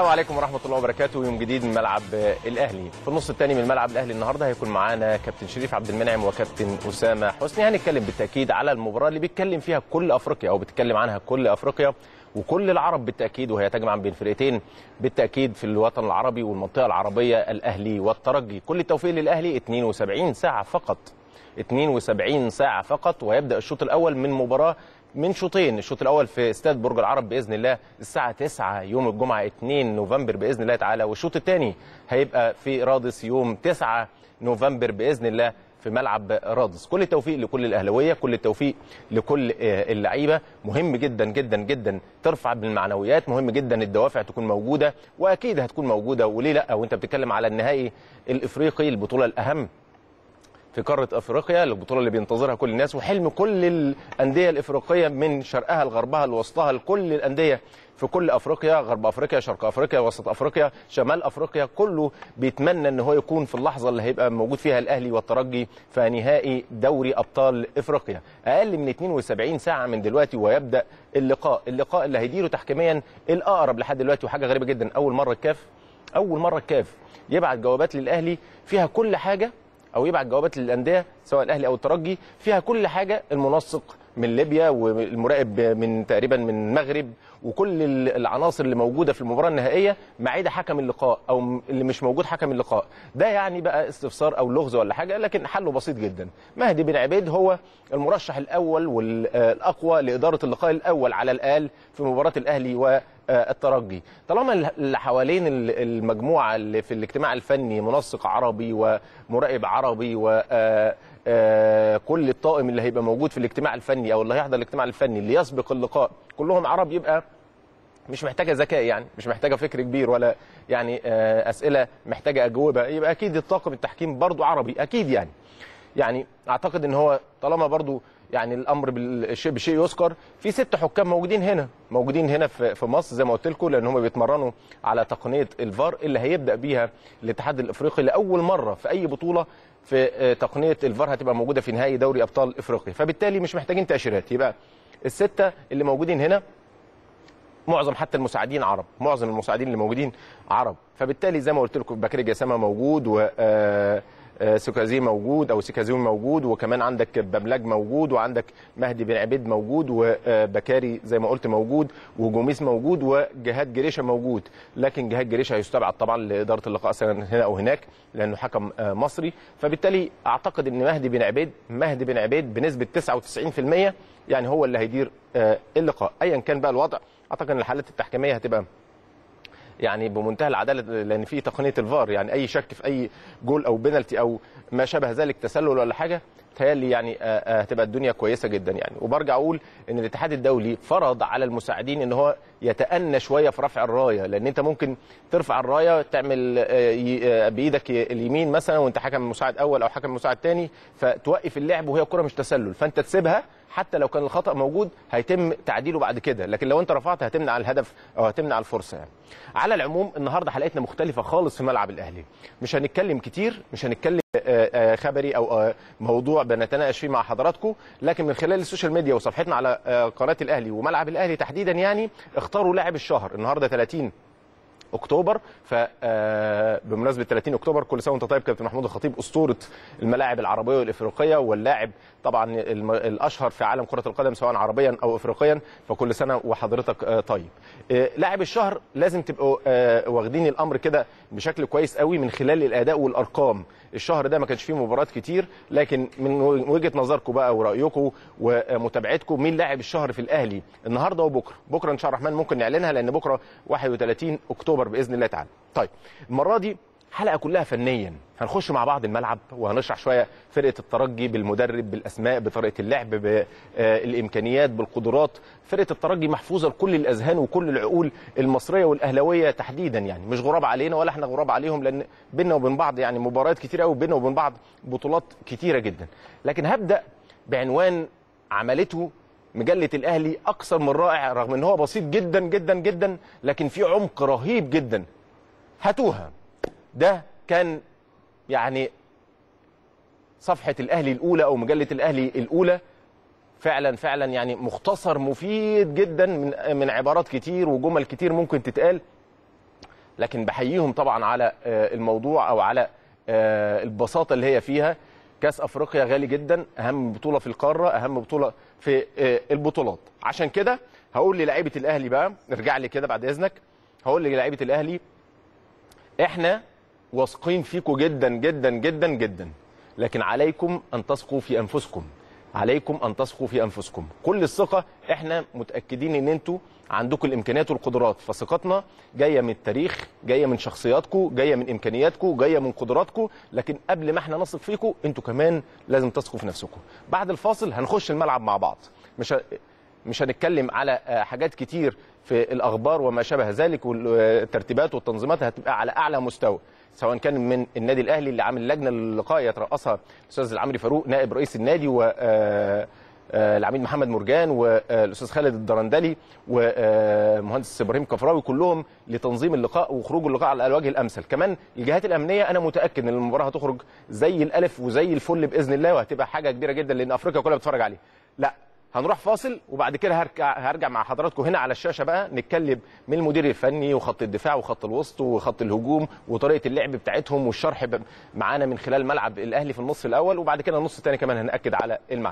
عليكم ورحمه الله وبركاته يوم جديد من ملعب الاهلي في النص الثاني من ملعب الاهلي النهارده هيكون معانا كابتن شريف عبد المنعم وكابتن اسامه حسني هنتكلم بالتاكيد على المباراه اللي بيتكلم فيها كل افريقيا او بتتكلم عنها كل افريقيا وكل العرب بالتاكيد وهي تجمع بين فرقتين بالتاكيد في الوطن العربي والمنطقه العربيه الاهلي والترجي كل التوفيق للاهلي 72 ساعه فقط 72 ساعه فقط ويبدا الشوط الاول من مباراه من شوطين الشوط الاول في استاد برج العرب باذن الله الساعه 9 يوم الجمعه 2 نوفمبر باذن الله تعالى والشوط الثاني هيبقى في رادس يوم 9 نوفمبر باذن الله في ملعب رادس كل التوفيق لكل الاهلاويه كل التوفيق لكل اللعيبه مهم جدا جدا جدا ترفع بالمعنويات مهم جدا الدوافع تكون موجوده واكيد هتكون موجوده وليه لا وانت بتتكلم على النهائي الافريقي البطوله الاهم في قاره افريقيا البطوله اللي بينتظرها كل الناس وحلم كل الانديه الافريقيه من شرقها لغربها لوسطها لكل الانديه في كل افريقيا غرب افريقيا شرق افريقيا وسط افريقيا شمال افريقيا كله بيتمنى ان هو يكون في اللحظه اللي هيبقى موجود فيها الاهلي والترجي في نهائي دوري ابطال افريقيا اقل من 72 ساعه من دلوقتي ويبدا اللقاء اللقاء اللي هيديره تحكيميا الاقرب لحد دلوقتي وحاجه غريبه جدا اول مره الكاف اول مره الكاف يبعت جوابات للاهلي فيها كل حاجه او يبعت جوابات للانديه سواء الاهلي او الترجي فيها كل حاجه المنسق من ليبيا والمراقب من تقريبا من المغرب وكل العناصر اللي موجوده في المباراه النهائيه ما عدا حكم اللقاء او اللي مش موجود حكم اللقاء ده يعني بقى استفسار او لغز ولا حاجه لكن حله بسيط جدا مهدي بن عبيد هو المرشح الاول والاقوى لاداره اللقاء الاول على الاقل في مباراه الاهلي والترجي طالما اللي حوالين المجموعه اللي في الاجتماع الفني منسق عربي ومراقب عربي و كل الطاقم اللي هيبقى موجود في الاجتماع الفني او اللي هيحضر الاجتماع الفني اللي يسبق اللقاء كلهم عرب يبقى مش محتاجه ذكاء يعني مش محتاجه فكر كبير ولا يعني اسئله محتاجه اجوبه يبقى اكيد الطاقم التحكيم برضو عربي اكيد يعني يعني اعتقد ان هو طالما برضو يعني الامر بالشيء بشيء يذكر في ست حكام موجودين هنا موجودين هنا في مصر زي ما قلت لكم لان هم بيتمرنوا على تقنيه الفار اللي هيبدا بيها الاتحاد الافريقي لاول مره في اي بطوله في تقنيه الفار هتبقى موجوده في نهائي دوري ابطال افريقيا فبالتالي مش محتاجين تاشيرات يبقى السته اللي موجودين هنا معظم حتى المساعدين عرب معظم المساعدين اللي موجودين عرب فبالتالي زي ما قلت لكم بكري جسامه موجود و سكازي موجود او سكازيون موجود وكمان عندك بملاج موجود وعندك مهدي بن عبيد موجود وبكاري زي ما قلت موجود وجوميس موجود وجهاد جريشه موجود لكن جهاد جريشه هيستبعد طبعا لاداره اللقاء سواء هنا او هناك لانه حكم مصري فبالتالي اعتقد ان مهدي بن عبيد مهدي بن عبيد بنسبه 99% يعني هو اللي هيدير اللقاء ايا كان بقى الوضع اعتقد ان الحالات التحكيميه هتبقى يعني بمنتهى العداله لان في تقنيه الفار يعني اي شك في اي جول او بينالتي او ما شابه ذلك تسلل ولا حاجه تهيألي يعني هتبقى الدنيا كويسه جدا يعني وبرجع اقول ان الاتحاد الدولي فرض على المساعدين ان هو يتأنى شويه في رفع الرايه لان انت ممكن ترفع الرايه تعمل بايدك اليمين مثلا وانت حكم مساعد اول او حكم مساعد ثاني فتوقف اللعب وهي الكره مش تسلل فانت تسيبها حتى لو كان الخطا موجود هيتم تعديله بعد كده لكن لو انت رفعت هتمنع الهدف او هتمنع الفرصه يعني. على العموم النهارده حلقتنا مختلفه خالص في ملعب الاهلي مش هنتكلم كتير مش هنتكلم خبري او موضوع بنتناقش فيه مع حضراتكم لكن من خلال السوشيال ميديا وصفحتنا على قناه الاهلي وملعب الاهلي تحديدا يعني اختاروا لاعب الشهر النهارده 30 اكتوبر ف بمناسبه 30 اكتوبر كل سنه وانت طيب كابتن محمود الخطيب اسطوره الملاعب العربيه والافريقيه واللاعب طبعا الاشهر في عالم كره القدم سواء عربيا او افريقيا فكل سنه وحضرتك طيب لاعب الشهر لازم تبقوا واخدين الامر كده بشكل كويس قوي من خلال الاداء والارقام الشهر ده ما كانش فيه مباريات كتير لكن من وجهه نظركم بقى ورايكم ومتابعتكم مين لاعب الشهر في الاهلي النهارده وبكره بكره ان شاء الله الرحمن ممكن نعلنها لان بكره 31 اكتوبر باذن الله تعالى طيب المره دي حلقه كلها فنيا هنخش مع بعض الملعب وهنشرح شويه فرقه الترجي بالمدرب بالاسماء بطريقه اللعب بالامكانيات بالقدرات فرقه الترجي محفوظه لكل الاذهان وكل العقول المصريه والاهلاويه تحديدا يعني مش غراب علينا ولا احنا غراب عليهم لان بينا وبين بعض يعني مباريات كتير قوي بينا وبين بعض بطولات كتيره جدا لكن هبدا بعنوان عملته مجله الاهلي اكثر من رائع رغم ان هو بسيط جدا جدا جدا لكن في عمق رهيب جدا هاتوها ده كان يعني صفحه الاهلي الاولى او مجله الاهلي الاولى فعلا فعلا يعني مختصر مفيد جدا من من عبارات كتير وجمل كتير ممكن تتقال لكن بحييهم طبعا على آه، الموضوع او على آه، البساطه اللي هي فيها كاس افريقيا غالي جدا اهم بطوله في القاره اهم بطوله في آه، البطولات عشان كده هقول للاعيبه الاهلي بقى ارجع لي كده بعد اذنك هقول للاعيبه الاهلي احنا واثقين فيكم جدا جدا جدا جدا لكن عليكم ان تثقوا في انفسكم عليكم ان تثقوا في انفسكم كل الثقه احنا متاكدين ان انتوا عندكم الامكانيات والقدرات فثقتنا جايه من التاريخ جايه من شخصياتكم جايه من امكانياتكم جايه من قدراتكم لكن قبل ما احنا نثق فيكم انتوا كمان لازم تثقوا في نفسكم بعد الفاصل هنخش الملعب مع بعض مش ه... مش هنتكلم على آه، حاجات كتير في الاخبار وما شابه ذلك والترتيبات والتنظيمات هتبقى على اعلى مستوى سواء كان من النادي الاهلي اللي عامل لجنه للقاء يترأسها الاستاذ العمري فاروق نائب رئيس النادي و آه، آه، العميد محمد مرجان والاستاذ خالد الدرندلي ومهندس ابراهيم كفراوي كلهم لتنظيم اللقاء وخروج اللقاء على الوجه الامثل كمان الجهات الامنيه انا متاكد ان المباراه هتخرج زي الالف وزي الفل باذن الله وهتبقى حاجه كبيره جدا لان افريقيا كلها بتتفرج عليه لا هنروح فاصل وبعد كده هرجع هرجع مع حضراتكم هنا على الشاشه بقى نتكلم من المدير الفني وخط الدفاع وخط الوسط وخط الهجوم وطريقه اللعب بتاعتهم والشرح ب- معانا من خلال ملعب الاهلي في النص الاول وبعد كده النص الثاني كمان هناكد على المعنى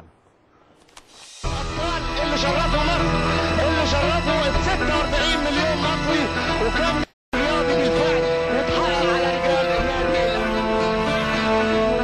اللي شرفوا مصر اللي شرفوا ال 46 مليون مصري وكان رياضي بالفعل وتحقق على رجال النادي الاهلي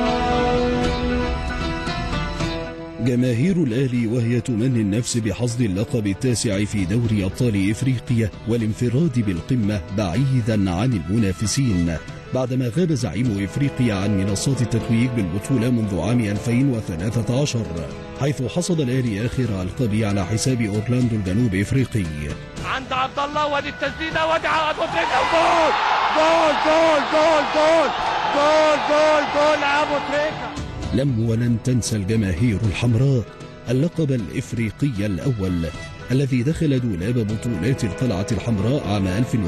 جماهير الأهلي وهي تمني النفس بحصد اللقب التاسع في دوري أبطال إفريقيا والانفراد بالقمة بعيدا عن المنافسين بعدما غاب زعيم إفريقيا عن منصات التتويج بالبطولة منذ عام 2013 حيث حصد الأهلي آخر ألقابه على حساب أورلاندو الجنوب إفريقي عند عبد الله وادي التسديده وادي ابو تريكه وجول جول جول جول جول جول جول جول ابو تريكه لم ولن تنسى الجماهير الحمراء اللقب الإفريقي الأول الذي دخل دولاب بطولات القلعة الحمراء عام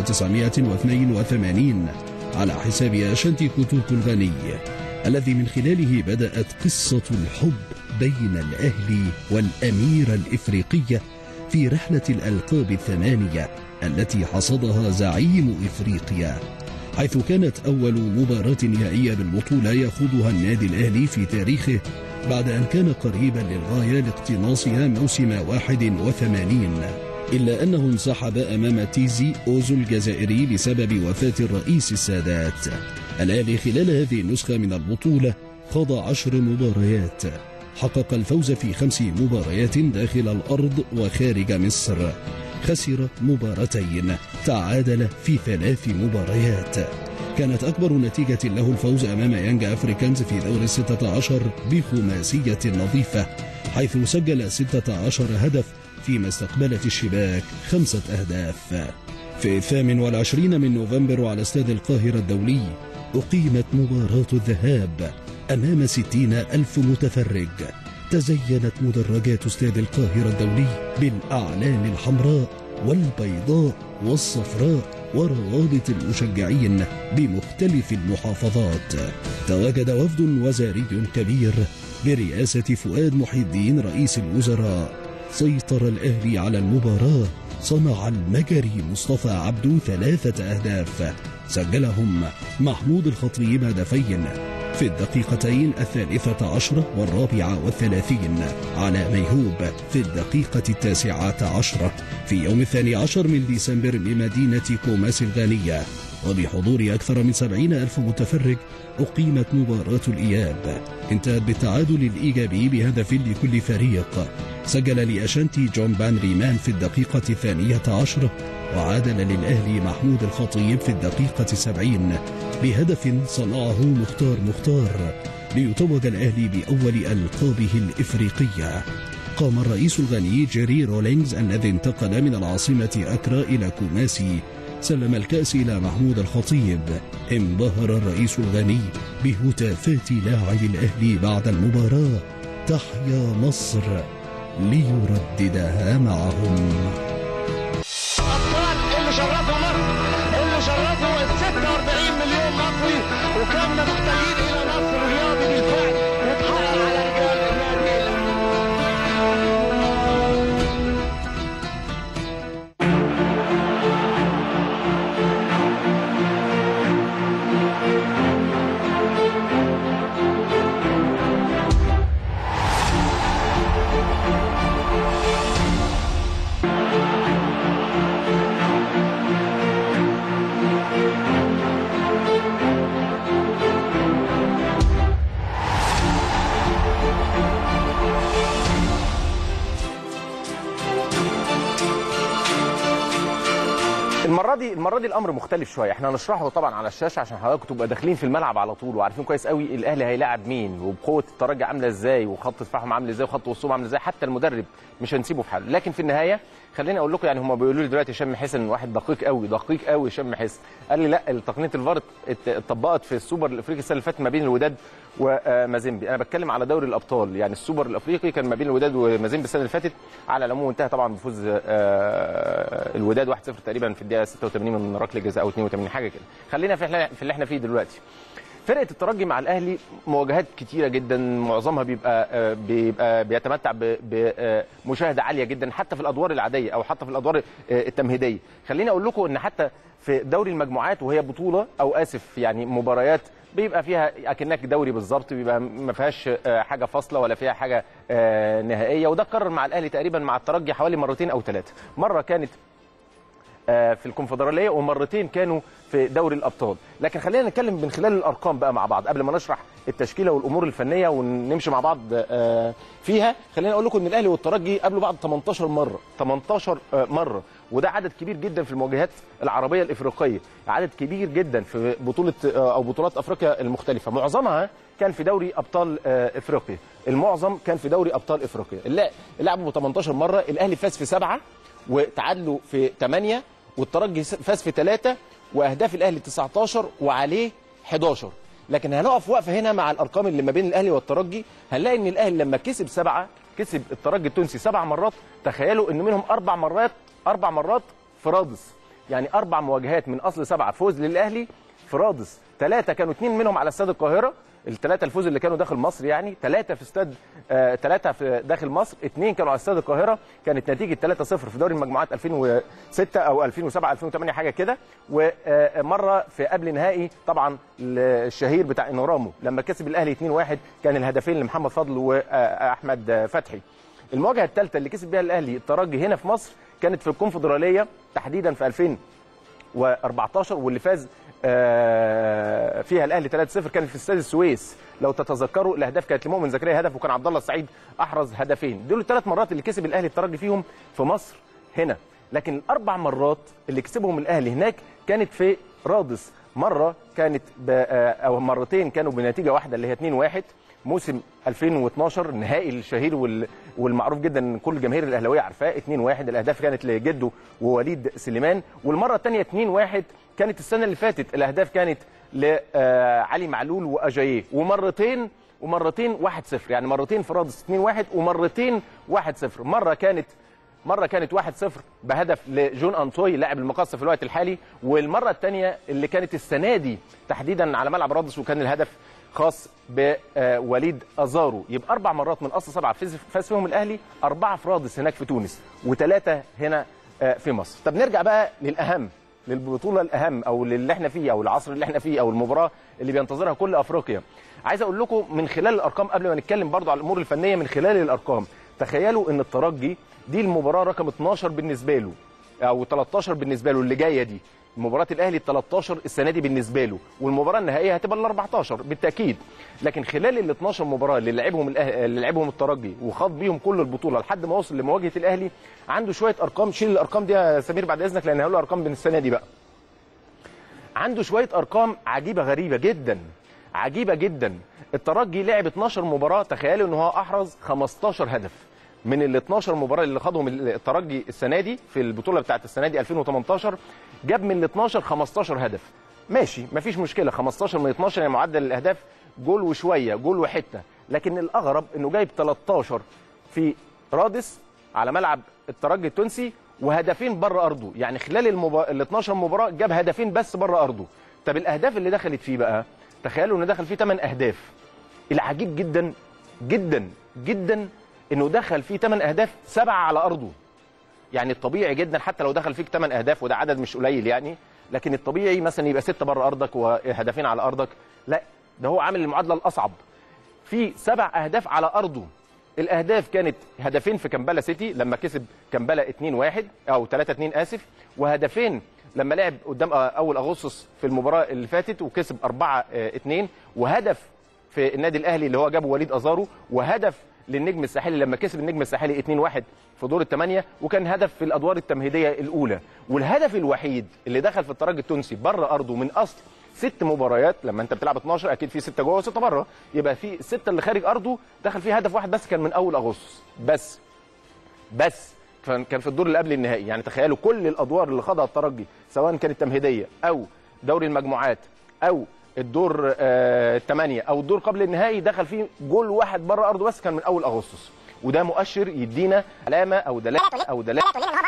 1982 على حساب أشانتي كوتوكو الغني الذي من خلاله بدأت قصة الحب بين الأهلي والأميرة الإفريقية في رحلة الألقاب الثمانية التي حصدها زعيم إفريقيا حيث كانت أول مباراة نهائية بالبطولة يخوضها النادي الأهلي في تاريخه بعد أن كان قريبا للغاية لاقتناصها موسم 81 إلا أنه انسحب أمام تيزي أوزو الجزائري بسبب وفاة الرئيس السادات الأهلي خلال هذه النسخة من البطولة خاض عشر مباريات حقق الفوز في خمس مباريات داخل الأرض وخارج مصر خسر مباراتين تعادل في ثلاث مباريات كانت أكبر نتيجة له الفوز أمام يانج أفريكانز في دور الستة عشر بخماسية نظيفة حيث سجل ستة عشر هدف فيما استقبلت الشباك خمسة أهداف في الثامن والعشرين من نوفمبر على استاد القاهرة الدولي أقيمت مباراة الذهاب أمام ستين ألف متفرج تزينت مدرجات استاد القاهرة الدولي بالأعلام الحمراء والبيضاء والصفراء وروابط المشجعين بمختلف المحافظات تواجد وفد وزاري كبير برئاسة فؤاد محي الدين رئيس الوزراء سيطر الأهلي على المباراة صنع المجري مصطفى عبدو ثلاثة أهداف سجلهم محمود الخطيب هدفين في الدقيقتين الثالثة عشرة والرابعة والثلاثين على ميهوب في الدقيقة التاسعة عشرة في يوم الثاني عشر من ديسمبر بمدينة كوماس الغانية وبحضور أكثر من سبعين ألف متفرج أقيمت مباراة الإياب انتهت بالتعادل الإيجابي بهدف لكل فريق سجل لأشانتي جون بان ريمان في الدقيقة الثانية عشرة وعادل للأهلي محمود الخطيب في الدقيقة السبعين بهدف صنعه مختار مختار ليتوج الأهلي بأول ألقابه الإفريقية قام الرئيس الغني جيري رولينجز الذي انتقل من العاصمة أكرا إلى كوماسي سلم الكأس إلى محمود الخطيب انبهر الرئيس الغني بهتافات لاعب الأهلي بعد المباراة تحيا مصر ليرددها معهم ابطال اللي شرفوا مصر اللي شرفوا ال 46 مليون مصري وكنا محتاجين الى نصر رياضي بالفعل وتحقق على رجال النادي الاهلي المره دي المره دي الامر مختلف شويه احنا هنشرحه طبعا على الشاشه عشان حضراتكم تبقى داخلين في الملعب على طول وعارفين كويس قوي الاهلي هيلاعب مين وبقوه الترجي عامله ازاي وخط دفاعهم عامل ازاي وخط وسطهم عامل ازاي حتى المدرب مش هنسيبه في حاله لكن في النهايه خليني اقول لكم يعني هم بيقولوا لي دلوقتي هشام حسن واحد دقيق قوي دقيق قوي هشام حسن قال لي لا تقنيه الفار ات- اتطبقت في السوبر الافريقي السنه اللي فاتت ما بين الوداد ومازيمبي انا بتكلم على دوري الابطال يعني السوبر الافريقي كان ما بين الوداد ومازيمبي السنه اللي فاتت على العموم انتهى طبعا بفوز آه، الوداد 1-0 تقريبا في الدقيقه 86 من ركله جزاء او 82 حاجه كده خلينا في احنا- في اللي احنا فيه دلوقتي فرقه الترجي مع الاهلي مواجهات كتيره جدا معظمها بيبقى آه، بيبقى بيتمتع بمشاهده عاليه جدا حتى في الادوار العاديه او حتى في الادوار آه، التمهيديه خليني اقول لكم ان حتى في دوري المجموعات وهي بطوله او اسف يعني مباريات بيبقى فيها اكنك دوري بالظبط بيبقى ما فيهاش آه، حاجه فاصله ولا فيها حاجه آه، نهائيه وده قرر مع الاهلي تقريبا مع الترجي حوالي مرتين او ثلاثه مره كانت آه، في الكونفدراليه ومرتين كانوا في دوري الابطال لكن خلينا نتكلم من خلال الارقام بقى مع بعض قبل ما نشرح التشكيله والامور الفنيه ونمشي مع بعض آه، فيها خلينا اقول لكم ان الاهلي والترجي قابلوا بعض 18 مره 18 آه، مره وده عدد كبير جدا في المواجهات العربيه الافريقيه عدد كبير جدا في بطوله آه، او بطولات افريقيا المختلفه معظمها كان في دوري ابطال آه، افريقيا المعظم كان في دوري ابطال افريقيا الل- لعبوا 18 مره الاهلي فاز في سبعه وتعادلوا في 8 والترجي فاز في 3 واهداف الاهلي 19 وعليه 11 لكن هنقف وقفه هنا مع الارقام اللي ما بين الاهلي والترجي هنلاقي ان الاهلي لما كسب سبعه كسب الترجي التونسي سبع مرات تخيلوا ان منهم اربع مرات اربع مرات في رادس يعني اربع مواجهات من اصل سبعه فوز للاهلي في رادس ثلاثه كانوا اثنين منهم على استاد القاهره الثلاثه الفوز اللي كانوا داخل مصر يعني ثلاثه في استاد آه، ثلاثه في داخل مصر اثنين كانوا على استاد القاهره كانت نتيجه 3-0 في دوري المجموعات 2006 او 2007 2008 حاجه كده ومره في قبل نهائي طبعا الشهير بتاع انورامو لما كسب الاهلي 2-1 كان الهدفين لمحمد فضل واحمد فتحي المواجهه الثالثه اللي كسب بيها الاهلي الترجي هنا في مصر كانت في الكونفدراليه تحديدا في 2000 و14 واللي فاز آه، فيها الاهلي 3-0 كانت في استاد السويس لو تتذكروا الاهداف كانت لمؤمن زكريا هدف وكان عبد الله السعيد احرز هدفين دول الثلاث مرات اللي كسب الاهلي الترجي فيهم في مصر هنا لكن الاربع مرات اللي كسبهم الاهلي هناك كانت في رادس مره كانت ب- آه، او مرتين كانوا بنتيجه واحده اللي هي 2-1 موسم 2012 النهائي الشهير وال- والمعروف جدا كل الجماهير الاهلاويه عارفاه 2-1 الاهداف كانت لجده ووليد سليمان والمره الثانيه 2-1 كانت السنه اللي فاتت الاهداف كانت لعلي معلول واجاييه ومرتين ومرتين 1-0 يعني مرتين في رادس 2-1 ومرتين 1-0 مره كانت مره كانت 1-0 بهدف لجون انطوي لاعب المقصه في الوقت الحالي والمره الثانيه اللي كانت السنه دي تحديدا على ملعب رادس وكان الهدف خاص بوليد ازارو يبقى اربع مرات من اصل سبعه فاز فاز فيهم الاهلي اربعه في رادس هناك في تونس وثلاثه هنا آه، في مصر طب نرجع بقى للاهم للبطوله الاهم او اللي احنا فيه او العصر اللي احنا فيه او المباراه اللي بينتظرها كل افريقيا عايز اقول لكم من خلال الارقام قبل ما نتكلم برضو على الامور الفنيه من خلال الارقام تخيلوا ان الترجي دي المباراه رقم 12 بالنسبه له او 13 بالنسبه له اللي جايه دي مباراه الاهلي ال 13 السنه دي بالنسبه له والمباراه النهائيه هتبقى ال 14 بالتاكيد لكن خلال ال 12 مباراه اللي لعبهم الأه... اللي لعبهم الترجي وخاض بيهم كل البطوله لحد ما وصل لمواجهه الاهلي عنده شويه ارقام شيل الارقام دي يا سمير بعد اذنك لان هقول ارقام من السنه دي بقى عنده شويه ارقام عجيبه غريبه جدا عجيبه جدا الترجي لعب 12 مباراه تخيلوا ان هو احرز 15 هدف من ال 12 مباراه اللي خاضهم الترجي السنه دي في البطوله بتاعت السنه دي 2018 جاب من ال 12 15 هدف ماشي مفيش مشكله 15 من 12 يعني معدل الاهداف جول وشويه جول وحته لكن الاغرب انه جايب 13 في رادس على ملعب الترجي التونسي وهدفين بره ارضه يعني خلال المبا... ال 12 مباراه جاب هدفين بس بره ارضه طب الاهداف اللي دخلت فيه بقى تخيلوا ان دخل فيه 8 اهداف العجيب جدا جدا جدا انه دخل فيه 8 اهداف سبعه على ارضه يعني الطبيعي جدا حتى لو دخل فيك 8 اهداف وده عدد مش قليل يعني لكن الطبيعي مثلا يبقى ستة بره ارضك وهدفين على ارضك لا ده هو عامل المعادله الاصعب في سبع اهداف على ارضه الاهداف كانت هدفين في كمبالا سيتي لما كسب كمبالا 2-1 او 3-2 اسف وهدفين لما لعب قدام اول اغسطس في المباراه اللي فاتت وكسب 4-2 وهدف في النادي الاهلي اللي هو جابه وليد ازارو وهدف للنجم الساحلي لما كسب النجم الساحلي 2-1 في دور الثمانيه وكان هدف في الادوار التمهيديه الاولى والهدف الوحيد اللي دخل في الترجي التونسي بره ارضه من اصل ست مباريات لما انت بتلعب 12 اكيد في سته جوه وسته بره يبقى في السته اللي خارج ارضه دخل فيه هدف واحد بس كان من اول اغسطس بس بس كان كان في الدور اللي قبل النهائي يعني تخيلوا كل الادوار اللي خاضها الترجي سواء كانت تمهيديه او دوري المجموعات او الدور الثمانيه او الدور قبل النهائي دخل فيه جول واحد بره ارضه بس كان من اول اغسطس وده مؤشر يدينا علامه او دلاله او دلاله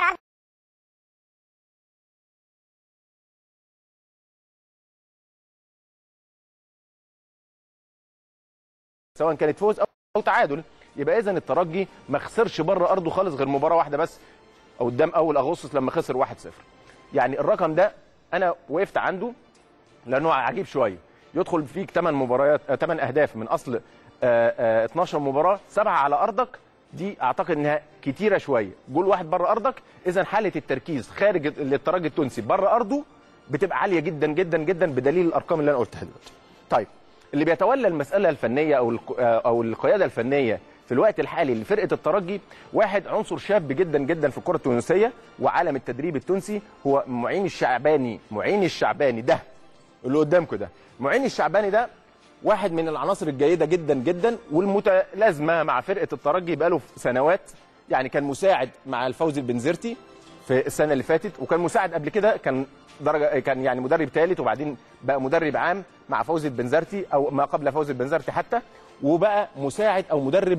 سواء كانت فوز او تعادل يبقى اذا الترجي ما خسرش بره ارضه خالص غير مباراه واحده بس قدام اول اغسطس لما خسر 1-0 يعني الرقم ده انا وقفت عنده لانه عجيب شويه يدخل فيك 8 مباريات 8 اهداف من اصل آه، آه، 12 مباراه سبعه على ارضك دي اعتقد انها كتيره شويه جول واحد بره ارضك اذا حاله التركيز خارج الترجي التونسي بره ارضه بتبقى عاليه جدا جدا جدا بدليل الارقام اللي انا قلتها دلوقتي طيب اللي بيتولى المساله الفنيه او الق- او القياده الفنيه في الوقت الحالي لفرقه الترجي واحد عنصر شاب جدا جدا في الكره التونسيه وعالم التدريب التونسي هو معين الشعباني معين الشعباني ده اللي قدامكم ده معين الشعباني ده واحد من العناصر الجيده جدا جدا والمتلازمه مع فرقه الترجي بقاله سنوات يعني كان مساعد مع الفوزي البنزرتي في السنه اللي فاتت وكان مساعد قبل كده كان درجه كان يعني مدرب ثالث وبعدين بقى مدرب عام مع فوزي البنزرتي او ما قبل فوزي البنزرتي حتى وبقى مساعد او مدرب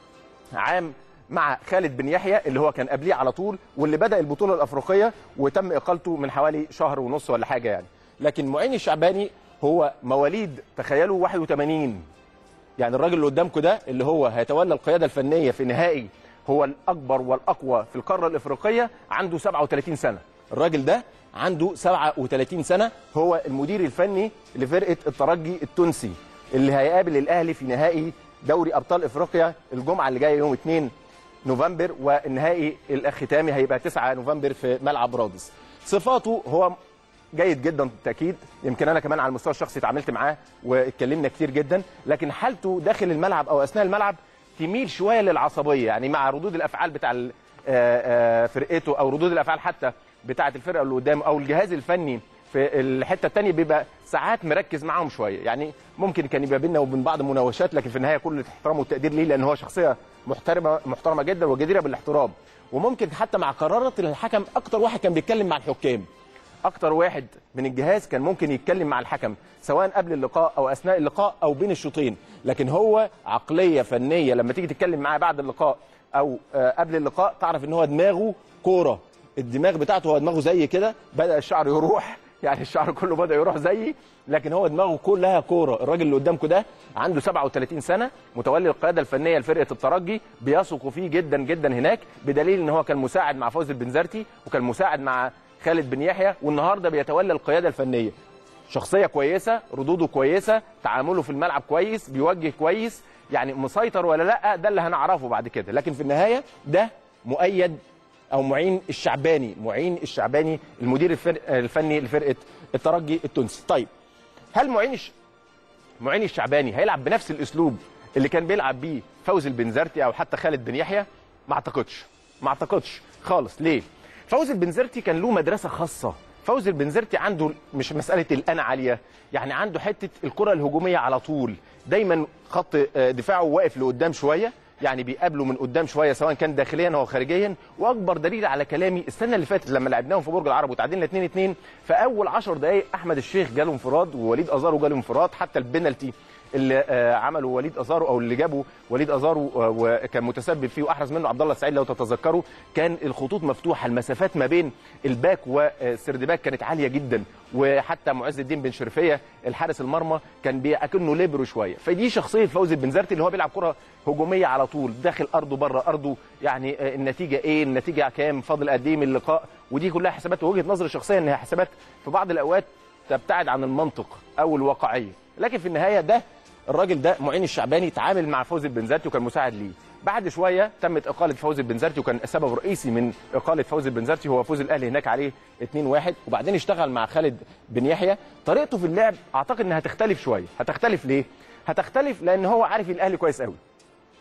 عام مع خالد بن يحيى اللي هو كان قبليه على طول واللي بدا البطوله الافريقيه وتم اقالته من حوالي شهر ونص ولا حاجه يعني لكن معين الشعباني هو مواليد تخيلوا 81 يعني الراجل اللي قدامكم ده اللي هو هيتولى القياده الفنيه في نهائي هو الاكبر والاقوى في القاره الافريقيه عنده 37 سنه الراجل ده عنده 37 سنه هو المدير الفني لفرقه الترجي التونسي اللي هيقابل الاهلي في نهائي دوري ابطال افريقيا الجمعه اللي جايه يوم 2 نوفمبر والنهائي الختامي هيبقى 9 نوفمبر في ملعب رادس صفاته هو جيد جدا بالتاكيد يمكن انا كمان على المستوى الشخصي اتعاملت معاه واتكلمنا كتير جدا لكن حالته داخل الملعب او اثناء الملعب تميل شويه للعصبيه يعني مع ردود الافعال بتاع ال- آه، آه، فرقته او ردود الافعال حتى بتاعه الفرقه اللي قدام او الجهاز الفني في الحته الثانيه بيبقى ساعات مركز معاهم شويه يعني ممكن كان يبقى بيننا وبين بعض مناوشات لكن في النهايه كل الاحترام والتقدير ليه لان هو شخصيه محترمه محترمه جدا وجديره بالاحترام وممكن حتى مع قرارات الحكم اكتر واحد كان بيتكلم مع الحكام اكتر واحد من الجهاز كان ممكن يتكلم مع الحكم سواء قبل اللقاء او اثناء اللقاء او بين الشوطين لكن هو عقليه فنيه لما تيجي تتكلم معاه بعد اللقاء او آه، قبل اللقاء تعرف ان هو دماغه كوره الدماغ بتاعته هو دماغه زي كده بدا الشعر يروح يعني الشعر كله بدا يروح زيي لكن هو دماغه كلها كوره الراجل اللي قدامكم ده عنده 37 سنه متولي القياده الفنيه لفرقه الترجي بيثقوا فيه جدا جدا هناك بدليل ان هو كان مساعد مع فوزي البنزرتي وكان مساعد مع خالد بن يحيى والنهارده بيتولى القياده الفنيه شخصيه كويسه ردوده كويسه تعامله في الملعب كويس بيوجه كويس يعني مسيطر ولا لا ده اللي هنعرفه بعد كده لكن في النهايه ده مؤيد او معين الشعباني معين الشعباني المدير الفر- الفني لفرقه الترجي التونسي طيب هل معين الش... معين الشعباني هيلعب بنفس الاسلوب اللي كان بيلعب بيه فوزي البنزرتي او حتى خالد بن يحيى ما اعتقدش ما اعتقدش خالص ليه فوزي البنزرتي كان له مدرسه خاصه فوزي البنزرتي عنده مش مساله الان عاليه يعني عنده حته الكره الهجوميه على طول دايما خط آه، دفاعه واقف لقدام شويه يعني بيقابله من قدام شويه سواء كان داخليا او خارجيا واكبر دليل على كلامي السنه اللي فاتت لما لعبناهم في برج العرب وتعادلنا 2 2 في اول 10 دقائق احمد الشيخ جاله انفراد ووليد ازارو جاله انفراد حتى البنالتي اللي آه، عمله وليد ازارو او اللي جابه وليد ازارو آه، وكان متسبب فيه واحرز منه عبد الله السعيد لو تتذكروا كان الخطوط مفتوحه المسافات ما بين الباك والسردباك كانت عاليه جدا وحتى معز الدين بن شرفيه الحارس المرمى كان بيأكنه ليبرو شويه فدي شخصيه فوزي البنزرتي اللي هو بيلعب كره هجوميه على طول داخل ارضه بره ارضه يعني آه، النتيجه ايه النتيجه كام فاضل قد ايه من اللقاء ودي كلها حسابات وجهه نظري الشخصيه انها حسابات في بعض الاوقات تبتعد عن المنطق او الواقعيه لكن في النهايه ده الراجل ده معين الشعباني تعامل مع فوزي البنزرتي وكان مساعد ليه بعد شويه تمت اقاله فوزي البنزرتي وكان سبب رئيسي من اقاله فوزي البنزرتي هو فوز الاهلي هناك عليه 2-1 وبعدين اشتغل مع خالد بن يحيى طريقته في اللعب اعتقد انها هتختلف شويه هتختلف ليه هتختلف لان هو عارف الاهلي كويس قوي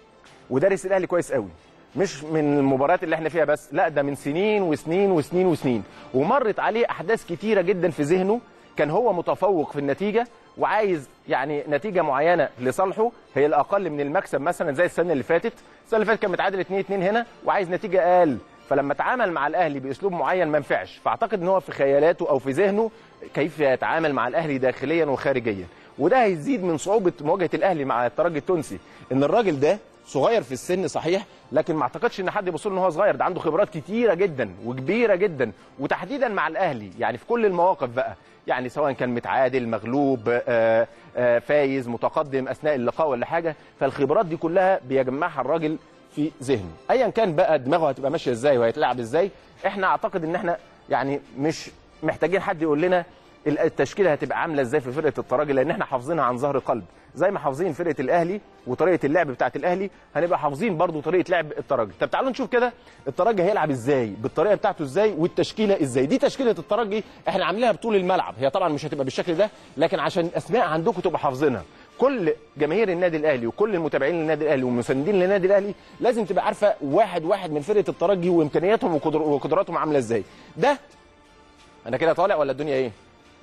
ودارس الاهلي كويس قوي مش من المباريات اللي احنا فيها بس لا ده من سنين وسنين وسنين وسنين ومرت عليه احداث كتيره جدا في ذهنه كان هو متفوق في النتيجه وعايز يعني نتيجه معينه لصالحه هي الاقل من المكسب مثلا زي السنه اللي فاتت السنه اللي فاتت كان متعادل 2 2 هنا وعايز نتيجه اقل فلما اتعامل مع الاهلي باسلوب معين ما نفعش فاعتقد ان هو في خيالاته او في ذهنه كيف يتعامل مع الاهلي داخليا وخارجيا وده هيزيد من صعوبه مواجهه الاهلي مع الترجي التونسي ان الراجل ده صغير في السن صحيح لكن ما اعتقدش ان حد يبص له ان هو صغير ده عنده خبرات كتيره جدا وكبيره جدا وتحديدا مع الاهلي يعني في كل المواقف بقى يعني سواء كان متعادل مغلوب آه، آه، فايز متقدم اثناء اللقاء ولا حاجه فالخبرات دي كلها بيجمعها الراجل في ذهنه ايا كان بقى دماغه هتبقى ماشيه ازاي وهيتلعب ازاي احنا اعتقد ان احنا يعني مش محتاجين حد يقول لنا التشكيله هتبقى عامله ازاي في فرقه الترجي لان احنا حافظينها عن ظهر قلب زي ما حافظين فرقه الاهلي وطريقه اللعب بتاعه الاهلي هنبقى حافظين برضو طريقه لعب الترجي طب تعالوا نشوف كده الترجي هيلعب ازاي بالطريقه بتاعته ازاي والتشكيله ازاي دي تشكيله الترجي احنا عاملينها بطول الملعب هي طبعا مش هتبقى بالشكل ده لكن عشان الاسماء عندكم تبقى حافظينها كل جماهير النادي الاهلي وكل المتابعين للنادي الاهلي والمساندين للنادي الاهلي لازم تبقى عارفه واحد واحد من فرقه الترجي وامكانياتهم وقدر- وقدراتهم عامله ازاي ده انا كده طالع ولا الدنيا ايه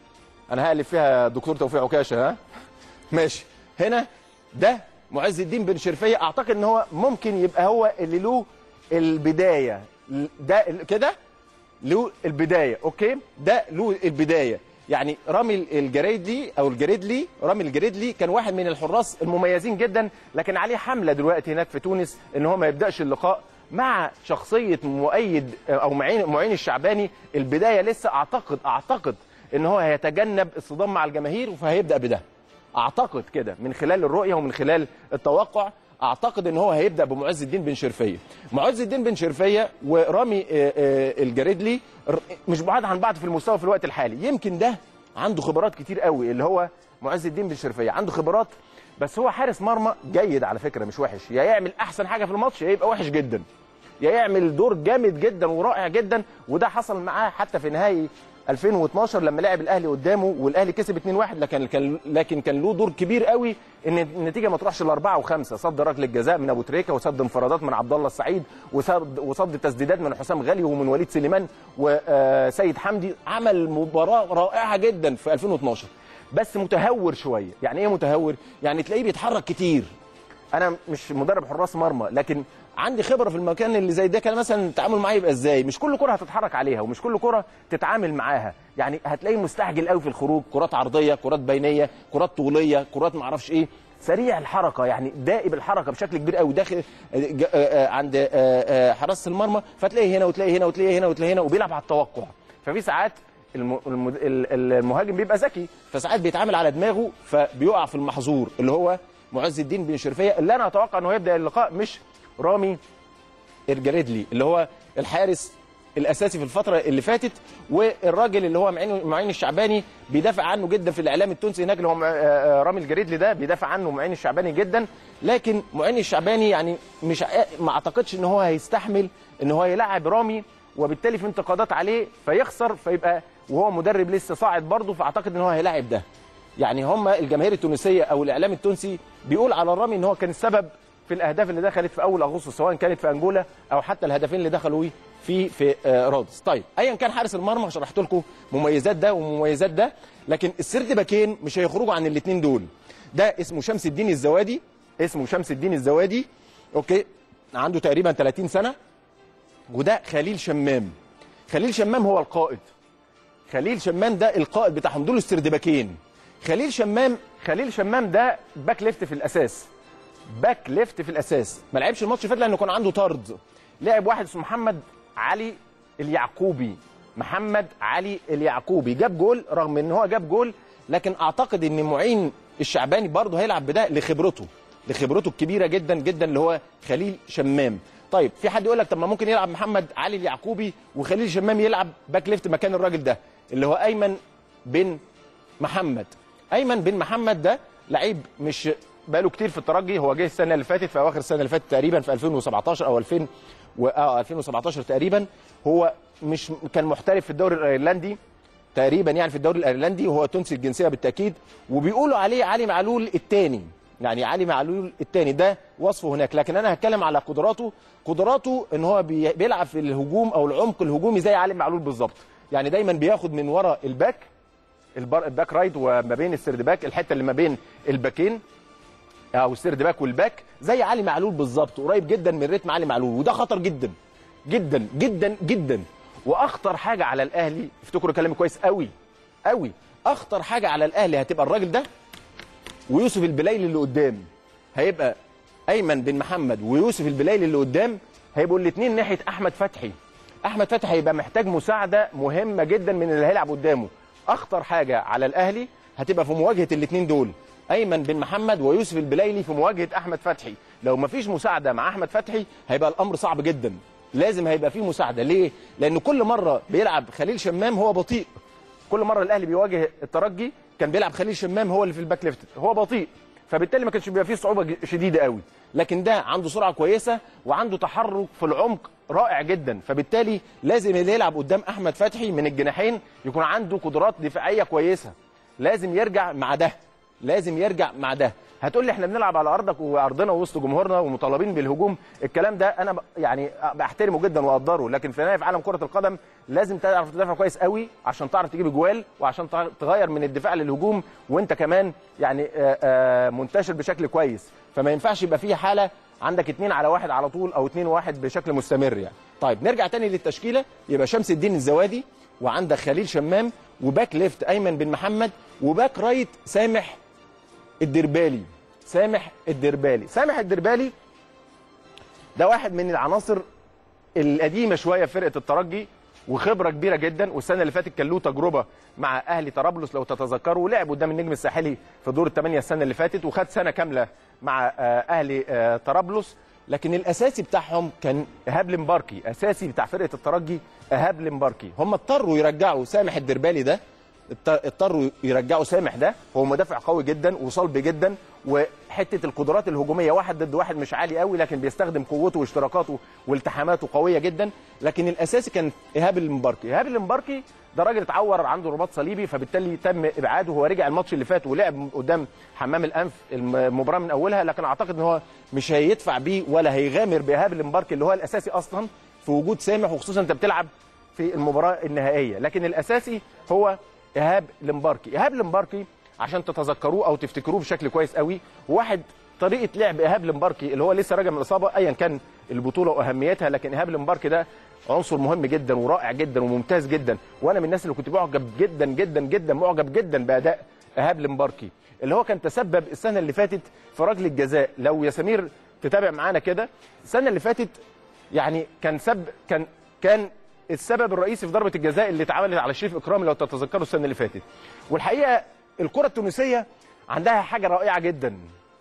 انا هقلب فيها دكتور توفيق عكاشه ها ماشي هنا ده معز الدين بن شرفيه اعتقد ان هو ممكن يبقى هو اللي له البدايه ده ال- كده له البدايه اوكي ده له البدايه يعني رامي الجريدلي او الجريدلي رامي الجريدلي كان واحد من الحراس المميزين جدا لكن عليه حمله دلوقتي هناك في تونس ان هو ما يبداش اللقاء مع شخصيه مؤيد او معين معين الشعباني البدايه لسه اعتقد اعتقد ان هو هيتجنب الصدام مع الجماهير فهيبدا بده اعتقد كده من خلال الرؤيه ومن خلال التوقع اعتقد ان هو هيبدا بمعز الدين بن شرفيه معز الدين بن شرفيه ورامي آه، آه، الجريدلي ر- مش بعاد عن بعض في المستوى في الوقت الحالي يمكن ده عنده خبرات كتير قوي اللي هو معز الدين بن شرفيه عنده خبرات بس هو حارس مرمى جيد على فكره مش وحش يا يعمل احسن حاجه في الماتش يا يبقى وحش جدا يا يعمل دور جامد جدا ورائع جدا وده حصل معاه حتى في نهائي 2012 لما لعب الاهلي قدامه والاهلي كسب 2-1 لكن كان لكن كان له دور كبير قوي ان النتيجه ما تروحش لاربعه وخمسه صد ركله جزاء من ابو تريكه وصد انفرادات من عبد الله السعيد وصد وصد تسديدات من حسام غالي ومن وليد سليمان وسيد حمدي عمل مباراه رائعه جدا في 2012 بس متهور شويه يعني ايه متهور يعني تلاقيه بيتحرك كتير انا مش مدرب حراس مرمى لكن عندي خبره في المكان اللي زي ده كان مثلا التعامل معاه يبقى ازاي مش كل كره هتتحرك عليها ومش كل كره تتعامل معاها يعني هتلاقيه مستعجل قوي في الخروج كرات عرضيه كرات بينيه كرات طوليه كرات معرفش ايه سريع الحركه يعني دائب الحركه بشكل كبير قوي داخل ج- آه، آه، عند آه، آه، حراسه المرمى فتلاقيه هنا وتلاقيه هنا وتلاقيه هنا وتلاقيه هنا وبيلعب على التوقع ففي ساعات الم- الم- ال- المهاجم بيبقى ذكي فساعات بيتعامل على دماغه فبيقع في المحظور اللي هو معز الدين بن شرفيه اللي انا اتوقع انه هيبدا اللقاء مش رامي الجريدلي اللي هو الحارس الاساسي في الفتره اللي فاتت والراجل اللي هو معين معين الشعباني بيدافع عنه جدا في الاعلام التونسي هناك اللي هو مع- آه، آه، رامي الجريدلي ده بيدافع عنه معين الشعباني جدا لكن معين الشعباني يعني مش ع- ما اعتقدش ان هو هيستحمل ان هو يلعب رامي وبالتالي في انتقادات عليه فيخسر فيبقى وهو مدرب لسه صاعد برضه فاعتقد ان هو هيلاعب ده يعني هم الجماهير التونسيه او الاعلام التونسي بيقول على الرامي ان هو كان السبب في الاهداف اللي دخلت في اول اغسطس سواء كانت في انجولا او حتى الهدفين اللي دخلوا في في آه، رادس طيب ايا كان حارس المرمى شرحت لكم مميزات ده ومميزات ده لكن السرد باكين مش هيخرجوا عن الاثنين دول ده اسمه شمس الدين الزوادي اسمه شمس الدين الزوادي اوكي عنده تقريبا 30 سنه وده خليل شمام خليل شمام هو القائد خليل شمام ده القائد بتاعهم دول السردباكين خليل شمام خليل شمام ده باك ليفت في الاساس باك ليفت في الاساس ما لعبش الماتش اللي فات لانه كان عنده طرد لعب واحد اسمه محمد علي اليعقوبي محمد علي اليعقوبي جاب جول رغم ان هو جاب جول لكن اعتقد ان معين الشعباني برضه هيلعب بده لخبرته لخبرته الكبيره جدا جدا اللي هو خليل شمام طيب في حد يقول لك طب ما ممكن يلعب محمد علي اليعقوبي وخليل شمام يلعب باك ليفت مكان الراجل ده اللي هو ايمن بن محمد ايمن بن محمد ده لعيب مش بقاله كتير في الترجي هو جه السنه اللي فاتت في اواخر السنه اللي فاتت تقريبا في 2017 او 2000 و اه 2017 تقريبا هو مش كان محترف في الدوري الايرلندي تقريبا يعني في الدوري الايرلندي وهو تونسي الجنسيه بالتاكيد وبيقولوا عليه علي معلول الثاني يعني علي معلول الثاني ده وصفه هناك لكن انا هتكلم على قدراته قدراته ان هو بي- بيلعب في الهجوم او العمق الهجومي زي علي معلول بالظبط يعني دايما بياخد من ورا الباك البر- الباك رايت وما بين السيرد باك الحته اللي ما بين الباكين او السيرد باك والباك زي علي معلول بالظبط قريب جدا من رتم علي معلول وده خطر جدا جدا جدا جدا واخطر حاجه على الاهلي افتكروا كلامي كويس قوي قوي اخطر حاجه على الاهلي هتبقى الراجل ده ويوسف البلايلي اللي قدام هيبقى ايمن بن محمد ويوسف البلايلي اللي قدام هيبقوا الاثنين ناحيه احمد فتحي احمد فتحي هيبقى محتاج مساعده مهمه جدا من اللي هيلعب قدامه اخطر حاجه على الاهلي هتبقى في مواجهه الاثنين دول ايمن بن محمد ويوسف البلايلي في مواجهه احمد فتحي لو مفيش مساعده مع احمد فتحي هيبقى الامر صعب جدا لازم هيبقى فيه مساعده ليه لان كل مره بيلعب خليل شمام هو بطيء كل مره الاهلي بيواجه الترجي كان بيلعب خليل شمام هو اللي في الباك ليفت هو بطيء فبالتالي ما كانش بيبقى فيه صعوبه ج- شديده قوي لكن ده عنده سرعه كويسه وعنده تحرك في العمق رائع جدا فبالتالي لازم اللي يلعب قدام احمد فتحي من الجناحين يكون عنده قدرات دفاعيه كويسه لازم يرجع مع ده لازم يرجع مع ده هتقول لي احنا بنلعب على ارضك وارضنا وسط جمهورنا ومطالبين بالهجوم الكلام ده انا ب- يعني بحترمه جدا واقدره لكن في النهايه في عالم كره القدم لازم تعرف تدافع كويس قوي عشان تعرف تجيب جوال وعشان تع- تغير من الدفاع للهجوم وانت كمان يعني آه، آه، منتشر بشكل كويس فما ينفعش يبقى فيه حاله عندك اتنين على واحد على طول او اتنين واحد بشكل مستمر يعني طيب نرجع تاني للتشكيله يبقى شمس الدين الزوادي وعندك خليل شمام وباك ليفت ايمن بن محمد وباك رايت سامح الدربالي سامح الدربالي سامح الدربالي ده واحد من العناصر القديمه شويه في فرقه الترجي وخبره كبيره جدا والسنه اللي فاتت كان له تجربه مع اهلي طرابلس لو تتذكروا ولعب قدام النجم الساحلي في دور الثمانيه السنه اللي فاتت وخد سنه كامله مع آه، اهلي آه، طرابلس لكن الاساسي بتاعهم كان ايهاب المباركي اساسي بتاع فرقه الترجي ايهاب المباركي هم اضطروا يرجعوا سامح الدربالي ده اضط- اضطروا يرجعوا سامح ده هو مدافع قوي جدا وصلب جدا وحته القدرات الهجوميه واحد ضد واحد مش عالي قوي لكن بيستخدم قوته واشتراكاته والتحاماته قويه جدا لكن الاساسي كان ايهاب المباركي ايهاب المباركي ده راجل اتعور عنده رباط صليبي فبالتالي تم ابعاده هو رجع الماتش اللي فات ولعب قدام حمام الانف المباراه من اولها لكن اعتقد ان هو مش هيدفع بيه ولا هيغامر بايهاب المباركي اللي هو الاساسي اصلا في وجود سامح وخصوصا انت بتلعب في المباراه النهائيه لكن الاساسي هو ايهاب المباركي ايهاب المباركي عشان تتذكروه او تفتكروه بشكل كويس قوي واحد طريقه لعب ايهاب المباركي اللي هو لسه راجع من الاصابه ايا كان البطوله واهميتها لكن ايهاب المباركي ده عنصر مهم جدا ورائع جدا وممتاز جدا وانا من الناس اللي كنت معجب جدا جدا جدا معجب جدا باداء ايهاب المباركي اللي هو كان تسبب السنه اللي فاتت في ركله جزاء لو يا سمير تتابع معانا كده السنه اللي فاتت يعني كان سب كان كان السبب الرئيسي في ضربه الجزاء اللي اتعملت على شريف اكرامي لو تتذكروا السنه اللي فاتت والحقيقه الكره التونسيه عندها حاجه رائعه جدا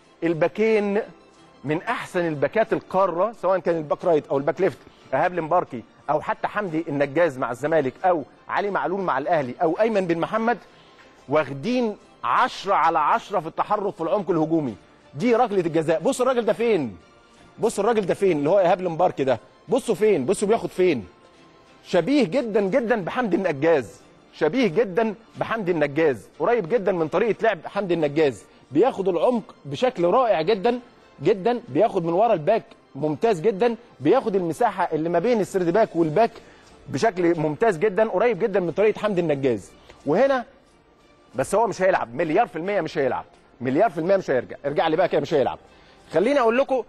الباكين من احسن الباكات القاره سواء كان الباك رايت او الباك ليفت ايهاب المباركي او حتى حمدي النجاز مع الزمالك او علي معلول مع الاهلي او ايمن بن محمد واخدين 10 على 10 في التحرك في العمق الهجومي دي ركله الجزاء بص الراجل ده فين بص الراجل ده فين اللي هو ايهاب المباركي ده بصوا فين بصوا بياخد فين شبيه جدا جدا بحمدي النجاز شبيه جدا بحمدي النجاز قريب جدا من طريقه لعب حمدي النجاز بياخد العمق بشكل رائع جدا جدا بياخد من ورا الباك ممتاز جدا بياخد المساحه اللي ما بين السرد باك والباك بشكل ممتاز جدا قريب جدا من طريقه حمدي النجاز وهنا بس هو مش هيلعب مليار في المية مش هيلعب مليار في المية مش هيرجع ارجع لي بقى كده مش هيلعب خليني اقول لكم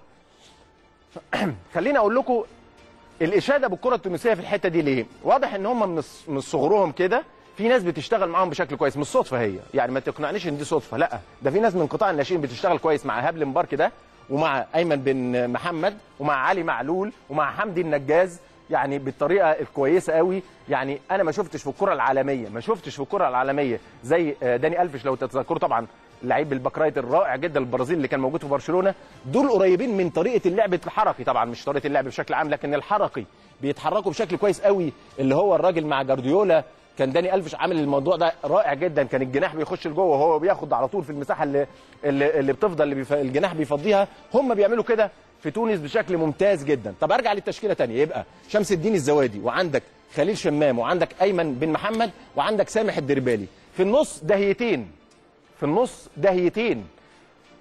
خليني اقول لكم الاشاده بالكره التونسيه في الحته دي ليه؟ واضح ان هم من الص- من صغرهم كده في ناس بتشتغل معاهم بشكل كويس مش صدفه هي يعني ما تقنعنيش ان دي صدفه لا ده في ناس من قطاع الناشئين بتشتغل كويس مع هاب المبارك ده ومع ايمن بن محمد ومع علي معلول ومع حمدي النجاز يعني بالطريقه الكويسه قوي يعني انا ما شفتش في الكره العالميه ما شفتش في الكره العالميه زي آه، داني الفش لو تتذكروا طبعا لعيب الباك رايت الرائع جدا البرازيل اللي كان موجود في برشلونه دول قريبين من طريقه اللعب الحركي طبعا مش طريقه اللعب بشكل عام لكن الحركي بيتحركوا بشكل كويس قوي اللي هو الراجل مع جارديولا كان داني الفش عامل الموضوع ده رائع جدا كان الجناح بيخش لجوه وهو بياخد على طول في المساحه اللي اللي, اللي بتفضل اللي بيف... الجناح بيفضيها هم بيعملوا كده في تونس بشكل ممتاز جدا طب ارجع للتشكيله تانية يبقى شمس الدين الزوادي وعندك خليل شمام وعندك ايمن بن محمد وعندك سامح الدربالي في النص دهيتين في النص دهيتين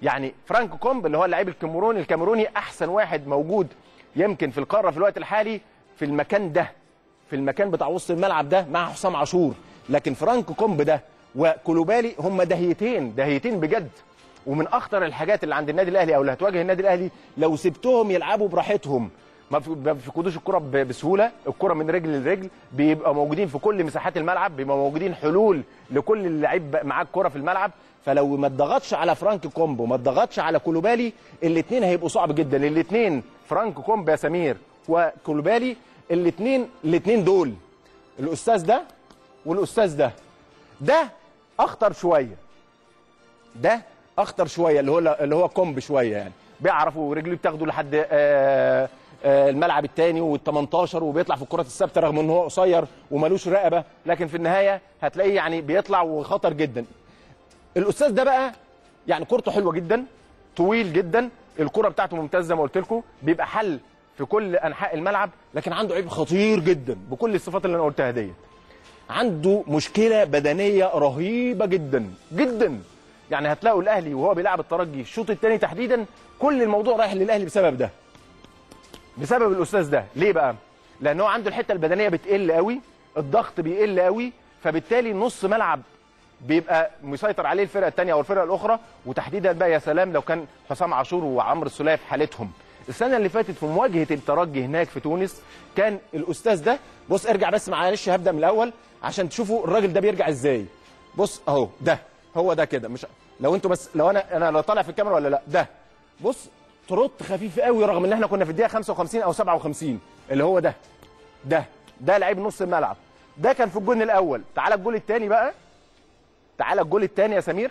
يعني فرانك كومب اللي هو اللاعب الكاميروني الكاميروني احسن واحد موجود يمكن في القاره في الوقت الحالي في المكان ده في المكان بتاع وسط الملعب ده مع حسام عاشور لكن فرانك كومب ده وكولوبالي هم دهيتين دهيتين بجد ومن اخطر الحاجات اللي عند النادي الاهلي او اللي هتواجه النادي الاهلي لو سبتهم يلعبوا براحتهم ما في- ما بيفقدوش الكره ب- بسهوله الكره من رجل لرجل بيبقى موجودين في كل مساحات الملعب بيبقى موجودين حلول لكل لعيب معاه الكره في الملعب فلو ما اتضغطش على فرانك كومب وما اتضغطش على كولوبالي الاثنين هيبقوا صعب جدا الاثنين فرانك كومب يا سمير وكولوبالي الاثنين الاثنين دول الاستاذ ده والاستاذ ده ده اخطر شويه ده اخطر شويه اللي هو اللي هو كومب شويه يعني بيعرفوا رجليه بتاخده لحد آه، آه، الملعب الثاني وال18 وبيطلع في الكرات الثابته رغم ان هو قصير ومالوش رقبه لكن في النهايه هتلاقيه يعني بيطلع وخطر جدا الاستاذ ده بقى يعني كورته حلوه جدا طويل جدا الكره بتاعته ممتازه زي ما قلت لكم بيبقى حل في كل انحاء الملعب لكن عنده عيب خطير جدا بكل الصفات اللي انا قلتها ديت عنده مشكله بدنيه رهيبه جدا جدا يعني هتلاقوا الاهلي وهو بيلعب الترجي الشوط الثاني تحديدا كل الموضوع رايح للاهلي بسبب ده بسبب الاستاذ ده ليه بقى لان هو عنده الحته البدنيه بتقل قوي الضغط بيقل قوي فبالتالي نص ملعب بيبقى مسيطر عليه الفرقه الثانيه او الفرقه الاخرى وتحديدا بقى يا سلام لو كان حسام عاشور وعمرو السوليه في حالتهم السنه اللي فاتت في مواجهه الترجي هناك في تونس كان الاستاذ ده بص ارجع بس معلش هبدا من الاول عشان تشوفوا الراجل ده بيرجع ازاي بص اهو ده هو ده كده مش لو انتوا بس لو انا انا لو طالع في الكاميرا ولا لا ده بص ترط خفيف قوي رغم ان احنا كنا في الدقيقه 55 او 57 اللي هو ده ده ده لعيب نص الملعب ده كان في الجون الاول تعالى الجول الثاني بقى تعالى الجول الثاني يا سمير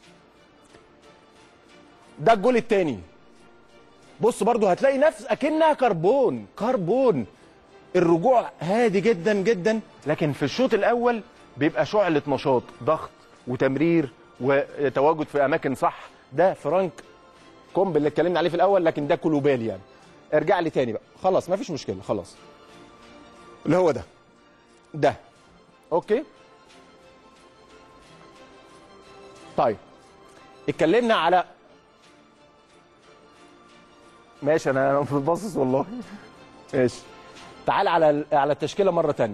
ده الجول الثاني بص برضو هتلاقي نفس اكنها كربون كربون الرجوع هادي جدا جدا لكن في الشوط الاول بيبقى شعله نشاط ضغط وتمرير وتواجد في اماكن صح ده فرانك كومب اللي اتكلمنا عليه في الاول لكن ده كولوبالي يعني ارجع لي تاني بقى خلاص ما فيش مشكله خلاص اللي هو ده ده اوكي طيب اتكلمنا على ماشي انا أنا باصص والله ماشي تعال على على التشكيله مره تانية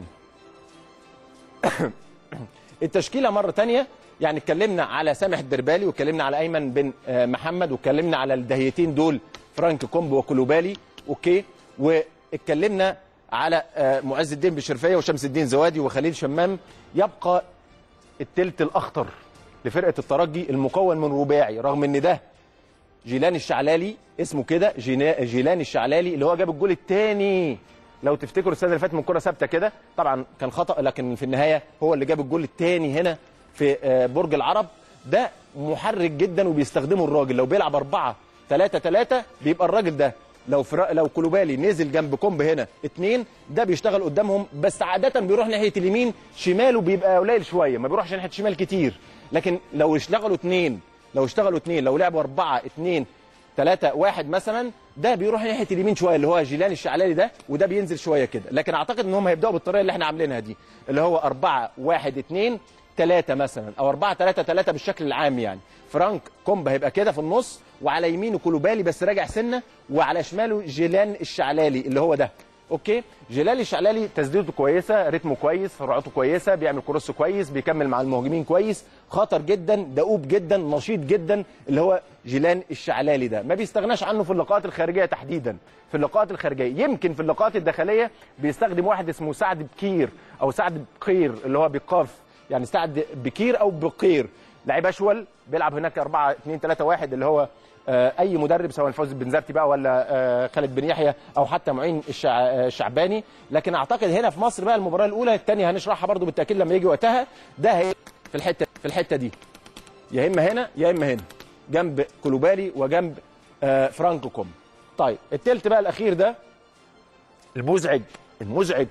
التشكيله مره تانية يعني اتكلمنا على سامح الدربالي واتكلمنا على ايمن بن آه، محمد واتكلمنا على الدهيتين دول فرانك كومب وكولوبالي اوكي واتكلمنا على آه، معز الدين بشرفيه وشمس الدين زوادي وخليل شمام يبقى التلت الاخطر لفرقه الترجي المكون من رباعي رغم ان ده جيلان الشعلالي اسمه كده جينا- جيلان الشعلالي اللي هو جاب الجول الثاني لو تفتكروا السنه اللي فاتت من كره ثابته كده طبعا كان خطا لكن في النهايه هو اللي جاب الجول الثاني هنا في آه، برج العرب ده محرك جدا وبيستخدمه الراجل لو بيلعب أربعة ثلاثة ثلاثة بيبقى الراجل ده لو فرا... لو كولوبالي نزل جنب كومب هنا اتنين ده بيشتغل قدامهم بس عادة بيروح ناحية اليمين شماله بيبقى قليل شوية ما بيروحش ناحية الشمال كتير لكن لو اشتغلوا اتنين لو اشتغلوا اتنين لو لعبوا أربعة اتنين ثلاثة واحد مثلا ده بيروح ناحية اليمين شوية اللي هو جيلان الشعلالي ده وده بينزل شوية كده لكن أعتقد إن هم هيبدأوا بالطريقة اللي احنا عاملينها دي اللي هو أربعة واحد اتنين ثلاثة مثلا أو أربعة ثلاثة ثلاثة بالشكل العام يعني فرانك كومب هيبقى كده في النص وعلى يمينه كولوبالي بس راجع سنة وعلى شماله جيلان الشعلالي اللي هو ده اوكي جيلالي الشعلالي تسديدته كويسه رتمه كويس سرعته كويسه بيعمل كروس كويس بيكمل مع المهاجمين كويس خطر جدا دؤوب جدا نشيط جدا اللي هو جيلان الشعلالي ده ما بيستغناش عنه في اللقاءات الخارجيه تحديدا في اللقاءات الخارجيه يمكن في اللقاءات الداخليه بيستخدم واحد اسمه سعد بكير او سعد بقير اللي هو بقاف يعني سعد بكير او بقير لعيب اشول بيلعب هناك 4 2 3 1 اللي هو آه، اي مدرب سواء فوزي بن زرتي بقى ولا آه، خالد بن يحيى او حتى معين الشع- آه، الشعباني لكن اعتقد هنا في مصر بقى المباراه الاولى الثانيه هنشرحها برضو بالتاكيد لما يجي وقتها ده هي في الحته في الحته دي يا اما هنا يا اما هنا جنب كولوبالي وجنب آه، فرانكو كوم طيب التلت بقى الاخير ده المزعج المزعج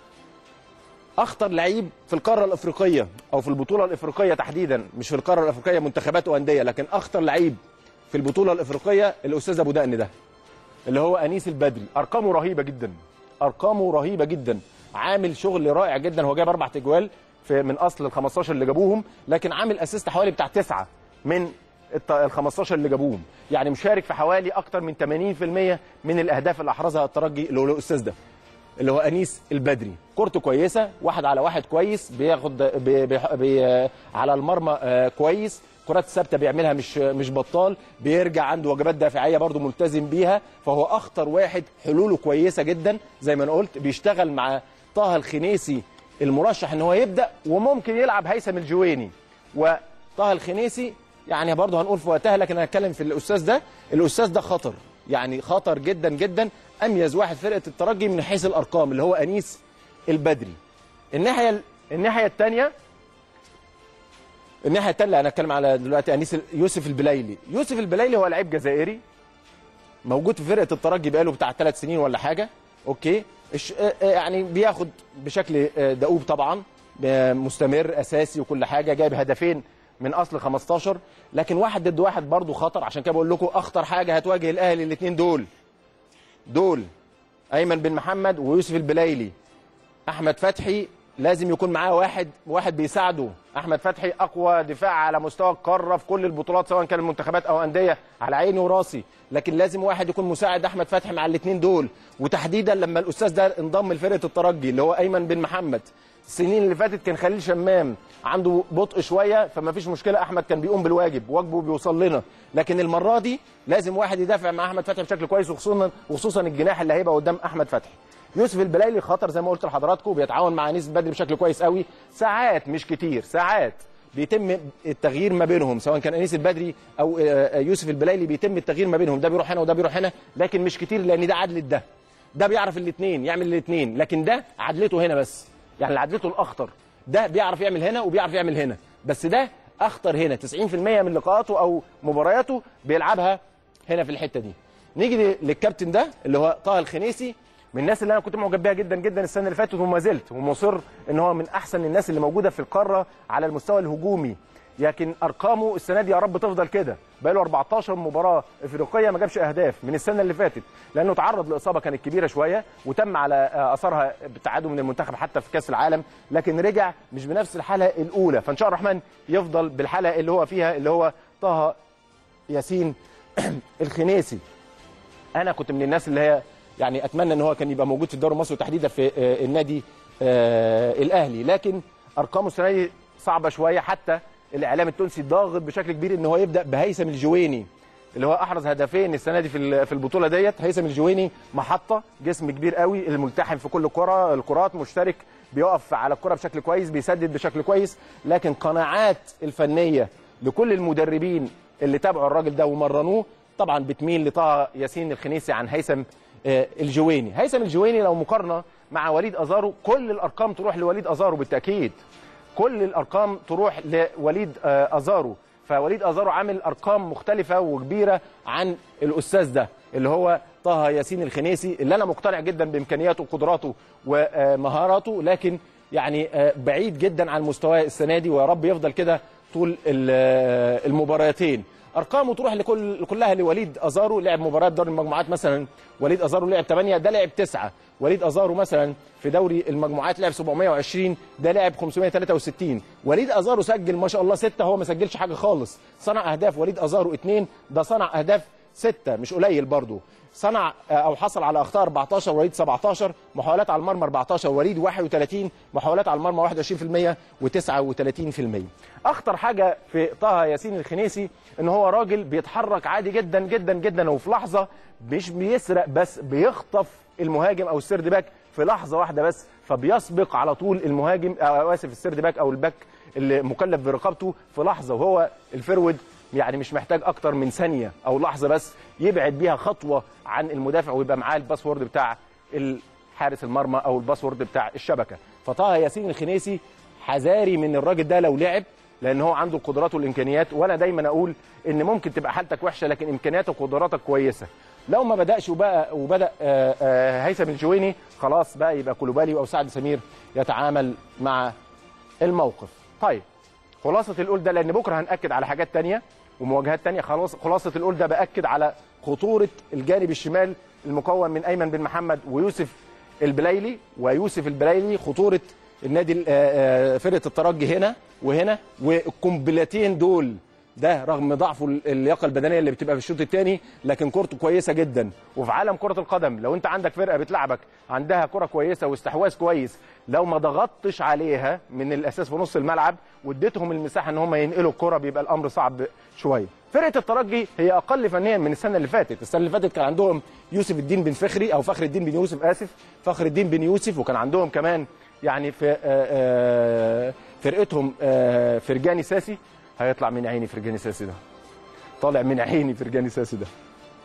اخطر لعيب في القاره الافريقيه او في البطوله الافريقيه تحديدا مش في القاره الافريقيه منتخبات وانديه لكن اخطر لعيب في البطوله الافريقيه الاستاذ ابو دقن ده اللي هو انيس البدري ارقامه رهيبه جدا ارقامه رهيبه جدا عامل شغل رائع جدا هو جاب اربع تجوال في من اصل ال 15 اللي جابوهم لكن عامل اسيست حوالي بتاع تسعه من ال 15 اللي جابوهم يعني مشارك في حوالي اكتر من 80% من الاهداف اللي احرزها الترجي اللي هو الاستاذ ده اللي هو انيس البدري كورته كويسه واحد على واحد كويس بياخد بي بي بي على المرمى آه، كويس كرات ثابته بيعملها مش مش بطال بيرجع عنده وجبات دفاعيه برضه ملتزم بيها فهو اخطر واحد حلوله كويسه جدا زي ما انا قلت بيشتغل مع طه الخنيسي المرشح ان هو يبدا وممكن يلعب هيثم الجويني وطه الخنيسي يعني برضه هنقول في وقتها لكن انا هتكلم في الاستاذ ده الاستاذ ده خطر يعني خطر جدا جدا اميز واحد فرقه الترجي من حيث الارقام اللي هو انيس البدري الناحيه الناحيه الثانيه الناحيه الثانيه انا اتكلم على دلوقتي انيس ال- يوسف البلايلي يوسف البلايلي هو لعيب جزائري موجود في فرقه الترجي بقاله بتاع ثلاث سنين ولا حاجه اوكي الش- آه، آه، يعني بياخد بشكل آه، دؤوب طبعا آه، مستمر اساسي وكل حاجه جايب هدفين من اصل 15 لكن واحد ضد واحد برضه خطر عشان كده بقول لكم اخطر حاجه هتواجه الاهلي الاثنين دول دول ايمن بن محمد ويوسف البلايلي احمد فتحي لازم يكون معاه واحد واحد بيساعده احمد فتحي اقوى دفاع على مستوى القاره في كل البطولات سواء كان المنتخبات او انديه على عيني وراسي لكن لازم واحد يكون مساعد احمد فتحي مع الاثنين دول وتحديدا لما الاستاذ ده انضم لفرقه الترجي اللي هو ايمن بن محمد السنين اللي فاتت كان خليل شمام عنده بطء شويه فما فيش مشكله احمد كان بيقوم بالواجب واجبه بيوصل لنا لكن المره دي لازم واحد يدافع مع احمد فتحي بشكل كويس وخصوصا وخصوصا الجناح اللي هيبقى قدام احمد فتحي يوسف البلايلي خطر زي ما قلت لحضراتكم بيتعاون مع انيس بدري بشكل كويس قوي ساعات مش كتير ساعات بيتم التغيير ما بينهم سواء كان انيس البدري او آه، يوسف البلايلي بيتم التغيير ما بينهم ده بيروح هنا وده بيروح هنا لكن مش كتير لان ده عدل ده ده بيعرف الاثنين يعمل الاثنين لكن ده عدلته هنا بس يعني عدلته الاخطر ده بيعرف يعمل هنا وبيعرف يعمل هنا بس ده اخطر هنا 90% من لقاءاته او مبارياته بيلعبها هنا في الحته دي نيجي للكابتن ده اللي هو طه الخنيسي من الناس اللي انا كنت معجب بيها جدا جدا السنه اللي فاتت وما زلت ومصر ان هو من احسن الناس اللي موجوده في القاره على المستوى الهجومي لكن ارقامه السنه دي يا رب تفضل كده بقى له 14 مباراه افريقيه ما جابش اهداف من السنه اللي فاتت لانه تعرض لاصابه كانت كبيره شويه وتم على آه، اثرها ابتعاده من المنتخب حتى في كاس العالم لكن رجع مش بنفس الحاله الاولى فان شاء الله الرحمن يفضل بالحاله اللي هو فيها اللي هو طه ياسين الخنيسي انا كنت من الناس اللي هي يعني اتمنى ان هو كان يبقى موجود في الدوري المصري وتحديدا في آه، النادي آه، الاهلي لكن ارقامه السنه دي صعبه شويه حتى الاعلام التونسي ضاغط بشكل كبير ان هو يبدا بهيثم الجويني اللي هو احرز هدفين السنه دي في ال- في البطوله ديت هيثم الجويني محطه جسم كبير قوي الملتحم في كل كره الكرات مشترك بيقف على الكره بشكل كويس بيسدد بشكل كويس لكن قناعات الفنيه لكل المدربين اللي تابعوا الراجل ده ومرنوه طبعا بتميل لطه ياسين الخنيسي عن هيثم آه، الجويني هيثم الجويني لو مقارنه مع وليد ازارو كل الارقام تروح لوليد ازارو بالتاكيد كل الارقام تروح لوليد آه، ازارو فوليد ازارو عامل ارقام مختلفه وكبيره عن الاستاذ ده اللي هو طه ياسين الخنيسي اللي انا مقتنع جدا بامكانياته وقدراته ومهاراته لكن يعني آه، بعيد جدا عن مستواه السنه دي ويا رب يفضل كده طول ال- آه، المباراتين ارقامه تروح لكل كلها لوليد ازارو لعب مباريات دوري المجموعات مثلا وليد ازارو لعب 8 ده لعب 9 وليد ازارو مثلا في دوري المجموعات لعب 720 ده لعب 563 وليد ازارو سجل ما شاء الله 6 هو ما سجلش حاجه خالص صنع اهداف وليد ازارو 2 ده صنع اهداف 6 مش قليل برضه صنع آه، او حصل على اخطاء 14 وليد 17 محاولات على المرمى 14 وليد 31 محاولات على المرمى 21% و39% اخطر حاجه في طه ياسين الخنيسي ان هو راجل بيتحرك عادي جدا جدا جدا وفي لحظه مش بيسرق بس بيخطف المهاجم او السيرد باك في لحظه واحده بس فبيسبق على طول المهاجم او اسف السيرد باك او الباك اللي مكلف برقابته في لحظه وهو الفرود يعني مش محتاج اكتر من ثانيه او لحظه بس يبعد بيها خطوه عن المدافع ويبقى معاه الباسورد بتاع حارس المرمى او الباسورد بتاع الشبكه فطه ياسين الخنيسي حذاري من الراجل ده لو لعب لان هو عنده القدرات والامكانيات وانا دايما اقول ان ممكن تبقى حالتك وحشه لكن امكانياتك وقدراتك كويسه لو ما بداش وبقى وبدا آه، آه، هيثم الجويني خلاص بقى يبقى كولوبالي او سعد سمير يتعامل مع الموقف طيب خلاصه القول ده لان بكره هناكد على حاجات تانية ومواجهات تانية خلاص خلاصه القول ده باكد على خطوره الجانب الشمال المكون من ايمن بن محمد ويوسف البلايلي ويوسف البلايلي خطوره النادي ال- آه، آه، فرقه الترجي هنا وهنا والقنبلتين دول ده رغم ضعفه ال- اللياقه البدنيه اللي بتبقى في الشوط الثاني لكن كورته كويسه جدا وفي عالم كره القدم لو انت عندك فرقه بتلعبك عندها كره كويسه واستحواذ كويس لو ما ضغطتش عليها من الاساس في نص الملعب واديتهم المساحه ان هم ينقلوا الكره بيبقى الامر صعب شويه فرقه الترجي هي اقل فنيا من السنه اللي فاتت السنه اللي فاتت كان عندهم يوسف الدين بن فخري او فخر الدين بن يوسف اسف فخر الدين بن يوسف وكان عندهم كمان يعني في آه، آه، فرقتهم آه، فرجاني ساسي هيطلع من عيني فرجاني ساسي ده طالع من عيني فرجاني ساسي ده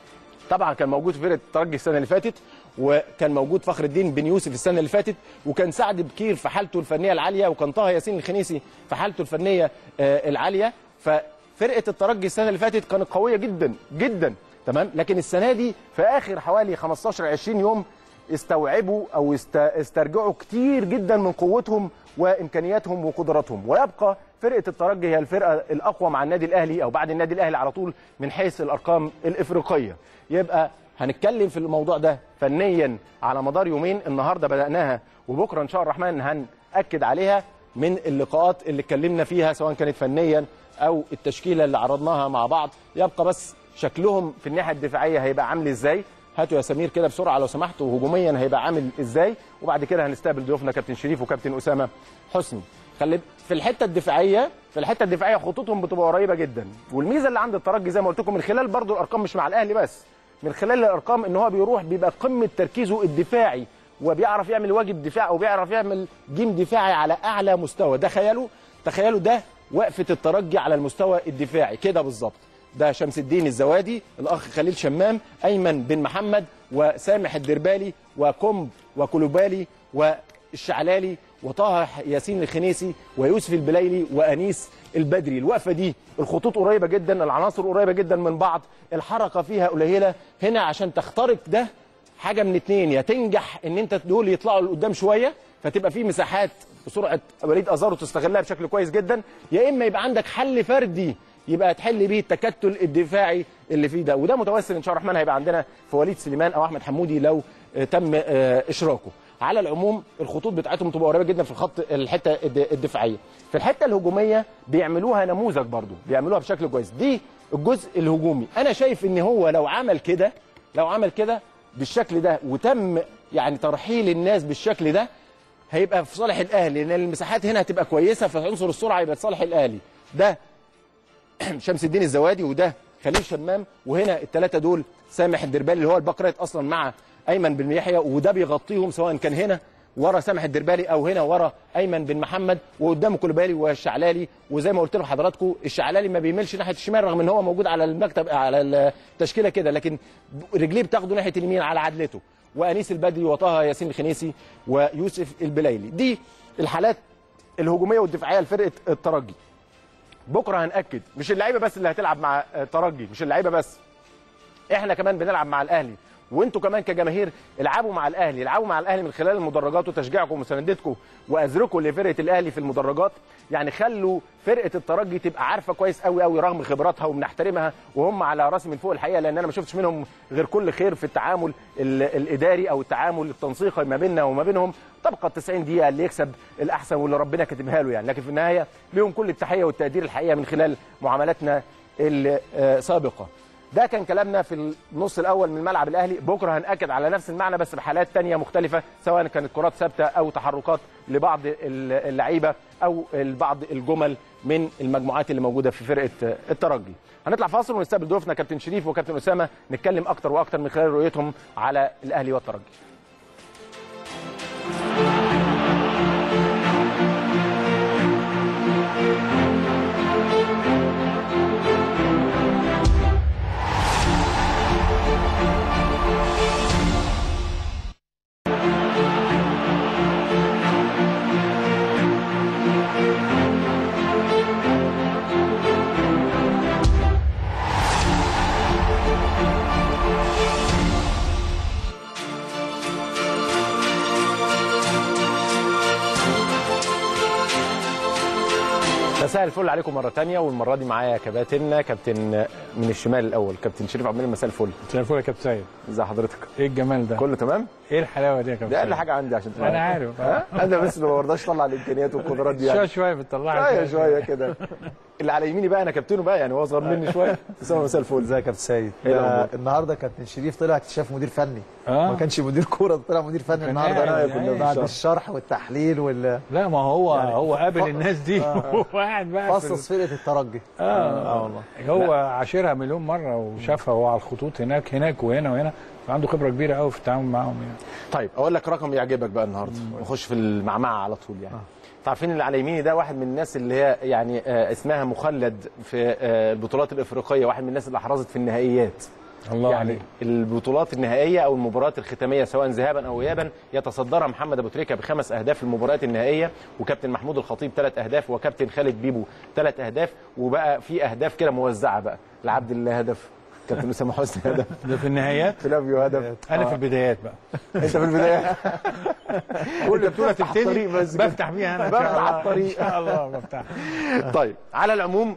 طبعا كان موجود في فرقه الترجي السنه اللي فاتت وكان موجود فخر الدين بن يوسف السنه اللي فاتت وكان سعد بكير في حالته الفنيه العاليه وكان طه ياسين الخنيسي في حالته الفنيه آه، العاليه ففرقه الترجي السنه اللي فاتت كانت قويه جدا جدا تمام لكن السنه دي في اخر حوالي 15 20 يوم استوعبوا او است- استرجعوا كتير جدا من قوتهم وامكانياتهم وقدراتهم ويبقى فرقه الترجي هي الفرقه الاقوى مع النادي الاهلي او بعد النادي الاهلي على طول من حيث الارقام الافريقيه يبقى هنتكلم في الموضوع ده فنيا على مدار يومين النهارده بداناها وبكره ان شاء الرحمن هنأكد عليها من اللقاءات اللي اتكلمنا فيها سواء كانت فنيا او التشكيله اللي عرضناها مع بعض يبقى بس شكلهم في الناحيه الدفاعيه هيبقى عامل ازاي هاتوا يا سمير كده بسرعه لو سمحتوا هجوميا هيبقى عامل ازاي وبعد كده هنستقبل ضيوفنا كابتن شريف وكابتن اسامه حسني خلي في الحته الدفاعيه في الحته الدفاعيه خطوطهم بتبقى قريبه جدا والميزه اللي عند الترجي زي ما قلت لكم من خلال برضو الارقام مش مع الاهلي بس من خلال الارقام ان هو بيروح بيبقى قمه تركيزه الدفاعي وبيعرف يعمل واجب دفاع او بيعرف يعمل جيم دفاعي على اعلى مستوى تخيلوا تخيلوا ده وقفه الترجي على المستوى الدفاعي كده بالظبط ده شمس الدين الزوادي الاخ خليل شمام ايمن بن محمد وسامح الدربالي وكومب وكلوبالي والشعلالي وطه ياسين الخنيسي ويوسف البليلي وانيس البدري الوقفه دي الخطوط قريبه جدا العناصر قريبه جدا من بعض الحركه فيها قليله هنا عشان تخترق ده حاجه من اتنين يا تنجح ان انت دول يطلعوا لقدام شويه فتبقى في مساحات بسرعه وليد ازارو تستغلها بشكل كويس جدا يا اما يبقى عندك حل فردي يبقى تحل بيه التكتل الدفاعي اللي فيه ده وده متوسل ان شاء الله الرحمن هيبقى عندنا في وليد سليمان او احمد حمودي لو آه، تم آه، اشراكه على العموم الخطوط بتاعتهم تبقى قريبه جدا في الخط الحته الد- الدفاعيه في الحته الهجوميه بيعملوها نموذج برضو بيعملوها بشكل كويس دي الجزء الهجومي انا شايف ان هو لو عمل كده لو عمل كده بالشكل ده وتم يعني ترحيل الناس بالشكل ده هيبقى في صالح الاهلي لان المساحات هنا هتبقى كويسه فعنصر السرعه يبقى في صالح الاهلي ده شمس الدين الزوادي وده خليل شمام وهنا الثلاثه دول سامح الدربالي اللي هو الباك رايت اصلا مع ايمن بن يحيى وده بيغطيهم سواء كان هنا ورا سامح الدربالي او هنا ورا ايمن بن محمد وقدامه كولوبالي والشعلالي وزي ما قلت لحضراتكم الشعلالي ما بيميلش ناحيه الشمال رغم ان هو موجود على المكتب على التشكيله كده لكن رجليه بتاخده ناحيه اليمين على عدلته وانيس البدري وطه ياسين الخنيسي ويوسف البليلي دي الحالات الهجوميه والدفاعيه لفرقه الترجي بكره هنأكد مش اللعيبه بس اللي هتلعب مع الترجي مش اللعيبه بس احنا كمان بنلعب مع الاهلي وانتوا كمان كجماهير العبوا مع الاهلي العبوا مع الاهلي من خلال المدرجات وتشجيعكم ومساندتكم واذركم لفرقه الاهلي في المدرجات يعني خلوا فرقه الترجي تبقى عارفه كويس قوي قوي رغم خبراتها وبنحترمها وهم على راسي من فوق الحقيقه لان انا ما شفتش منهم غير كل خير في التعامل ال- الاداري او التعامل التنسيقي ما بيننا وما بينهم تبقى ال 90 دقيقه اللي يكسب الاحسن واللي ربنا كاتبها له يعني لكن في النهايه ليهم كل التحيه والتقدير الحقيقه من خلال معاملاتنا السابقه ده كان كلامنا في النص الاول من ملعب الاهلي بكره هناكد على نفس المعنى بس بحالات تانية مختلفه سواء كانت كرات ثابته او تحركات لبعض اللعيبه او بعض الجمل من المجموعات اللي موجوده في فرقه الترجي هنطلع فاصل ونستقبل ضيوفنا كابتن شريف وكابتن اسامه نتكلم اكتر واكتر من خلال رؤيتهم على الاهلي والترجي مساء الفل عليكم مرة تانية والمرة دي معايا كباتن كابتن من الشمال الاول كابتن شريف عبد المنعم مساء الفل مساء الفل يا كابتن سيد ازي حضرتك ايه الجمال ده كله تمام ايه الحلاوه دي يا كابتن ده اقل سيد؟ حاجه عندي عشان تبقى انا عارف ها انا بس ما برضاش اطلع الامكانيات والقدرات دي شويه يعني شويه بتطلعها شويه شويه كده اللي على يميني بقى انا كابتنه بقى يعني هو اصغر مني شويه اسامه مساء الفل ازيك يا كابتن سيد إيه ده الأخبار؟ النهارده كابتن شريف طلع اكتشاف مدير فني اه ما كانش مدير كوره طلع مدير فني كان النهارده قاعد- أنا قاعد. بعد الشرح والتحليل وال لا ما هو يعني هو قابل ف- الناس دي وهو قاعد بقى في فصص فرقه الترجي اه اه والله هو عاشرها مليون مره وشافها وهو على الخطوط هناك هناك وهنا وهنا فعنده خبره كبيره قوي في التعامل معاهم يعني طيب اقول لك رقم يعجبك بقى النهارده نخش في المعمعه على طول يعني عارفين اللي على يميني ده واحد من الناس اللي هي يعني آه، اسمها مخلد في آه، البطولات الافريقيه واحد من الناس اللي احرزت في النهائيات الله يعني عليك البطولات النهائيه او المباريات الختاميه سواء ذهابا او ايابا يتصدرها محمد ابو تريكه بخمس اهداف في المباريات النهائيه وكابتن محمود الخطيب ثلاث اهداف وكابتن خالد بيبو ثلاث اهداف وبقى في اهداف كده موزعه بقى لعبد الله هدف كابتن اسامه حسني هدف ده في النهايات فلافيو هدف انا في البدايات بقى انت في البدايه كل بطوله بتفتح تبتدي الطريق بس كده. بفتح بيها انا إن بفتح شاء الله. الطريق. ان شاء الله بفتح طيب على العموم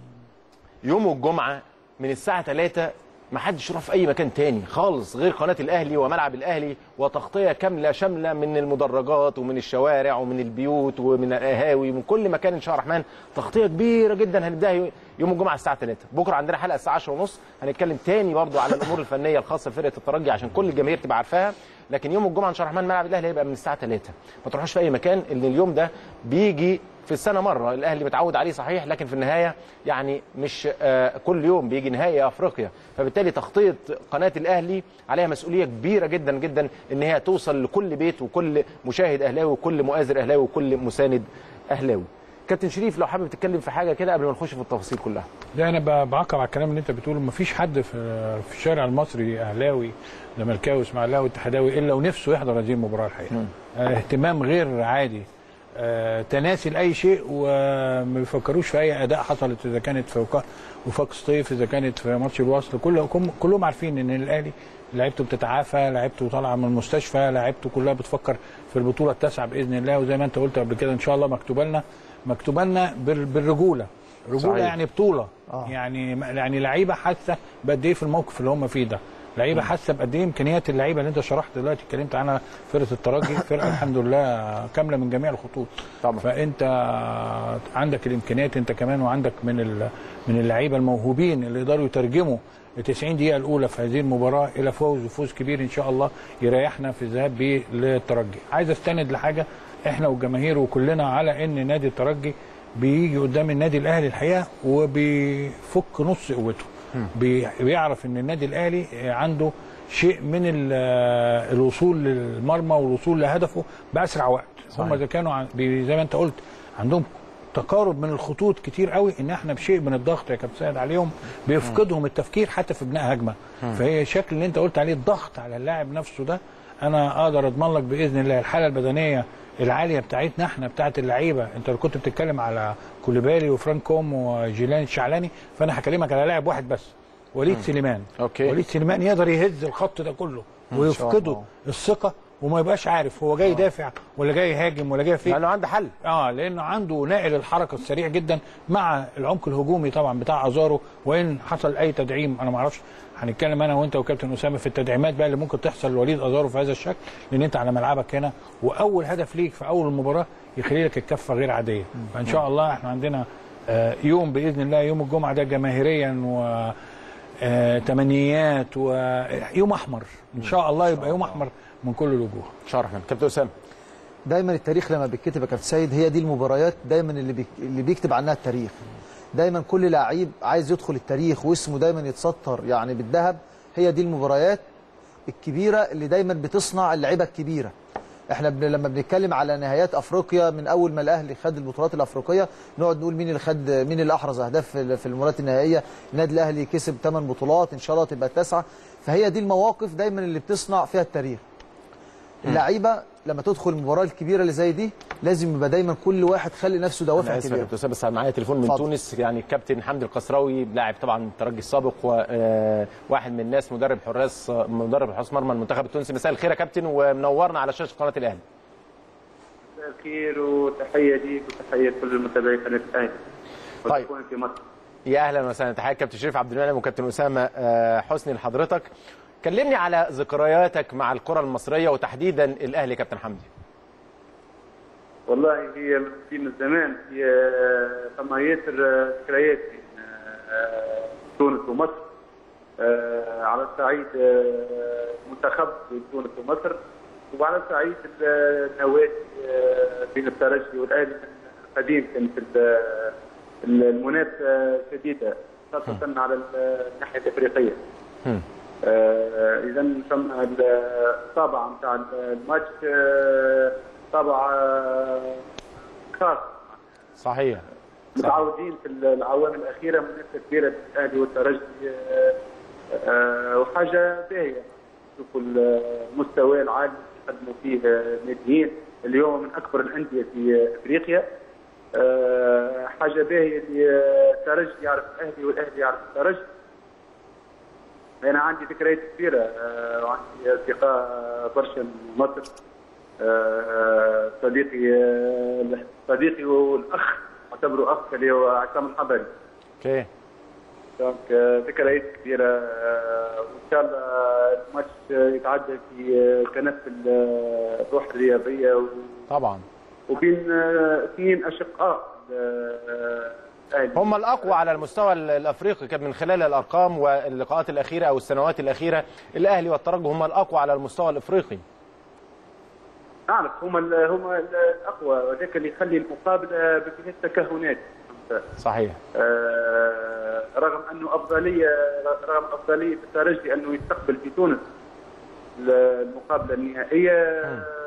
يوم الجمعه من الساعه 3 ما حدش يروح في اي مكان تاني خالص غير قناه الاهلي وملعب الاهلي وتغطيه كامله شامله من المدرجات ومن الشوارع ومن البيوت ومن القهاوي ومن كل مكان ان شاء الله الرحمن تغطيه كبيره جدا هنبداها يوم الجمعه الساعه 3 بكره عندنا حلقه الساعه 10 ونص هنتكلم تاني برضو على الامور الفنيه الخاصه بفرقه الترجي عشان كل الجماهير تبقى عارفاها لكن يوم الجمعه ان شاء الله الرحمن ملعب الاهلي هيبقى من الساعه 3 ما تروحوش في اي مكان ان اليوم ده بيجي في السنه مره الاهلي متعود عليه صحيح لكن في النهايه يعني مش آه، كل يوم بيجي نهائي افريقيا فبالتالي تغطيه قناه الاهلي عليها مسؤوليه كبيره جدا جدا ان هي توصل لكل بيت وكل مشاهد اهلاوي وكل مؤازر اهلاوي وكل مساند اهلاوي كابتن شريف لو حابب تتكلم في حاجه كده قبل ما نخش في التفاصيل كلها ده انا ب- بعقب على الكلام اللي انت بتقوله مفيش حد في في الشارع المصري اهلاوي زملكاوي اسماعيلاوي اتحداوي الا ونفسه يحضر هذه المباراه الحقيقه آه اهتمام غير عادي آه تناسي لاي شيء وما بيفكروش في اي اداء حصلت اذا كانت في وقا- وفاق سطيف اذا كانت في ماتش الوصل كل كم- كلهم عارفين ان الاهلي لعيبته بتتعافى لعيبته طالعه من المستشفى لعيبته كلها بتفكر في البطوله التاسعه باذن الله وزي ما انت قلت قبل كده ان شاء الله مكتوبه لنا مكتوبه لنا بال- بالرجوله رجوله صحيح. يعني بطوله آه. يعني يعني لعيبه حاسه بقد ايه في الموقف اللي هم فيه ده لعيبه حاسه بقد ايه امكانيات اللعيبه اللي انت شرحت دلوقتي اتكلمت عنها فرقه الترجي فرقه الحمد لله كامله من جميع الخطوط طبعا. فانت عندك الامكانيات انت كمان وعندك من ال- من اللعيبه الموهوبين اللي يقدروا يترجموا ال 90 دقيقه الاولى في هذه المباراه الى فوز وفوز كبير ان شاء الله يريحنا في الذهاب بيه للترجي عايز استند لحاجه احنا والجماهير وكلنا على ان نادي الترجي بيجي قدام النادي الاهلي الحقيقه وبيفك نص قوته بي- بيعرف ان النادي الاهلي عنده شيء من ال- الوصول للمرمى والوصول لهدفه باسرع وقت هم اذا كانوا عن- بي- زي ما انت قلت عندهم تقارب من الخطوط كتير قوي ان احنا بشيء من الضغط يا كابتن سيد عليهم بيفقدهم التفكير حتى في بناء هجمه فهي الشكل اللي انت قلت عليه الضغط على اللاعب نفسه ده انا اقدر اضمن لك باذن الله الحاله البدنيه العاليه بتاعتنا احنا بتاعت اللعيبه انت لو كنت بتتكلم على كوليبالي وفرانكوم وجيلان الشعلاني فانا هكلمك على لاعب واحد بس وليد سليمان أوكي. وليد سليمان يقدر يهز الخط ده كله ويفقده الله. الثقه وما يبقاش عارف هو جاي يدافع ولا جاي يهاجم ولا جاي فين لانه عنده حل اه لانه عنده ناقل الحركه السريع جدا مع العمق الهجومي طبعا بتاع ازارو وان حصل اي تدعيم انا ما اعرفش هنتكلم انا وانت وكابتن اسامه في التدعيمات بقى اللي ممكن تحصل لوليد ازارو في هذا الشكل لان انت على ملعبك هنا واول هدف ليك في اول المباراه يخلي لك الكفه غير عاديه فان شاء الله احنا عندنا آه، يوم باذن الله يوم الجمعه ده جماهيريا و آه، تمنيات ويوم احمر ان شاء الله يبقى يوم احمر من كل الوجوه ان شاء الله الرحمن كابتن اسامه دايما التاريخ لما بيتكتب يا كابتن سيد هي دي المباريات دايما اللي بيك... اللي بيكتب عنها التاريخ دايما كل لعيب عايز يدخل التاريخ واسمه دايما يتسطر يعني بالذهب هي دي المباريات الكبيره اللي دايما بتصنع اللعيبه الكبيره احنا بن... لما بنتكلم على نهايات افريقيا من اول ما الاهلي خد البطولات الافريقيه نقعد نقول مين اللي خد مين اللي احرز اهداف في في المباريات النهائيه النادي الاهلي كسب 8 بطولات ان شاء الله تبقى تسعه فهي دي المواقف دايما اللي بتصنع فيها التاريخ اللعيبه لما تدخل المباراه الكبيره اللي زي دي لازم يبقى دايما كل واحد خلي نفسه انا دوافع اسف يا كبيره كابتن اسامه بس معايا تليفون من اتفضل. تونس يعني كابتن حمدي القسراوي لاعب طبعا الترجي السابق وواحد من الناس مدرب حراس مدرب حراس مرمى المنتخب التونسي مساء الخير يا كابتن ومنورنا على شاشه قناه الاهلي مساء الخير وتحية ليك وتحية كل المتابعين قناة الأهلي طيب. والإخوان في مصر يا اهلا وسهلا تحياتي كابتن شريف عبد المنعم وكابتن اسامه آه، حسني لحضرتك كلمني على ذكرياتك مع الكره المصريه وتحديدا الاهلي كابتن حمدي والله هي من في من زمان هي ثم ياسر ذكريات بين آه، تونس ومصر آه، على الصعيد آه، منتخب بين تونس ومصر وعلى الصعيد النوادي آه، بين الترجي والاهلي من قديم كانت ال- ال- المنافسه شديده خاصه على الناحيه الافريقيه. اذا ثم الطابع نتاع الماتش آه، طابع آه، خاص صحيح متعودين في العوامل الاخيره منافسه كبيره بين الاهلي والترجي آه، آه، وحاجه باهيه شوفوا المستوى العالي اللي يقدموا فيه آه، ناديين اليوم من اكبر الانديه في افريقيا آه، حاجه باهيه اللي آه، الترجي يعرف الاهلي والاهلي يعرف الترجي انا عندي ذكريات كثيره آه، وعندي اصدقاء برشا من مصر آه، صديقي آه، صديقي والاخ اعتبره اخ اللي هو عصام الحضري اوكي دونك آه، ذكريات كبيره آه، وان شاء الله الماتش آه، يتعدى في آه، كنف ال- الروح الرياضيه و- طبعا وبين آه، اثنين اشقاء آه، الاهلي هم الاقوى على المستوى ال- الافريقي كان من خلال الارقام واللقاءات الاخيره او السنوات الاخيره الاهلي والترجي هم الاقوى على المستوى الافريقي نعرف هم ال- هم ال- الاقوى وذاك اللي يخلي المقابله بفيها تكهنات صحيح آه، رغم انه افضليه رغم افضليه الترجي انه يستقبل في تونس المقابله النهائيه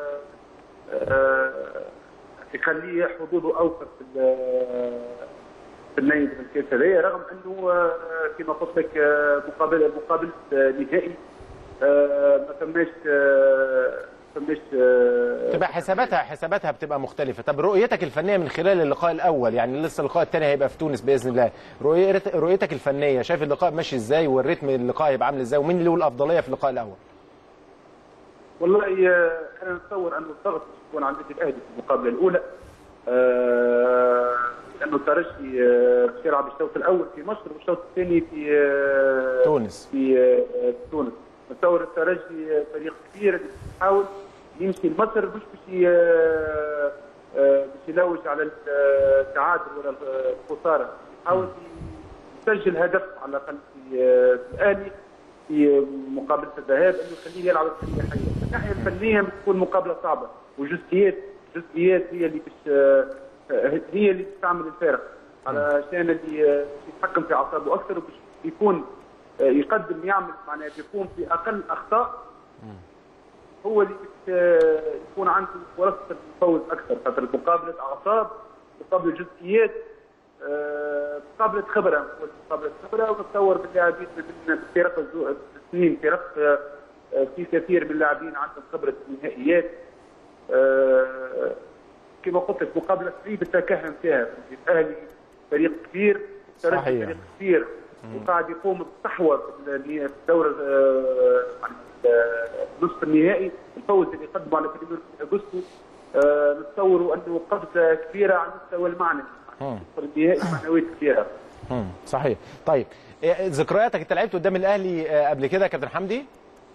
آه، يخليه حظوظه اوفر في ال- في النهائي من الكاس هذايا رغم انه آه، كما قلت لك آه، مقابله مقابله آه، نهائي آه، ما فماش آه، ما فماش آه، تبقى حساباتها حساباتها بتبقى مختلفه طب رؤيتك الفنيه من خلال اللقاء الاول يعني لسه اللقاء الثاني هيبقى في تونس باذن الله رؤيت- رؤيتك الفنيه شايف اللقاء ماشي ازاي والريتم اللقاء هيبقى عامل ازاي ومين اللي له الافضليه في اللقاء الاول والله آه، انا نتصور انه الضغط مش يكون على النادي الاهلي في المقابله الاولى آه، لانه الترجي آه، باش يلعب الشوط الاول في مصر والشوط الثاني في آه، تونس. في آه، في تونس نتصور الترجي آه، فريق كبير اللي يحاول يمشي لمصر مش باش ي- آه، آه، باش يلوج على التعادل ولا الخساره يحاول يسجل هدف على الاقل في آه، في الاهلي في مقابله الذهاب انه يخليه يلعب بطريقه حيه، من الناحيه الفنيه بتكون مقابله صعبه وجزئيات جزئيات هي اللي باش آه، هي اللي تعمل الفارق علشان اللي آه، يتحكم في اعصابه اكثر وباش يكون آه، يقدم يعمل معناها يكون في اقل اخطاء هو اللي باش آه، يكون عنده فرص الفوز اكثر خاطر مقابله اعصاب مقابله جزئيات آه، مقابله خبره نقول مقابله خبره ونتصور باللاعبين من فرق الزو- السنين فرق آه، آه، في كثير من اللاعبين عندهم خبره النهائيات آه، كما قلت لك مقابله صعيب التكهن فيها الاهلي فريق كبير الترجي صحيح. فريق كبير وقاعد يقوم بالصحوه في ال- في الدور آه، يعني ال- نصف النهائي الفوز اللي قدمه على بريمير اغسطو آه، نتصوروا انه قفزه كبيره على المستوى المعنوي في النهائي معنويات كبيره مم. صحيح طيب إيه ذكرياتك انت لعبت قدام الاهلي آه، قبل كده يا كابتن حمدي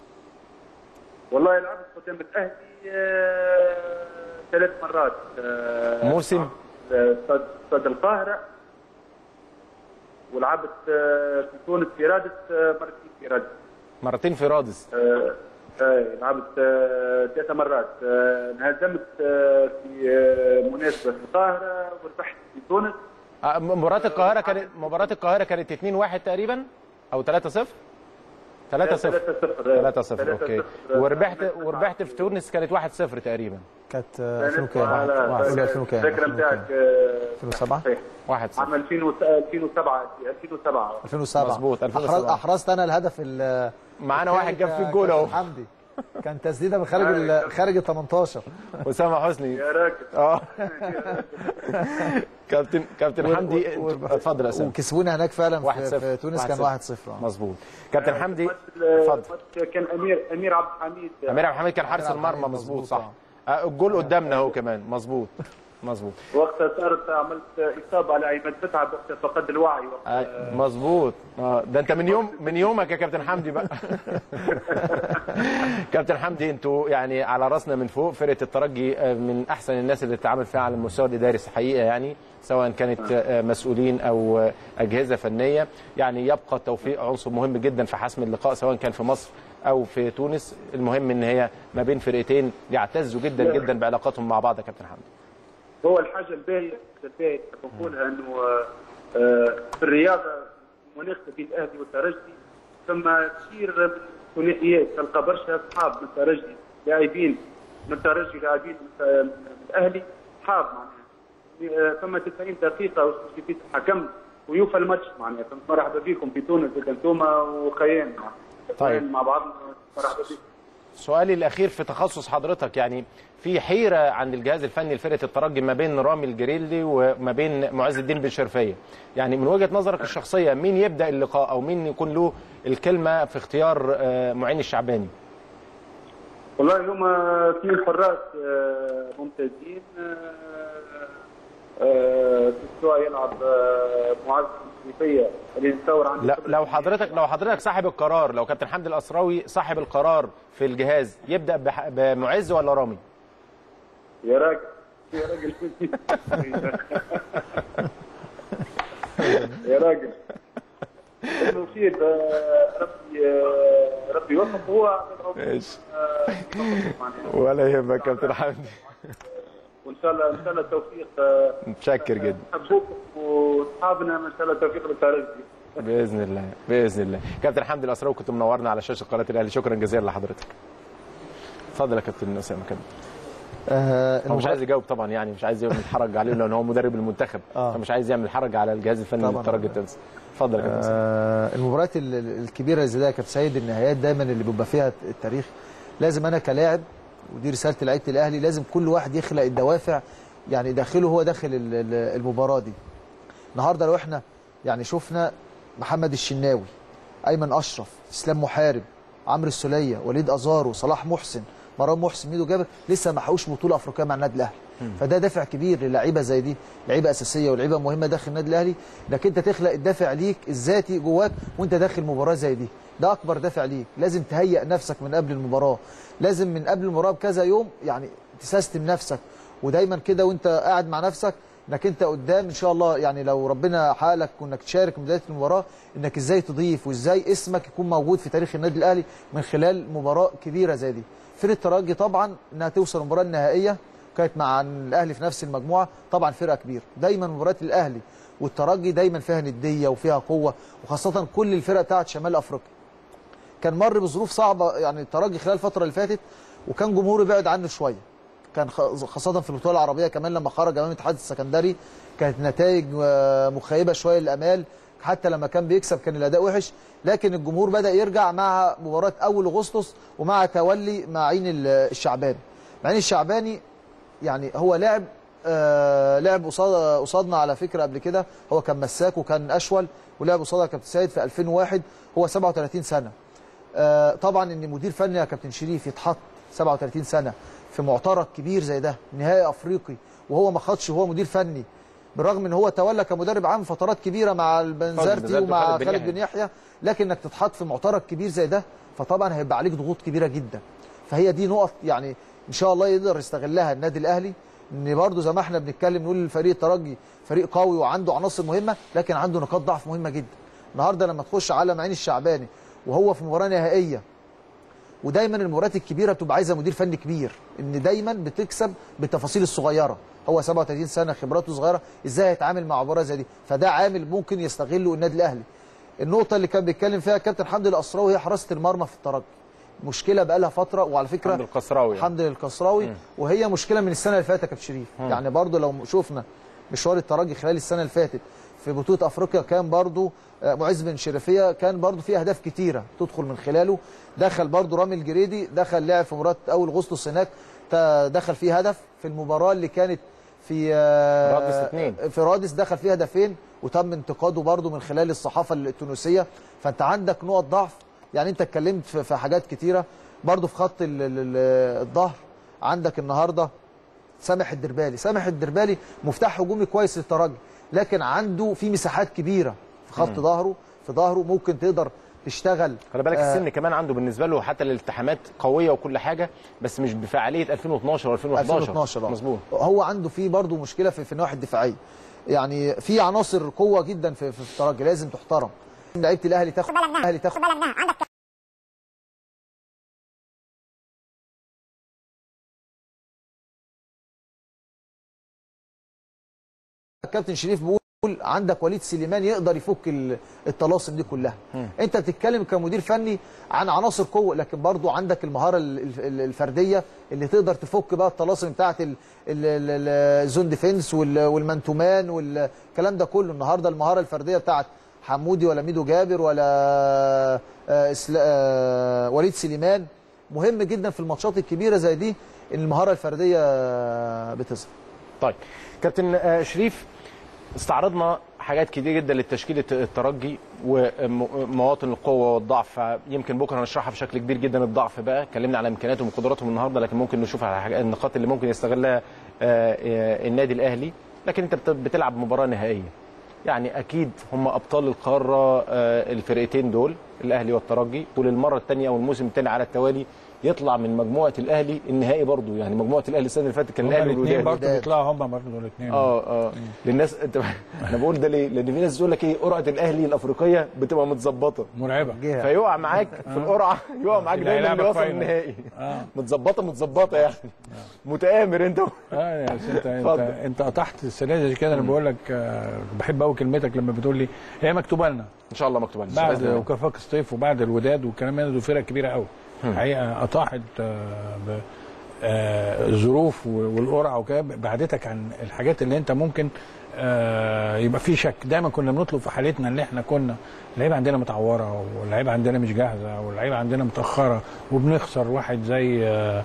والله لعبت قدام الاهلي آه، ثلاث مرات آه، موسم؟ استاد استاد القاهره ولعبت آه، في تونس في رادس آه، مرتين في رادس مرتين في رادس آه، آه، لعبت آه، ثلاث مرات آه، انهزمت آه، في آه، مناسبه في القاهره وربحت في تونس آه، مباراة القاهرة كانت مباراة القاهرة كانت 2-1 تقريبا او 3-0 3-0 3-0 اوكي وربحت وربحت في تونس كانت 1-0 تقريبا كانت آه، 2000 وكام؟ على- قول 2000 وكام؟ الذاكره 2000 بتاعك وكام؟ آه، 2007 صحيح 1-0 عام 2000 2007 2007 2007 مظبوط، 2007. أحرز- احرزت انا الهدف ال- معانا واحد جاب الثاني فيه الجول اهو كابتن حمدي كان تسديده من خارج ال- خارج ال 18 اسامه حسني يا راجل اه كابتن كابتن حمدي اتفضل يا اسامه وكسبونا هناك فعلا 1-0. في, في تونس كان 1-0 آه. مظبوط كابتن حمدي الماتش- اتفضل الماتش كان امير امير عبد الحميد امير عبد الحميد كان حارس عبد المرمى الحميد مظبوط مظبوط، صح آه، الجول قدامنا اهو كمان مظبوط مظبوط وقتها صارت عملت اصابه على عماد متعب وقتها فقد الوعي وقتها آه، مظبوط اه ده انت من يوم من يومك يا كابتن حمدي بقى كابتن حمدي انتوا يعني على راسنا من فوق فرقه الترجي آه، من احسن الناس اللي تتعامل فيها على المستوى الاداري حقيقه يعني سواء كانت آه، مسؤولين او آه، اجهزه فنيه يعني يبقى التوفيق عنصر مهم جدا في حسم اللقاء سواء كان في مصر او في تونس المهم ان هي ما بين فرقتين يعتزوا جدا جدا بعلاقاتهم مع بعض يا كابتن حمدي هو الحاجه الباهيه الباهيه اللي نقولها انه آه، في الرياضه المنافسه بين الاهلي والترجي ثم كثير من الثنائيات تلقى برشا اصحاب من الترجي لاعبين من الترجي لاعبين من من الاهلي اصحاب معناها آه، ثم 90 دقيقه وسجلت الحكم ويوفى الماتش معناها فهمت؟ مرحبا بكم في تونس انتوما وخيان معناها طيب. مع بعض مرحبا بكم سؤالي الاخير في تخصص حضرتك يعني في حيره عند الجهاز الفني لفرقه الترجي ما بين رامي الجريلي وما بين معز الدين بن شرفيه يعني من وجهه نظرك الشخصيه مين يبدا اللقاء او مين يكون له الكلمه في اختيار آه، معين الشعباني والله هما اثنين حراس آه، ممتازين آه، آه، في السواء يلعب آه، معز الشريفيه اللي نتصور عنده لا خبرة لو حضرتك لو حضرتك صاحب القرار لو كابتن حمدي الاسراوي صاحب القرار في الجهاز يبدا بح- بمعز ولا رامي يا راجل يا راجل يا راجل المفيد آه، ربي آه، ربي يوفق هو ماشي. آه، يوفق معناها. ولا يهمك كابتن حمدي وان شاء الله ان شاء الله التوفيق آه، متشكر جدا نحبوكم واصحابنا ان شاء الله التوفيق للترجي باذن الله باذن الله كابتن حمدي الاسراوي كنت منورنا على شاشه قناه الاهلي شكرا جزيلا لحضرتك اتفضل يا كابتن اسامه كمل آه هو مش عايز يجاوب طبعا يعني مش عايز يعمل حرج عليه لان هو مدرب المنتخب آه. فمش عايز يعمل حرج على الجهاز الفني طبعاً. للترجي التونسي اتفضل يا كابتن اسامه آه المباريات ال- ال- الكبيره زي ده يا كابتن سيد النهايات دايما اللي بيبقى فيها التاريخ لازم انا كلاعب ودي رساله لعيبه الاهلي لازم كل واحد يخلق الدوافع يعني داخله هو داخل ال- ال- المباراه دي النهارده لو احنا يعني شفنا محمد الشناوي ايمن اشرف اسلام محارب عمرو السوليه وليد ازارو صلاح محسن مرام محسن ميدو جابر لسه ما حقوش بطوله افريقيه مع النادي الاهلي فده دافع كبير للعيبه زي دي لعيبه اساسيه ولعيبه مهمه داخل النادي الاهلي انك انت تخلق الدافع ليك الذاتي جواك وانت داخل مباراه زي دي ده اكبر دافع ليك لازم تهيئ نفسك من قبل المباراه لازم من قبل المباراه بكذا يوم يعني تسيستم نفسك ودايما كده وانت قاعد مع نفسك انك انت قدام ان شاء الله يعني لو ربنا حالك وانك تشارك من بدايه المباراه انك ازاي تضيف وازاي اسمك يكون موجود في تاريخ النادي الاهلي من خلال مباراه كبيره زي دي. فرقه الترجي طبعا انها توصل المباراه النهائيه كانت مع الاهلي في نفس المجموعه طبعا فرقه كبيره دايما مباريات الاهلي والترجي دايما فيها نديه وفيها قوه وخاصه كل الفرق بتاعت شمال افريقيا. كان مر بظروف صعبه يعني الترجي خلال الفتره اللي فاتت وكان جمهوره بعد عنه شويه. كان خ- خاصة في البطولة العربية كمان لما خرج أمام الاتحاد السكندري كانت نتائج آه، مخيبة شوية للأمال حتى لما كان بيكسب كان الأداء وحش لكن الجمهور بدأ يرجع مع مباراة أول أغسطس ومع تولي معين ال- الشعباني معين الشعباني يعني هو لعب آه لعب قصاد قصادنا على فكرة قبل كده هو كان مساك وكان أشول ولعب قصادها كابتن سيد في 2001 هو 37 سنة آه، طبعا ان مدير فني يا كابتن شريف يتحط 37 سنه في معترك كبير زي ده نهائي افريقي وهو ما خدش وهو مدير فني بالرغم ان هو تولى كمدرب عام فترات كبيره مع البنزرتي البنزرتي ومع وخالد بن خالد يحيى. بن يحيى لكن انك تتحط في معترك كبير زي ده فطبعا هيبقى عليك ضغوط كبيره جدا فهي دي نقط يعني ان شاء الله يقدر يستغلها النادي الاهلي ان برضه زي ما احنا بنتكلم نقول الفريق الترجي فريق قوي وعنده عناصر مهمه لكن عنده نقاط ضعف مهمه جدا النهارده لما تخش على معين الشعباني وهو في مباراه نهائيه ودايما المباريات الكبيره بتبقى عايزه مدير فني كبير ان دايما بتكسب بالتفاصيل الصغيره هو 37 سنه خبراته صغيره ازاي هيتعامل مع مباراه زي دي فده عامل ممكن يستغله النادي الاهلي النقطه اللي كان بيتكلم فيها كابتن حمدي الاسراوي هي حراسه المرمى في الترجي مشكله بقى لها فتره وعلى فكره حمد القصراوي يعني. حمد القصراوي وهي مشكله من السنه اللي فاتت يا كابتن شريف يعني برضو لو شفنا مشوار الترجي خلال السنه اللي فاتت في بطوله افريقيا كان برضو آه، معز بن شريفيه كان برضو في اهداف كتيره تدخل من خلاله دخل برضو رامي الجريدي دخل لعب في مباراه اول اغسطس هناك تا- دخل فيه هدف في المباراه اللي كانت في آه، رادس اتنين. في رادس دخل فيه هدفين وتم انتقاده برضو من خلال الصحافه التونسيه فانت عندك نقط ضعف يعني انت اتكلمت في في حاجات كتيره برضو في خط ال- ال- ال- الظهر عندك النهارده سامح الدربالي سامح الدربالي مفتاح هجومي كويس للترجي لكن عنده في مساحات كبيره في خط ظهره في ظهره ممكن تقدر تشتغل خلي بالك آه، السن كمان عنده بالنسبه له حتى الالتحامات قويه وكل حاجه بس مش بفعاليه 2012 و2011 2012 آه. مظبوط هو عنده فيه برضه مشكله في, في النواحي الدفاعيه يعني في عناصر قوه جدا في, في الترجي لازم تحترم لعيبه الاهلي تاخد الاهلي تاخد الكابتن شريف بيقول عندك وليد سليمان يقدر يفك ال- الطلاسم دي كلها انت بتتكلم كمدير فني عن عناصر قوه لكن برضو عندك المهاره ال- ال- الفرديه اللي تقدر تفك بقى الطلاسم بتاعه ال- ال- ال- الزون ديفنس وال- والمانتومان والكلام ده كله النهارده المهاره الفرديه بتاعه حمودي ولا ميدو جابر ولا آه، إسلا- آه، وليد سليمان مهم جدا في الماتشات الكبيره زي دي ان المهاره الفرديه بتظهر طيب كابتن آه، شريف استعرضنا حاجات كتير جدا للتشكيل الت- الترجي ومواطن القوه والضعف يمكن بكره هنشرحها بشكل كبير جدا الضعف بقى اتكلمنا على امكانياتهم وقدراتهم النهارده لكن ممكن نشوف على حاجات النقاط اللي ممكن يستغلها آه، آه، النادي الاهلي لكن انت بت- بتلعب مباراه نهائيه يعني اكيد هم ابطال القاره آه، الفرقتين دول الاهلي والترجي وللمره الثانيه او الموسم الثاني على التوالي يطلع من مجموعه الاهلي النهائي برضو يعني مجموعه الاهلي السنه اللي فاتت كان هما الاهلي الاثنين والوداد برضه بيطلعوا هما برضه الاثنين اه اه للناس انت انا بقول ده ليه؟ لان في ناس تقول لك ايه قرعه الاهلي الافريقيه بتبقى متظبطه مرعبه جهه فيقع معاك في القرعه يقع معاك اللي دايما هيلعبك اللي وصل فاينل. النهائي اه متظبطه متظبطه يعني متآمر انت اه يا أستاذ انت انت, اتفضل. انت قطعت السنه دي كده انا بقول لك آه، بحب قوي كلمتك لما بتقول لي هي مكتوبه لنا ان شاء الله مكتوب عليك بعد بإذن الله. وكفاك الصيف وبعد الوداد والكلام ده دول فرق كبيره قوي الحقيقه اطاحت آه، ب- آه، الظروف والقرعه وكده بعدتك عن الحاجات اللي انت ممكن آه، يبقى في شك دايما كنا بنطلب في حالتنا اللي احنا كنا اللعيبه عندنا متعوره واللعيبه عندنا مش جاهزه واللعيبه عندنا متاخره وبنخسر واحد زي آه،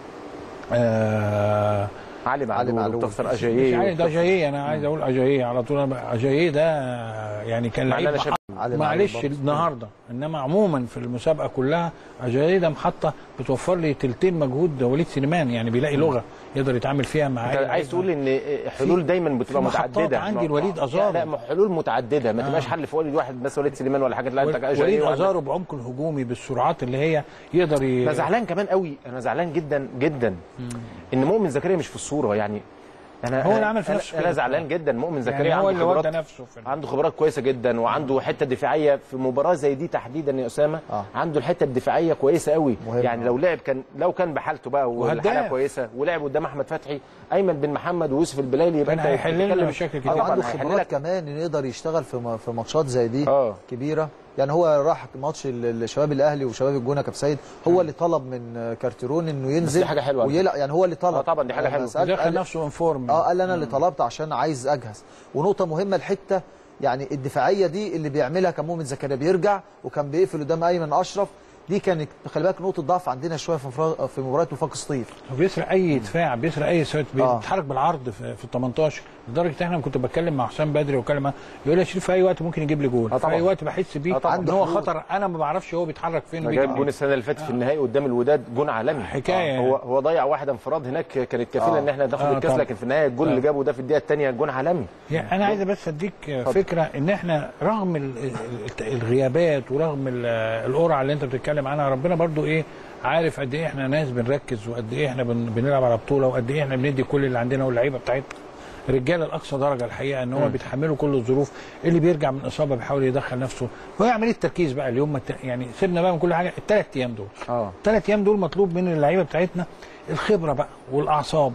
آه، علي معلول معلول. وبتخسر مش اجاييه عايز ده اجاييه انا عايز اقول اجاييه على طول أنا اجاييه ده يعني كان مع إن لعيب أنا شايف- محط- علي معلش معلول برضه. النهارده انما عموما في المسابقه كلها اجاييه ده محطه بتوفر لي تلتين مجهود وليد سليمان يعني بيلاقي لغه يقدر يتعامل فيها مع انت أي عايز لعيب. تقول ان حلول دايما بتبقى في محطات متعدده عندي الوليد أزارو. لا لا حلول متعدده ما تبقاش حل في وليد واحد بس وليد سليمان ولا حاجه لا انت وليد أجاييه وعندك- ازارو بعمق الهجومي بالسرعات اللي هي يقدر ي... انا زعلان كمان قوي انا زعلان جدا جدا ان مؤمن زكريا مش في الصوره يعني انا هو اللي أنا- عمل في أنا- نفسه انا كده. زعلان جدا مؤمن زكريا يعني هو عنده اللي ودى خبرات نفسه في ال- عنده خبرات كويسه جدا وعنده حته دفاعيه في مباراه زي دي تحديدا يا اسامه آه. عنده الحته الدفاعيه كويسه قوي مهم. يعني لو لعب كان لو كان بحالته بقى والحاله وهداف. كويسه ولعب قدام احمد فتحي ايمن بن محمد ويوسف البلالي يبقى كان انت هيحل لنا بتتكلم- مشاكل آه كتير. او طبعاً عنده هيحل خبرات لك. كمان انه يقدر يشتغل في م- في ماتشات زي دي اه كبيره يعني هو راح ماتش ال- الشباب الاهلي وشباب الجونه كابتن سيد هو اللي طلب من كارتيرون انه ينزل دي حاجة حلوة على ويلعب يعني هو اللي طلب آه طبعاً دي حاجة لما حلوة. سألت دخل قال- نفسه انفورم اه قال انا اللي طلبت عشان عايز اجهز ونقطه مهمه الحته يعني الدفاعيه دي اللي بيعملها كان مؤمن زكريا بيرجع وكان بيقفل قدام ايمن اشرف دي كانت خلي بالك نقطه ضعف عندنا شويه في مفرا- في مباراه وفاق سطيف هو بيسرق اي دفاع بيسرق اي سويت آه. بيتحرك بالعرض في, في ال 18 لدرجه ان احنا كنت بتكلم مع حسام بدري وكلم معاه، يقول لي يا شريف في اي وقت ممكن يجيب لي جول آه في طبعاً. اي وقت بحس بيه آه طبعاً. ان هو عنده خطر انا ما بعرفش هو بيتحرك فين جايب وبيجي جون السنه اللي فاتت في النهائي قدام الوداد جون عالمي حكاية. هو هو ضيع واحد انفراد هناك كانت كفيله آه. ان احنا ناخد آه الكاس طبعاً. لكن في النهايه الجول اللي جابه ده في الدقيقه الثانيه جون عالمي يعني انا عايز بس اديك فكره ان احنا رغم ال- ال- الغيابات ورغم ال- القرعه اللي انت بتتكلم عنها ربنا برضو ايه عارف قد ايه احنا ناس بنركز وقد ايه احنا بن- بنلعب على بطوله وقد ايه احنا بندي كل اللي عندنا واللعيبه بتاعتنا رجاله لاقصى درجه الحقيقه ان هم بيتحملوا كل الظروف اللي بيرجع من اصابه بيحاول يدخل نفسه وهي عمليه تركيز بقى اليوم ما ت- يعني سيبنا بقى من كل حاجه الثلاث ايام دول اه الثلاث ايام دول مطلوب من اللعيبه بتاعتنا الخبره بقى والاعصاب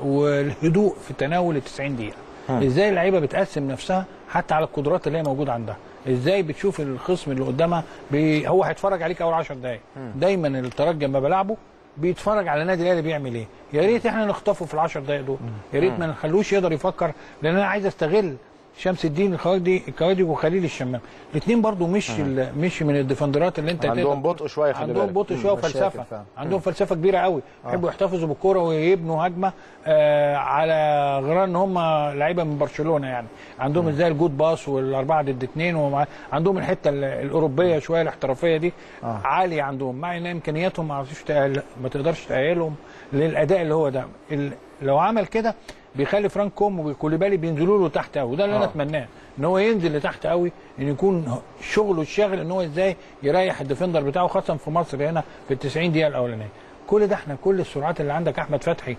والهدوء في تناول ال 90 دقيقه ازاي اللعيبه بتقسم نفسها حتى على القدرات اللي هي موجوده عندها ازاي بتشوف الخصم اللي قدامها بي... هو هيتفرج عليك اول 10 دقائق دايما الترجي لما بلعبه بيتفرج على النادي الاهلي بيعمل ايه يا ريت احنا نخطفه في ال 10 دقائق دول يا ريت ما نخلوش يقدر يفكر لان انا عايز استغل شمس الدين الخواجدي الكوادي وخليل الشمام الاثنين برضو مش ال- مش من الديفندرات اللي انت عندهم تقدر- بطء شوية، خلي عندهم بالك. بطء شويه مم، مشاكل وفلسفه فعلا. عندهم فلسفه كبيره قوي يحبوا يحتفظوا بالكوره ويبنوا هجمه آه على غرار ان هم لعيبه من برشلونه يعني عندهم ازاي الجود باص والاربعه ضد اثنين ومع عندهم الحته ال- الاوروبيه شويه الاحترافيه دي آه. عاليه عندهم مع ان امكانياتهم ما عرفتش تأهل ما تقدرش تاهلهم للاداء اللي هو ده ال- لو عمل كده بيخلي فرانك كوم وكوليبالي بينزلوا له تحت قوي وده اللي انا آه. اتمناه ان هو ينزل لتحت قوي ان يكون شغله الشاغل ان هو ازاي يريح الديفندر بتاعه خاصه في مصر هنا في ال 90 دقيقه الاولانيه كل ده احنا كل السرعات اللي عندك احمد فتحي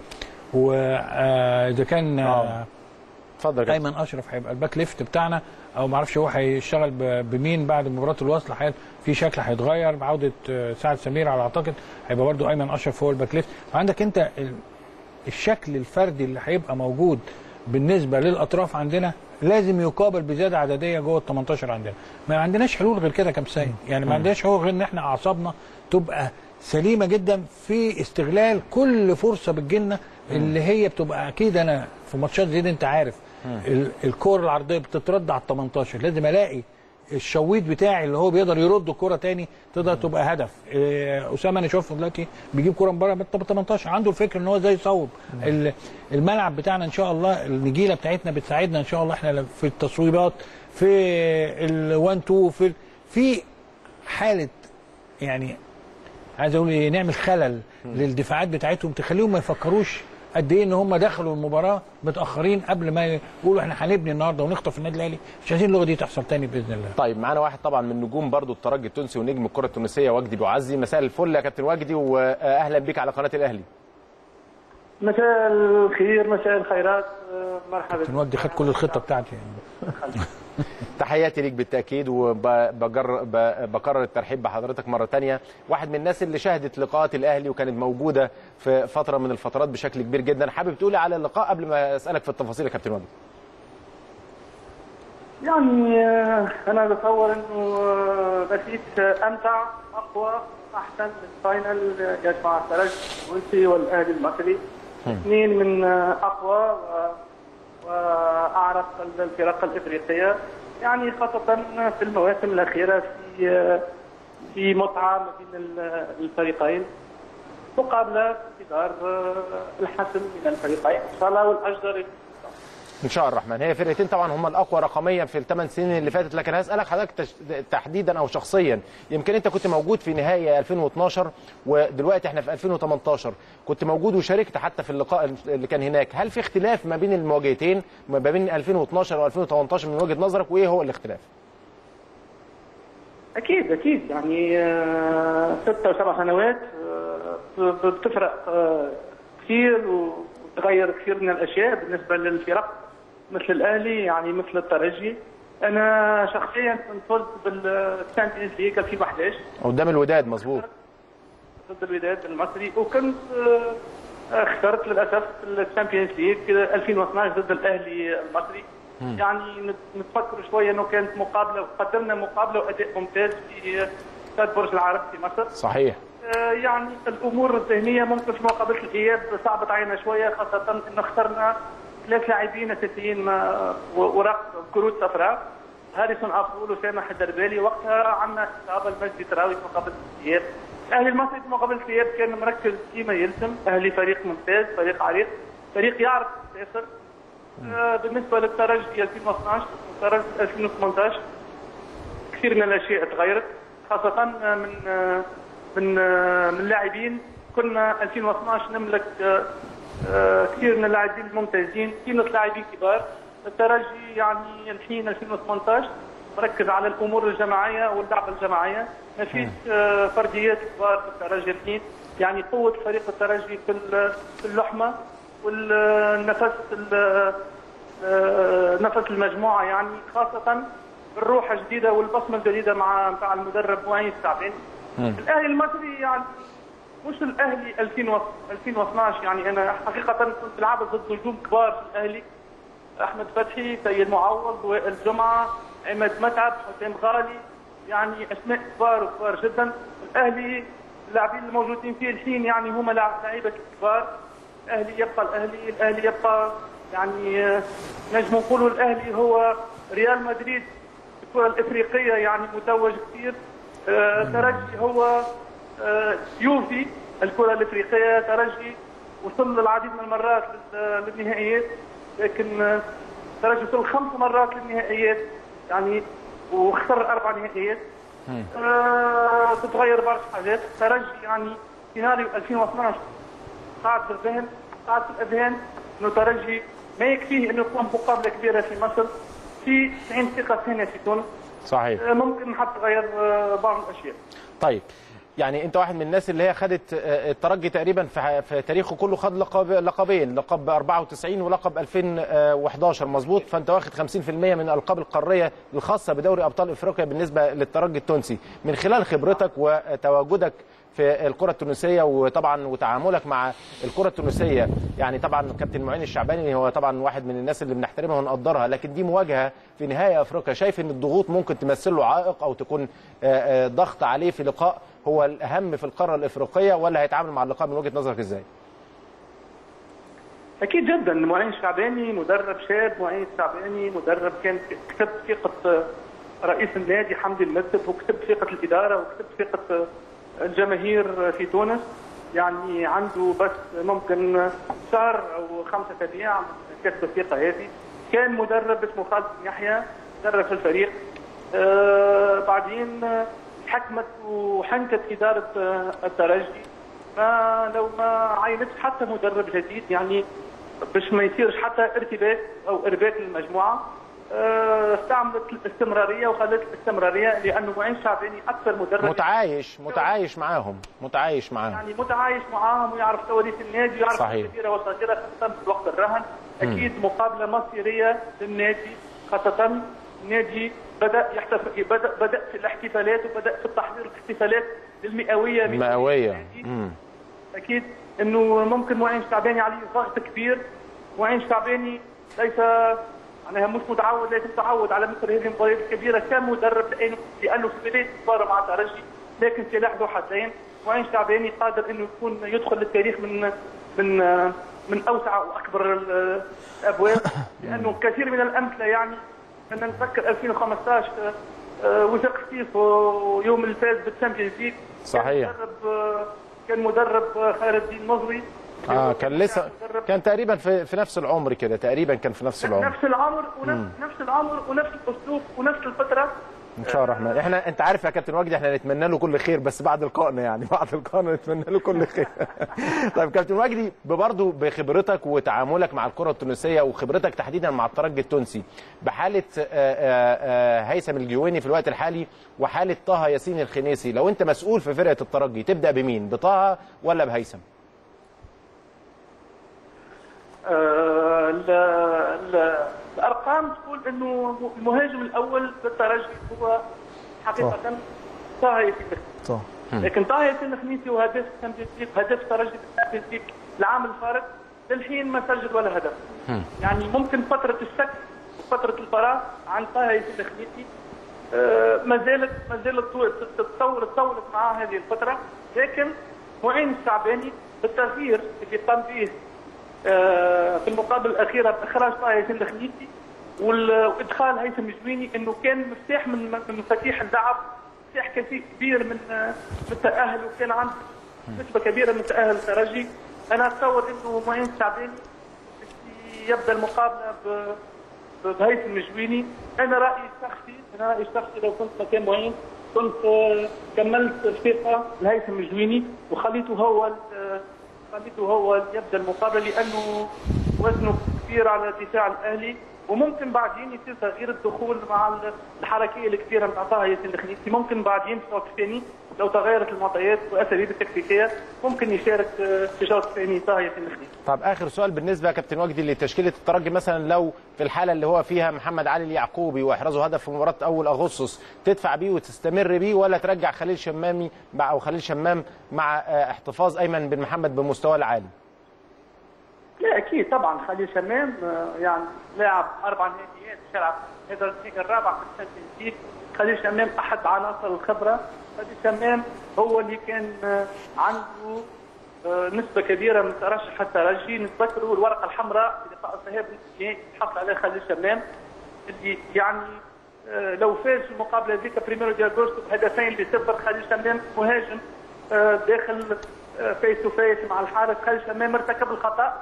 واذا كان آه. آه. اتفضل يا كابتن. ايمن اشرف هيبقى الباك ليفت بتاعنا او ما اعرفش هو هيشتغل ب- بمين بعد مباراه الوصل حي- في شكل هيتغير بعوده آه، سعد سمير على اعتقد هيبقى برده ايمن اشرف هو الباك ليفت فعندك انت ال- الشكل الفردي اللي هيبقى موجود بالنسبه للاطراف عندنا لازم يقابل بزياده عدديه جوه ال 18 عندنا ما عندناش حلول غير كده كام سيد يعني ما عندناش حلول غير ان احنا اعصابنا تبقى سليمه جدا في استغلال كل فرصه بتجيلنا اللي هي بتبقى اكيد انا في ماتشات زي دي انت عارف ال- الكور العرضيه بتترد على ال 18 لازم الاقي الشويت بتاعي اللي هو بيقدر يرد الكرة تاني تقدر تبقى هدف إيه، اسامه انا شايفه دلوقتي بيجيب كرة من بره ب 18 عنده الفكر ان هو ازاي يصوب ال- الملعب بتاعنا ان شاء الله النجيله بتاعتنا بتساعدنا ان شاء الله احنا في التصويبات في ال1 2 في ال- في حاله يعني عايز اقول ايه نعمل خلل للدفاعات بتاعتهم تخليهم ما يفكروش قد ايه ان هم دخلوا المباراه متاخرين قبل ما يقولوا احنا هنبني النهارده ونخطف النادي الاهلي مش عايزين اللغه دي تحصل تاني باذن الله طيب معانا واحد طبعا من نجوم برضو الترجي التونسي ونجم الكره التونسيه وجدي بوعزي مساء الفل يا كابتن وجدي واهلا بيك على قناه الاهلي مساء الخير مساء الخيرات آه، مرحبا كابتن وجدي خد كل الخطه بتاعتي يعني. تحياتي ليك بالتاكيد وبكرر الترحيب بحضرتك مره تانية واحد من الناس اللي شهدت لقاءات الاهلي وكانت موجوده في فتره من الفترات بشكل كبير جدا حابب تقولي على اللقاء قبل ما اسالك في التفاصيل يا كابتن وجدي يعني آه، انا بتصور انه آه، نتيجه آه، امتع اقوى احسن من فاينل يجمع الترجي التونسي والاهلي المصري اثنين من آه، اقوى و- واعرق الفرق الافريقيه يعني خاصه في المواسم الاخيره في آه، في متعه ما بين ال- الفريقين مقابله في دار آه، الحسم من الفريقين ان شاء الله والاجدر ان شاء الله الرحمن هي فرقتين طبعا هم الاقوى رقميا في الثمان سنين اللي فاتت لكن هسالك حضرتك تش... تحديدا او شخصيا يمكن انت كنت موجود في نهائي 2012 ودلوقتي احنا في 2018 كنت موجود وشاركت حتى في اللقاء اللي كان هناك هل في اختلاف ما بين المواجهتين ما بين 2012 و2018 من وجهه نظرك وايه هو الاختلاف اكيد اكيد يعني آه، ستة وسبع سنوات آه، بتفرق آه، كثير وتغير كثير من الاشياء بالنسبه للفرق مثل الاهلي يعني مثل الترجي انا شخصيا كنت فزت بالتشامبيونز ليج 2011 قدام الوداد مظبوط ضد الوداد المصري وكنت آه، خسرت للاسف الشامبيونز ليج 2012 ضد الاهلي المصري يعني نت- نتفكر شويه انه كانت مقابله وقدمنا مقابله واداء ممتاز في استاد برج العرب في مصر صحيح آه، يعني الامور الذهنيه ممكن في مقابله الاياب صعبت علينا شويه خاصه انه خسرنا ثلاث لاعبين اساسيين ما- و- ورق كروت صفراء هاريسون افرول وسامح الدربالي وقتها عندنا اصابه المجدي تراوي في مقابله الاياب الاهلي المصري في مقابله الاياب كان مركز فيما يلزم اهلي فريق ممتاز فريق عريق فريق يعرف يسافر آه، بالنسبه للترجي 2012 والترجي 2018 كثير من الاشياء تغيرت خاصه من من من اللاعبين كنا 2012 نملك آه، كثير من اللاعبين الممتازين كثير من اللاعبين كبار الترجي يعني الحين 2018 مركز على الامور الجماعيه واللعبه الجماعيه ما فيش آه، فرديات كبار في الترجي الحين يعني قوه فريق الترجي في ال- في اللحمه والنفس ال- آه، نفس المجموعه يعني خاصه الروح الجديده والبصمه الجديده مع مع المدرب معين الشعبين الاهلي المصري يعني مش الاهلي 2000 و- 2012 يعني انا حقيقه كنت لعبت ضد نجوم كبار في الاهلي احمد فتحي سيد معوض وائل جمعه عماد متعب حسين غالي يعني اسماء كبار وكبار جدا الاهلي اللاعبين الموجودين فيه الحين يعني هم لاعب- لعيبه كبار الاهلي يبقى الاهلي الاهلي يبقى يعني آه، نجم نقولوا الاهلي هو ريال مدريد الكره الافريقيه يعني متوج كثير آه، ترجي هو آه، يوفي الكره الافريقيه ترجي وصل للعديد من المرات لل- للنهائيات لكن آه، ترجي وصل خمس مرات للنهائيات يعني وخسر اربع نهائيات آه، تتغير برشا حاجات ترجي يعني سيناريو 2012 قاعد في الذهن قاعد في الاذهان انه ترجي ما يكفيه انه يقوم مقابله كبيره في مصر في 90 ثقه ثانيه في تونس صحيح آه، ممكن حتى تغير آه، بعض الاشياء طيب يعني انت واحد من الناس اللي هي خدت آه، الترجي تقريبا في في تاريخه كله خد لقب لقبين لقب 94 ولقب 2011 مظبوط فانت واخد 50% من الالقاب القاريه الخاصه بدوري ابطال افريقيا بالنسبه للترجي التونسي من خلال خبرتك وتواجدك في الكره التونسيه وطبعا وتعاملك مع الكره التونسيه يعني طبعا كابتن معين الشعباني هو طبعا واحد من الناس اللي بنحترمها ونقدرها لكن دي مواجهه في نهايه افريقيا شايف ان الضغوط ممكن تمثل له عائق او تكون آه، آه، ضغط عليه في لقاء هو الاهم في القاره الافريقيه ولا هيتعامل مع اللقاء من وجهه نظرك ازاي؟ اكيد جدا معين شعباني مدرب شاب معين شعباني مدرب كان كسب ثقه رئيس النادي حمدي المسب وكسب ثقه الاداره وكسب ثقه الجماهير في تونس يعني عنده بس ممكن شهر او خمسه اسابيع من كسب الثقه هذه كان مدرب اسمه خالد بن يحيى درب في الفريق آه بعدين حكمت وحنكت اداره آه، الترجي ما لو ما عينتش حتى مدرب جديد يعني باش ما يصيرش حتى ارتباك او ارباك للمجموعه آه، استعملت الاستمراريه وخلت الاستمراريه لانه معين شعباني اكثر مدرب متعايش متعايش معاهم متعايش معاهم يعني متعايش معاهم ويعرف كواليس النادي ويعرف صحيح. الكبيره والصغيره خاصه في الوقت الراهن اكيد مقابله مصيريه للنادي خاصه النادي بدا يحتفل بدا بدا في الاحتفالات وبدا في التحضير الاحتفالات للمئويه من مئويه النادي. مم. اكيد انه ممكن معين شعباني عليه ضغط كبير معين شعباني ليس معناها مش متعود ليس متعود على مثل هذه المباريات الكبيره كمدرب لانه لانه في بدايه المباراه مع الترجي لكن سلاح ذو حدين معين شعباني قادر انه يكون يدخل للتاريخ من من من اوسع واكبر ال- الابواب لانه كثير من الامثله يعني انا نتذكر 2015 آه، وثق ستيف ويوم اللي فاز بالتشامبيونز ليج صحيح. كان مدرب كان مدرب خالد الدين مصري اه كان لسه مدرب كان تقريبا في, في نفس العمر كده تقريبا كان في نفس العمر نفس العمر ونفس نفس العمر ونفس الاسلوب ونفس الفتره ان شاء الله الرحمن احنا انت عارف يا كابتن وجدي احنا نتمنى له كل خير بس بعد لقائنا يعني بعد لقائنا نتمنى له كل خير طيب كابتن وجدي برضه بخبرتك وتعاملك مع الكره التونسيه وخبرتك تحديدا مع الترجي التونسي بحاله آه، آه، آه، هيثم الجويني في الوقت الحالي وحاله طه ياسين الخنيسي لو انت مسؤول في فرقه الترجي تبدا بمين بطه ولا بهيثم آه، ال- ال- الارقام تقول انه المهاجم الاول بالترجي هو حقيقه طه ياسين طه لكن طه ياسين الخميسي وهداف الشامبيونز ليج هداف الترجي في الشامبيونز ليج العام الفارق للحين ما سجل ولا هدف يعني ممكن فتره الشك وفتره الفراغ عن طه ياسين الخميسي آه، ما زالت ما زالت تو- تتطور تطورت معاه هذه الفتره لكن معين الشعباني بالتغيير اللي قام به آه، في المقابله الاخيره باخراج طه ياسين الخميسي وال- وادخال هيثم جويني انه كان مفتاح من من مفاتيح اللعب مفتاح كثير كبير من آه، من التاهل وكان عنده نسبه كبيره من تاهل الترجي انا اتصور انه معين الشعباني يبدا المقابله ب بهيثم الجويني انا رايي الشخصي انا رايي الشخصي لو كنت مكان معين كنت آه، كملت الثقه لهيثم الجويني وخليته هو ال- آه، خليته هو اللي يبدا المقابله لانه وزنه كبير على دفاع الاهلي وممكن بعدين يصير تغيير الدخول مع ال- الحركيه الكثيره من عطاها ياسين الخنيسي ممكن بعدين في الوقت الثاني لو تغيرت المعطيات والاساليب التكتيكيه ممكن يشارك آه، في الشوط الثاني طه ياسين الخنيسي طب اخر سؤال بالنسبه يا كابتن وجدي لتشكيله الترجي مثلا لو في الحاله اللي هو فيها محمد علي اليعقوبي واحرازه هدف في مباراه اول اغسطس تدفع بيه وتستمر بيه ولا ترجع خليل شمامي مع او خليل شمام مع آه، احتفاظ ايمن بن محمد بمستواه العالي لا اكيد طبعا خليل شمام آه، يعني لاعب اربع نهائيات شلعب هذا النهائي الرابع في الشامبيونز ليج خليل شمام احد عناصر الخبره خليل شمام هو اللي كان آه، عنده آه، نسبه كبيره من ترشح الترجي نتذكروا الورقه الحمراء في لقاء الذهاب النهائي حصل عليها خالد الشمام اللي يعني آه، لو فاز في المقابله هذيك بريميرو دي اغوستو بهدفين لصفر خالد الشمام مهاجم آه، داخل فيس تو فيس مع الحارس خالد الشمام ارتكب الخطا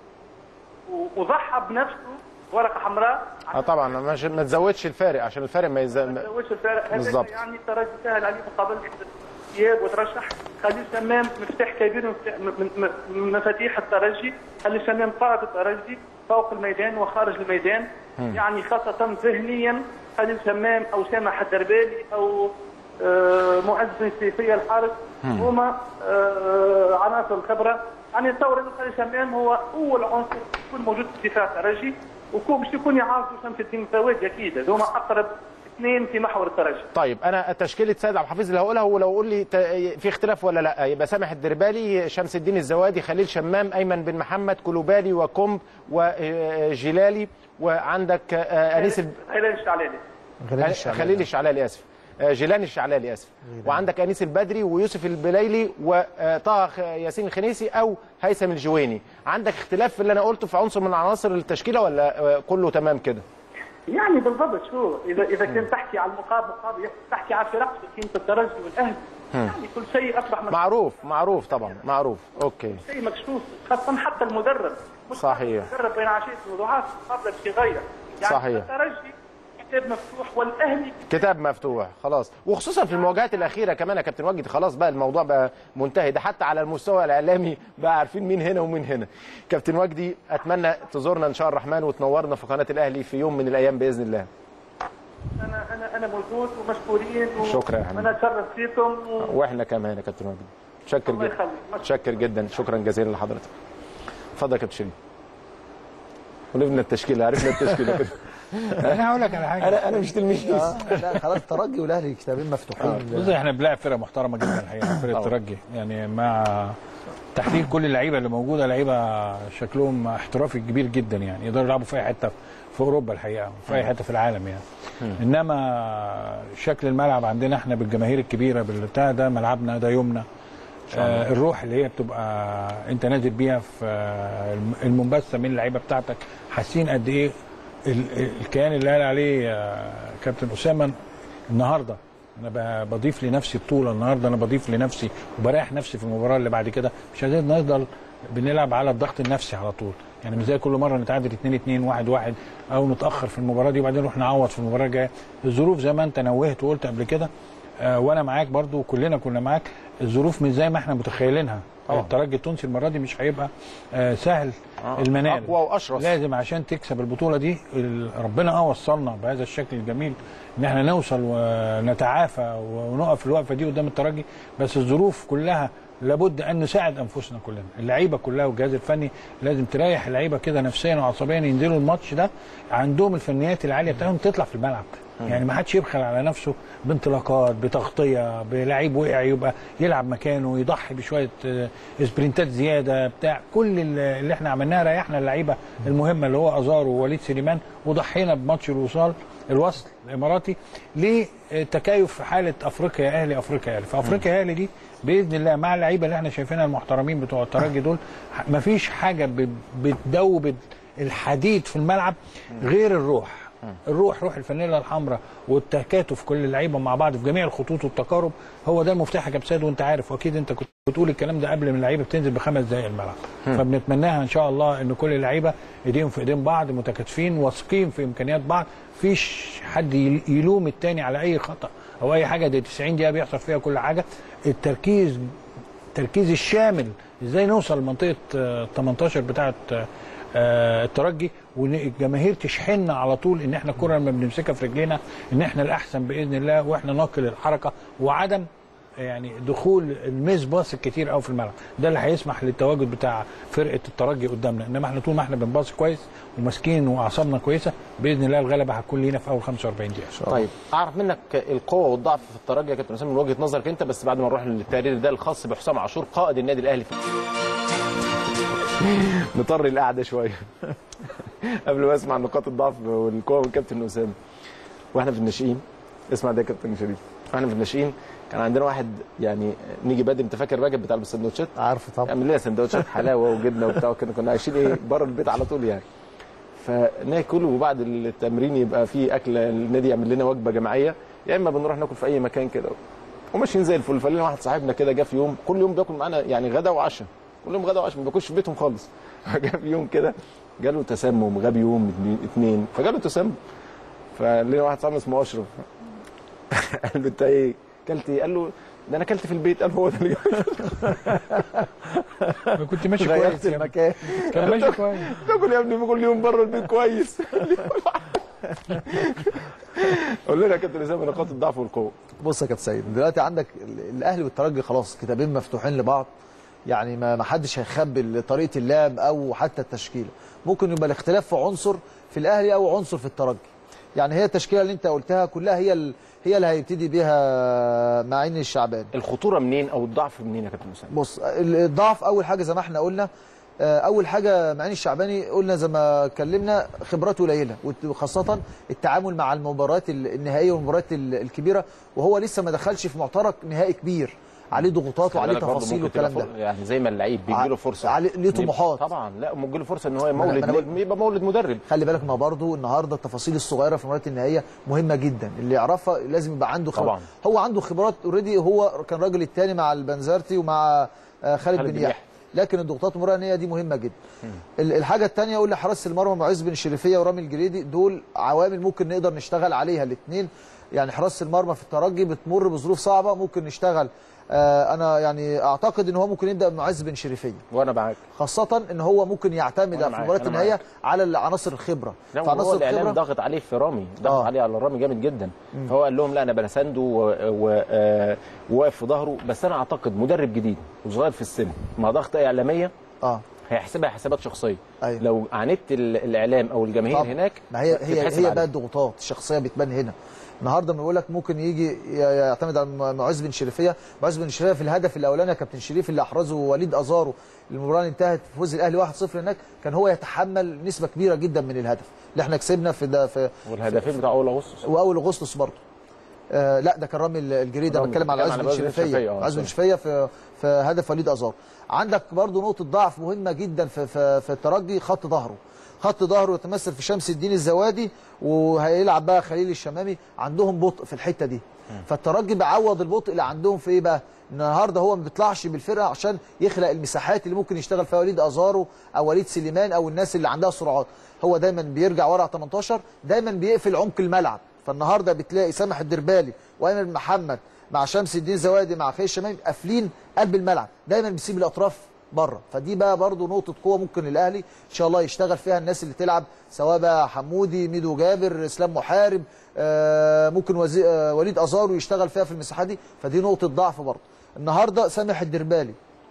و- وضحى بنفسه ورقه حمراء اه طبعا مش ما تزودش الفارق عشان الفارق ما يز... ما تزودش الفارق هذا بالضبط. يعني الترجي سهل عليه مقابله اياب وترشح خليل شمام مفتاح كبير من من- من- من مفاتيح الترجي خليل شمام قائد الترجي فوق الميدان وخارج الميدان يعني خاصة ذهنيا خليل شمام أو سامح الدربالي أو آه، معز بن سيفية الحارس هما آه، عناصر خبرة يعني نتصور أن خليل شمام هو أول عنصر يكون موجود في دفاع الترجي وكون باش يكون يعاصر شمس الدين الفوادي أكيد هذوما أقرب اثنين في محور الترجي طيب انا تشكيله سيد عبد الحفيظ اللي هقولها ولو قول لي ت- في اختلاف ولا لا يبقى سامح الدربالي شمس الدين الزوادي خليل شمام ايمن بن محمد كلوبالي وكومب وجيلالي وعندك آه، انيس الب... خلال الشعلالي غلال الشعبي. خليل الشعلالي اسف آه، جيلاني الشعلالي اسف وعندك انيس البدري ويوسف البليلي وطه خ- ياسين الخنيسي او هيثم الجويني عندك اختلاف في اللي انا قلته في عنصر من عناصر التشكيله ولا آه، كله تمام كده يعني بالضبط شو اذا اذا كنت تحكي على المقابل مقابل تحكي على فرق قيمه الترجي والاهلي يعني كل شيء اصبح مكشوف معروف معروف طبعا معروف اوكي شيء مكشوف خاصه حتى المدرب مش صحيح. المدرب بين عشيه الموضوعات مقابله بشيء غيره يعني صحيح. الترجي كتاب مفتوح والاهلي كتاب مفتوح خلاص وخصوصا في المواجهات الاخيره كمان يا كابتن واجد خلاص بقى الموضوع بقى منتهي ده حتى على المستوى الاعلامي بقى عارفين مين هنا ومين هنا كابتن وجدي اتمنى تزورنا ان شاء الرحمن وتنورنا في قناه الاهلي في يوم من الايام باذن الله انا انا انا موجود ومشكورين و... شكرا يا حبيبي. انا اتشرف فيكم و... واحنا كمان يا كابتن وجدي متشكر الله جدا يخليك. متشكر جدا شكرا جزيلا لحضرتك اتفضل يا كابتن شيرين ولفنا التشكيله عرفنا التشكيله كده انا هقول لك على حاجه انا انا مش تلميذ آه، لا خلاص الترجي والاهلي كتابين مفتوحين بص احنا بنلعب فرقه محترمه جدا الحقيقه فرقه الترجي يعني مع تحليل كل اللعيبه اللي موجوده لعيبه شكلهم احترافي كبير جدا يعني يقدروا يلعبوا في اي حته في اوروبا الحقيقه في اي حته في العالم يعني انما شكل الملعب عندنا احنا بالجماهير الكبيره بالبتاع ده ملعبنا ده يومنا آه الروح اللي هي بتبقى انت نازل بيها في آه المنبثه من اللعيبه بتاعتك حاسين قد ايه ال- ال- الكيان اللي قال عليه آه كابتن اسامه النهارده انا ب- بضيف لنفسي بطوله النهارده انا بضيف لنفسي وبريح نفسي في المباراه اللي بعد كده مش عايزين نفضل بنلعب على الضغط النفسي على طول يعني مش زي كل مره نتعادل 2 2 1 1 او نتاخر في المباراه دي وبعدين نروح نعوض في المباراه الجايه الظروف زي ما انت نوهت وقلت قبل كده آه وانا معاك برضو وكلنا كنا معاك الظروف مش زي ما احنا متخيلينها طبعا. الترجي التونسي المره دي مش هيبقى آه سهل المنال اقوى واشرس لازم عشان تكسب البطوله دي ال- ربنا اه وصلنا بهذا الشكل الجميل ان احنا نوصل ونتعافى ونقف الوقفه دي قدام الترجي بس الظروف كلها لابد ان نساعد انفسنا كلنا اللعيبه كلها والجهاز الفني لازم تريح اللعيبه كده نفسيا وعصبيا ينزلوا الماتش ده عندهم الفنيات العاليه بتاعهم تطلع في الملعب يعني ما حدش يبخل على نفسه بانطلاقات بتغطيه بلعيب وقع يبقى يلعب مكانه يضحي بشويه آه، سبرنتات زياده بتاع كل اللي اللي احنا عملناه ريحنا اللعيبه المهمه اللي هو ازار ووليد سليمان وضحينا بماتش الوصال الوصل الاماراتي لتكيف في حاله افريقيا يا اهلي افريقيا يا اهلي فافريقيا يا اهلي دي باذن الله مع اللعيبه اللي احنا شايفينها المحترمين بتوع الترجي دول ح- مفيش حاجه ب- بتدوب الحديد في الملعب غير الروح الروح روح الفانيلا الحمراء والتكاتف كل اللعيبه مع بعض في جميع الخطوط والتقارب هو ده المفتاح يا كابتن سيد وانت عارف واكيد انت كنت بتقول الكلام ده قبل ما اللعيبه بتنزل بخمس دقائق الملعب فبنتمناها ان شاء الله ان كل اللعيبه ايديهم في ايدين بعض متكاتفين واثقين في امكانيات بعض فيش حد يل- يلوم التاني على اي خطا او اي حاجه دي 90 دقيقه بيحصل فيها كل حاجه التركيز التركيز الشامل ازاي نوصل لمنطقه آه، 18 بتاعه آه، آه، الترجي والجماهير تشحننا على طول ان احنا الكره لما بنمسكها في رجلينا ان احنا الاحسن باذن الله واحنا ناقل الحركه وعدم يعني دخول الميس باص الكتير قوي في الملعب ده اللي هيسمح للتواجد بتاع فرقه الترجي قدامنا انما احنا طول ما احنا بنباص كويس وماسكين واعصابنا كويسه باذن الله الغلبه هتكون لينا في اول 45 دقيقه طيب اعرف منك القوه والضعف في الترجي يا كابتن اسامه من وجهه نظرك انت بس بعد ما نروح للتقرير ده الخاص بحسام عاشور قائد النادي الاهلي نطر القعده شويه قبل ما اسمع نقاط الضعف والقوه من كابتن اسامه واحنا في الناشئين اسمع ده يا كابتن شريف واحنا في الناشئين كان عندنا واحد يعني نيجي بدري انت فاكر راجل بتاع السندوتشات عارفه طبعا يعمل لنا سندوتشات حلاوه وجبنه وبتاع كنا كنا عايشين ايه بره البيت على طول يعني فناكل وبعد التمرين يبقى في اكل النادي يعمل لنا وجبه جماعيه يا اما بنروح ناكل في اي مكان كده وماشيين زي الفل فلنا واحد صاحبنا كده جه في يوم كل يوم بياكل معانا يعني غدا وعشاء كل يوم غدا وعشاء ما بياكلش في بيتهم خالص فجاء في يوم كده جاله تسمم غاب يوم اتنين- اتنين فجاله تسمم فلنا واحد صاحبنا اسمه اشرف قال له انت ايه كلت ايه؟ قال له ده انا كلت في البيت قال هو ده اللي انا كنت ماشي غيرت كويس يا ابني. المكان كان ماشي كويس تاكل يا ابني كل يوم بره البيت كويس قول لنا يا كابتن اسامه نقاط الضعف والقوه بص يا كابتن سيد دلوقتي عندك ال- الاهلي والترجي خلاص كتابين مفتوحين لبعض يعني ما ما حدش هيخبي طريقه اللعب او حتى التشكيله ممكن يبقى الاختلاف في عنصر في الاهلي او عنصر في الترجي يعني هي التشكيله اللي انت قلتها كلها هي ال- هي اللي هيبتدي بيها معين الشعبان الخطوره منين او الضعف منين يا كابتن اسامه بص ال- الضعف اول حاجه زي ما احنا قلنا آه، اول حاجه معين الشعباني قلنا زي ما اتكلمنا خبراته قليله وت- وخاصه التعامل مع المباريات ال- النهائيه والمباريات ال- الكبيره وهو لسه ما دخلش في معترك نهائي كبير عليه ضغوطات خلي وعليه بالك برضه تفاصيل ممكن تبقى والكلام ده فر- يعني زي ما اللعيب بيجي له فرصه علي- ليه طموحات. طبعا لا بيجي له فرصه ان هو ما أنا- ما أنا مولد بقول- يبقى مولد مدرب خلي بالك ما برضه النهارده التفاصيل الصغيره في المباريات النهائيه مهمه جدا اللي يعرفها لازم يبقى عنده خبرات طبعاً. هو عنده خبرات اوريدي هو كان راجل الثاني مع البنزرتي ومع آه، خالد خالد بن بن يحيى يحيى. لكن الضغوطات المباراه النهائيه دي مهمه جدا ال- الحاجه الثانيه اقول لحراسه المرمى معز بن الشريفيه ورامي الجريدي دول عوامل ممكن نقدر نشتغل عليها الاثنين يعني حراسه المرمى في الترجي بتمر بظروف صعبه ممكن نشتغل آه انا يعني اعتقد ان هو ممكن يبدا بمعز بن شريفيه وانا معاك خاصه ان هو ممكن يعتمد وأنا في معاك، مباراه أنا النهائيه معاك. على عناصر الخبره لا فعناصر وهو الاعلام الخبره ضاغط عليه في رامي ضغط آه. عليه على رامي جامد جدا فهو قال لهم لا انا بسنده وواقف في ظهره بس انا اعتقد مدرب جديد وصغير في السن مع ضغط اعلاميه اه هيحسبها حسابات شخصيه أيوة. لو عاندت ال- الاعلام او الجماهير طبعا. هناك ما هي هي تتحسب هي عليه. بقى الضغوطات الشخصيه بتبان هنا النهارده بنقول لك ممكن يجي ي- يعتمد على م- معز بن شريفيه معز بن شريفيه في الهدف الاولاني يا كابتن شريف اللي احرزه وليد ازارو المباراه اللي انتهت بفوز الاهلي 1-0 هناك كان هو يتحمل نسبه كبيره جدا من الهدف اللي احنا كسبنا في ده في والهدفين بتاع اول اغسطس واول اغسطس برضه آه لا ده كان رامي الجريده رامي، بتكلم على بتكلم عز على بن عز بن شرفية، شريفيه آه، عز بن صح. شريفيه في في هدف وليد ازار عندك برضه نقطه ضعف مهمه جدا في في, في الترجي خط ظهره خط ظهره يتمثل في شمس الدين الزوادي وهيلعب بقى خليل الشمامي عندهم بطء في الحته دي فالترجي بيعوض البطء اللي عندهم في ايه بقى النهارده هو ما بيطلعش بالفرقه عشان يخلق المساحات اللي ممكن يشتغل فيها وليد ازارو او وليد سليمان او الناس اللي عندها سرعات هو دايما بيرجع ورا 18 دايما بيقفل عمق الملعب فالنهارده بتلاقي سامح الدربالي وايمن محمد مع شمس الدين زوادي مع خالد الشمامي قافلين قلب الملعب دايما بيسيب الاطراف بره فدي بقى برضو نقطه قوه ممكن الاهلي ان شاء الله يشتغل فيها الناس اللي تلعب سواء بقى حمودي ميدو جابر اسلام محارب آه ممكن وزي آه وليد ازارو يشتغل فيها في المساحات دي فدي نقطه ضعف برضو النهارده سامح الدربالي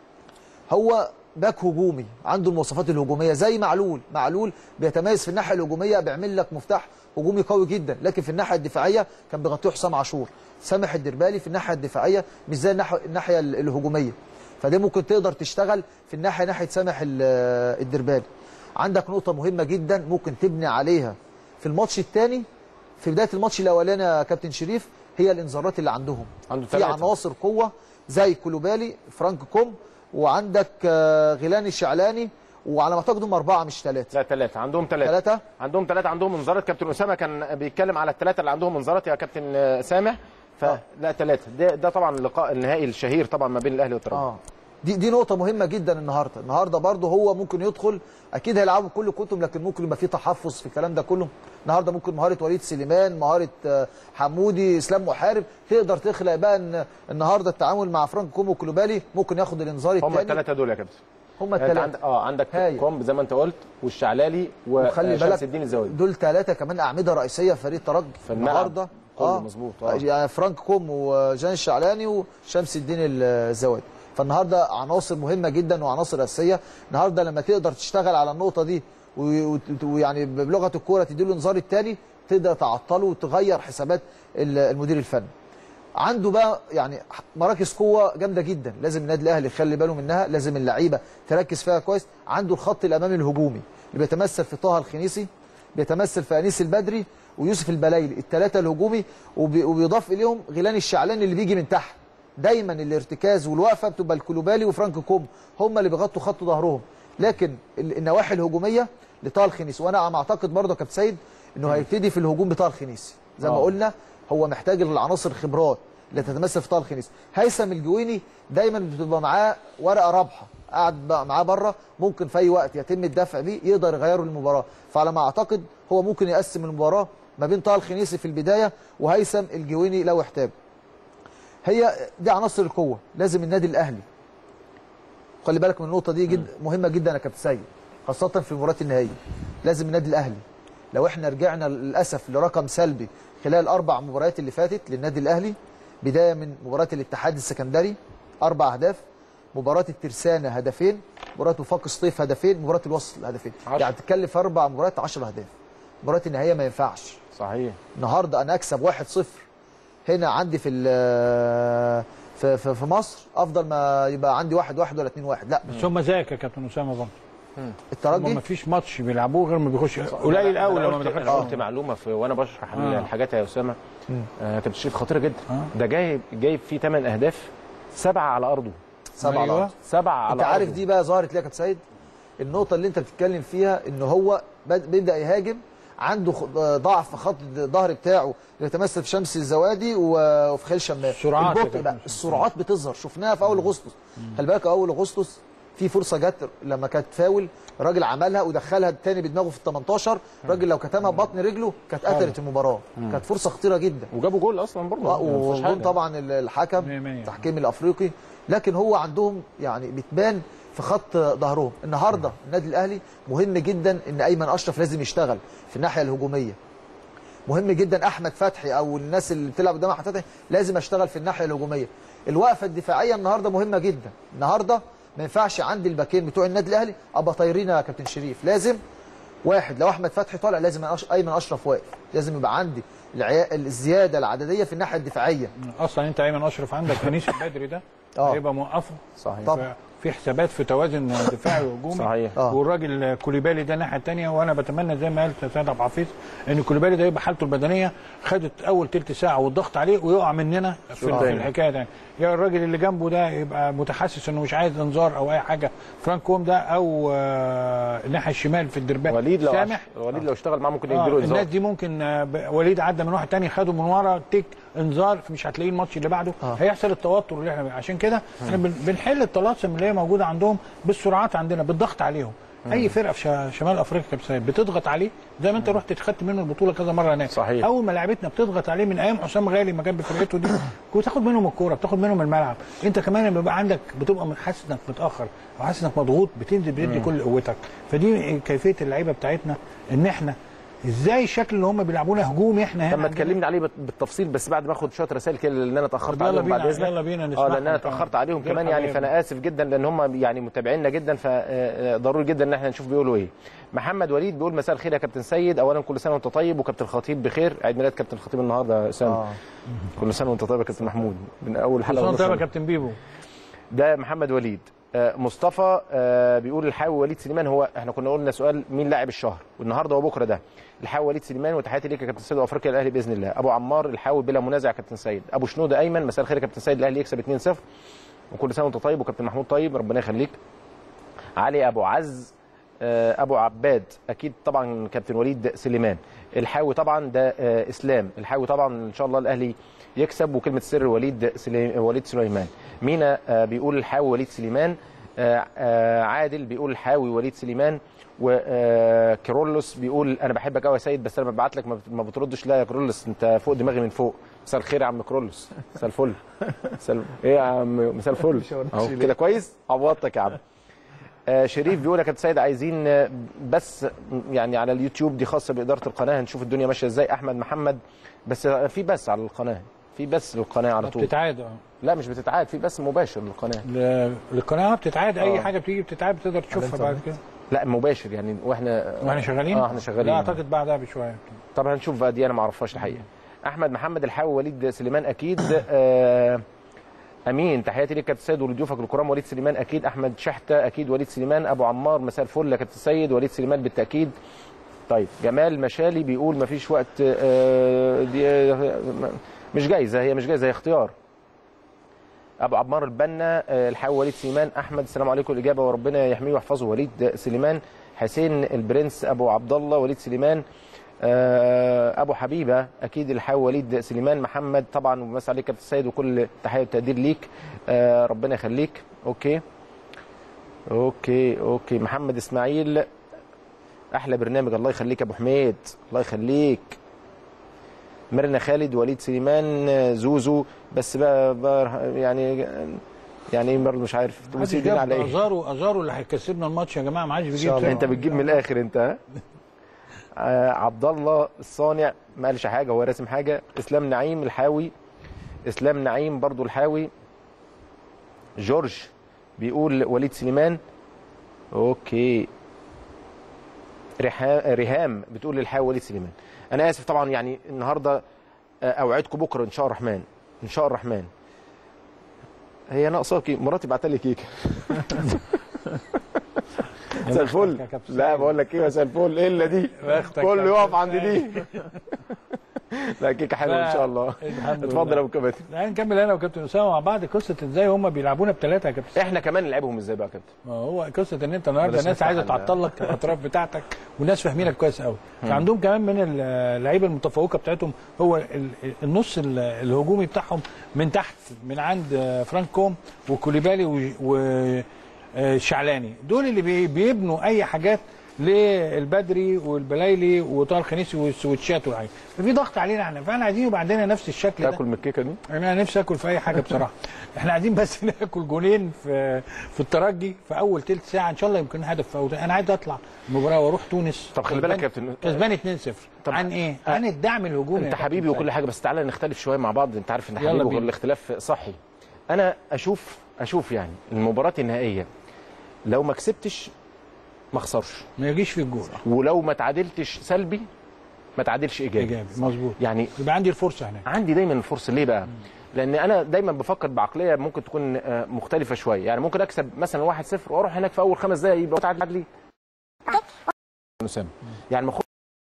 هو باك هجومي عنده المواصفات الهجوميه زي معلول معلول بيتميز في الناحيه الهجوميه بيعمل لك مفتاح هجومي قوي جدا لكن في الناحيه الدفاعيه كان بيغطيه حسام عاشور سامح الدربالي في الناحيه الدفاعيه مش زي الناحيه الناحيه ال- الهجوميه فدي ممكن تقدر تشتغل في الناحيه ناحيه سامح ال- الدربالي عندك نقطه مهمه جدا ممكن تبني عليها في الماتش الثاني في بدايه الماتش الاولاني يا كابتن شريف هي الانذارات اللي عندهم عنده في ثلاثة. عناصر قوه زي كولوبالي فرانك كوم وعندك آه، غيلاني الشعلاني وعلى ما اعتقد هم اربعه مش ثلاثه لا ثلاثة عندهم ثلاثة ثلاثه عندهم ثلاثة عندهم انذارات كابتن أسامة كان بيتكلم على الثلاثة اللي عندهم انذارات يا كابتن آه، سامح آه. فلا ثلاثة ده, ده طبعا اللقاء النهائي الشهير طبعا ما بين الأهلي والترجي اه دي دي نقطة مهمة جدا النهارده، النهارده برضه هو ممكن يدخل اكيد هيلعبوا كل كتب لكن ممكن يبقى في تحفظ في الكلام ده كله، النهارده ممكن مهارة وليد سليمان، مهارة آه، حمودي، اسلام محارب تقدر تخلق بقى ان النهارده التعامل مع فرانك كومو وكلوبالي ممكن ياخد الانذار هم الثاني الثلاثة دول يا كابتن هم يعني انت الثلاثة عندك اه عندك هايل. كومب زي ما انت قلت والشعلالي وخلي وشمس بالك الدين الزوايد دول ثلاثة كمان أعمدة رئيسية في فريق الترجي في الملعب. النهارده كله مظبوط، آه. يعني فرانك كوم وجان الشعلاني وشمس الدين الزوادي فالنهارده عناصر مهمة جدا وعناصر أساسية النهارده لما تقدر تشتغل على النقطة دي و- وت- ويعني بلغة الكورة تديله الانذار الثاني تقدر تعطله وتغير حسابات ال- المدير الفني عنده بقى يعني مراكز قوه جامده جدا لازم النادي الاهلي يخلي باله منها لازم اللعيبه تركز فيها كويس عنده الخط الامامي الهجومي اللي بيتمثل في طه الخنيسي بيتمثل في انيس البدري ويوسف البلايلي الثلاثه الهجومي وبي- وبيضاف اليهم غيلان الشعلاني اللي بيجي من تحت دايما الارتكاز والوقفه بتبقى الكلوبالي وفرانك كوم هم اللي بيغطوا خط ظهرهم لكن ال- النواحي الهجوميه لطه الخنيسي وانا عم اعتقد برضه يا كابتن سيد انه هيبتدي في الهجوم بطه الخنيسي زي ما آه. قلنا هو محتاج العناصر الخبرات اللي تتمثل في طه الخنيسي هيثم الجويني دايما بتبقى معاه ورقه رابحه قاعد بقى معاه بره ممكن في اي وقت يتم الدفع بيه يقدر يغيره المباراه فعلى ما اعتقد هو ممكن يقسم المباراه ما بين طه الخنيسي في البدايه وهيثم الجويني لو احتاج هي دي عناصر القوه لازم النادي الاهلي خلي بالك من النقطه دي جد مهمه جدا يا كابتن سيد خاصه في المباريات النهائيه لازم النادي الاهلي لو احنا رجعنا للاسف لرقم سلبي خلال الاربع مباريات اللي فاتت للنادي الاهلي بدايه من مباراه الاتحاد السكندري اربع اهداف مباراه الترسانه هدفين مباراه وفاق سطيف هدفين مباراه الوصل هدفين عشرة. يعني تتكلم في اربع مباريات 10 اهداف مباراه النهائيه ما ينفعش صحيح النهارده انا اكسب 1-0 هنا عندي في ال- في في, في مصر افضل ما يبقى عندي 1 1 ولا 2 1 لا بس هم زيك يا كابتن اسامه برضه هم الترجي ما فيش ماتش بيلعبوه غير ما بيخش قليل قوي لما ما قلت, دخلش أنا قلت معلومه في وانا بشرح آه. الحاجات يا اسامه آه كابتن شريف خطيره جدا آه. ده جايب جايب فيه 8 اهداف سبعه على ارضه سبعة على أيوة. الأرض. سبعه على انت عارف أرضه. دي بقى ظهرت ليه يا كابتن سيد النقطه اللي انت بتتكلم فيها ان هو بد- بيبدا يهاجم عنده خ- ضعف في خط الظهر بتاعه يتمثل في شمس الزوادي و- وفي خيل شمال السرعات يا البطء بقى كابتن. السرعات بتظهر شفناها في اول اغسطس خلي بالك اول اغسطس في فرصه جت لما كانت فاول راجل عملها ودخلها الثاني بدماغه في ال 18 راجل لو كتمها ببطن رجله كانت قتلت المباراه كانت فرصه خطيره جدا وجابوا جول اصلا برضه آه، ما فيهوش وجون حاجة. طبعا ال- الحكم مية مية. التحكيم الافريقي لكن هو عندهم يعني بتبان في خط ظهرهم النهارده النادي الاهلي مهم جدا ان ايمن اشرف لازم يشتغل في الناحيه الهجوميه مهم جدا احمد فتحي او الناس اللي بتلعب قدام احمد فتحي لازم اشتغل في الناحيه الهجوميه الوقفه الدفاعيه النهارده مهمه جدا النهارده ما ينفعش عندي الباكين بتوع النادي الاهلي ابقى طايرين يا كابتن شريف لازم واحد لو احمد فتحي طالع لازم أش- ايمن اشرف واقف لازم يبقى عندي العيا- الزياده العدديه في الناحيه الدفاعيه اصلا انت ايمن اشرف عندك انيس البدري ده آه. هيبقى موقفه صحيح طبعا. في حسابات في توازن دفاعي وهجومي صحيح. آه. والراجل كوليبالي ده الناحيه الثانيه وانا بتمنى زي ما قال سيد عبد الحفيظ ان كوليبالي ده يبقى حالته البدنيه خدت اول تلت ساعه والضغط عليه ويقع مننا في, في تاني. الحكايه ده يا الراجل اللي جنبه ده يبقى متحسس انه مش عايز انذار او اي حاجه فرانك كوم ده او آه، الناحيه الشمال في الدربان وليد لو سامح عش... وليد لو اشتغل معاه ممكن آه يديله الناس انذار دي ممكن آه، ب- وليد عدى من واحد تاني خده من ورا تيك انذار مش هتلاقيه الماتش اللي بعده آه. هيحصل التوتر اللي احنا عشان كده احنا بن- بنحل الطلاسم اللي هي موجوده عندهم بالسرعات عندنا بالضغط عليهم اي فرقه في شا- شمال افريقيا كابتن سيد بتضغط عليه زي ما انت رحت خدت منه البطوله كذا مره هناك صحيح. اول ما لعبتنا بتضغط عليه من ايام حسام غالي ما كان بفرقته دي كنت تاخد منهم الكوره بتاخد منهم الملعب انت كمان لما بيبقى عندك بتبقى حاسس انك متاخر او حاسس انك مضغوط بتنزل بتدي كل قوتك فدي كيفيه اللعيبه بتاعتنا ان احنا ازاي الشكل اللي هم بيلعبونا هجومي احنا هنا طب ما عندنا؟ تكلمني عليه بت- بالتفصيل بس بعد ما اخد شويه رسائل كده لان انا اتاخرت طب يلا عليهم بعد بينا- اذنك يلا بينا اه نسمعهم لان انا كمان. اتاخرت عليهم دول كمان يعني حبايبنا. فانا اسف جدا لان هم يعني متابعينا جدا فضروري جدا ان احنا نشوف بيقولوا ايه محمد وليد بيقول مساء الخير يا كابتن سيد اولا كل سنه وانت طيب وكابتن الخطيب بخير عيد ميلاد كابتن الخطيب النهارده يا اسامه آه. كل سنه وانت طيب يا كابتن محمود من اول كل حلقه سنه وانت طيب يا ونص. كابتن بيبو ده محمد وليد آه، مصطفى آه، بيقول الحاوي وليد سليمان هو احنا كنا قلنا سؤال مين لاعب الشهر والنهارده وبكره ده الحاوي وليد سليمان وتحياتي ليك يا كابتن سيد وافريقيا الاهلي باذن الله ابو عمار الحاوي بلا منازع يا كابتن سيد ابو شنوده ايمن مساء الخير يا كابتن سيد الاهلي يكسب 2-0 وكل سنه وانت طيب وكابتن محمود طيب ربنا يخليك علي ابو عز آه، ابو عباد اكيد طبعا كابتن وليد سليمان الحاوي طبعا ده آه، اسلام الحاوي طبعا ان شاء الله الاهلي يكسب وكلمه سر وليد سلي... وليد سليمان مينا آه، بيقول الحاوي وليد سليمان آه، آه، عادل بيقول الحاوي وليد سليمان وكيرولوس بيقول انا بحبك قوي يا سيد بس انا ببعت لك ما بت- ما بتردش لا يا كيرولوس انت فوق دماغي من فوق مساء الخير يا عم كيرولوس مساء الفل مساء ايه يا عم مساء الفل اهو كده كويس عوضتك يا عم آه، شريف بيقول يا كابتن سيد عايزين آه، بس يعني على اليوتيوب دي خاصه باداره القناه هنشوف الدنيا ماشيه ازاي احمد محمد بس آه، في بس على القناه في بس للقناه على طول بتتعاد اه لا مش بتتعاد في بس مباشر للقناه ل- القناه بتتعاد اي آه. حاجه بتيجي بتتعاد بتقدر تشوفها بعد كده لا مباشر يعني واحنا واحنا شغالين اه احنا شغالين لا اعتقد بعدها بشويه طب هنشوف بقى دي انا ما اعرفهاش الحقيقه احمد محمد الحاوي وليد سليمان اكيد آه امين تحياتي ليك كابتن سيد ولضيوفك الكرام وليد سليمان اكيد احمد شحته اكيد وليد سليمان ابو عمار مساء الفل يا كابتن سيد وليد سليمان بالتاكيد طيب جمال مشالي بيقول مفيش وقت آه، دي آه، مش جايزه هي مش جايزه هي اختيار ابو عمار البنا آه، الحاوي وليد سليمان احمد السلام عليكم الاجابه وربنا يحميه ويحفظه وليد سليمان حسين البرنس ابو عبد الله وليد سليمان آه، ابو حبيبه اكيد الحاوي وليد سليمان محمد طبعا ومسا عليك كابتن السيد وكل تحيه وتقدير ليك آه، ربنا يخليك اوكي اوكي اوكي محمد اسماعيل احلى برنامج الله يخليك يا ابو حميد الله يخليك ميرنا خالد وليد سليمان زوزو بس بقى, بقى يعني يعني ايه برضه مش عارف محدش تمثيل دين على جاب ايه ازارو ازارو اللي هيكسبنا الماتش يا جماعه ما عادش بيجيب شاء الله. تاني. انت بتجيب من الاخر انت ها آه عبد الله الصانع ما قالش حاجه هو راسم حاجه اسلام نعيم الحاوي اسلام نعيم برضو الحاوي جورج بيقول وليد سليمان اوكي ريحا- ريهام بتقول للحاوي وليد سليمان انا اسف طبعا يعني النهارده آه، اوعدكم بكره ان شاء الرحمن ان شاء الرحمن هي ناقصاكي مراتي بعت لي كيكه مساء الفل يا كابتن لا سعيد. بقول لك ايه مساء الفل ايه الا دي بختك يا كله يقف كابتن عند دي لا كيكه حلوه ان شاء الله الحمد اتفضل لله. يا ابو كباتن تعال نكمل انا وكابتن اسامه مع بعض قصه ازاي هم بيلعبونا بثلاثه يا كابتن احنا كمان نلعبهم ازاي بقى يا كابتن ما هو قصه ان انت النهارده بلاش ناس نفتح عايزه ال- تعطل لك الاطراف بتاعتك وناس فاهمينك كويس قوي فعندهم كمان من اللعيبه المتفوقه بتاعتهم هو ال- النص ال- الهجومي بتاعهم من تحت من عند فرانك كوم وكوليبالي و- و آه، شعلاني دول اللي بي- بيبنوا اي حاجات للبدري والبلايلي وطاهر خنيسي والسويتشات والحاجات ففي ضغط علينا احنا فاحنا عايزين يبقى عندنا نفس الشكل ده تاكل من الكيكه دي انا نفسي اكل في اي حاجه بصراحه احنا عايزين بس ناكل جونين في في الترجي في اول ثلث ساعه ان شاء الله يمكن هدف في أول انا عايز اطلع المباراه واروح تونس طب خلي بالك يا كسبان- كابتن. كسبان 2-0 طب- عن ايه؟ عن الدعم الهجومي انت يا كابتن حبيبي وكل سعيد. حاجه بس تعالى نختلف شويه مع بعض انت عارف ان يلا حبيبي بينا. والاختلاف صحي انا اشوف اشوف يعني المباراه النهائيه لو ما كسبتش ما اخسرش ما يجيش في الجول ولو ما تعادلتش سلبي ما تعادلش ايجابي ايجابي مظبوط يعني يبقى عندي الفرصه هناك عندي دايما الفرصه ليه بقى؟ لان انا دايما بفكر بعقليه ممكن تكون آه، مختلفه شويه يعني ممكن اكسب مثلا 1-0 واروح هناك في اول خمس دقائق يبقى متعادل لي اسامه يعني ما أخش-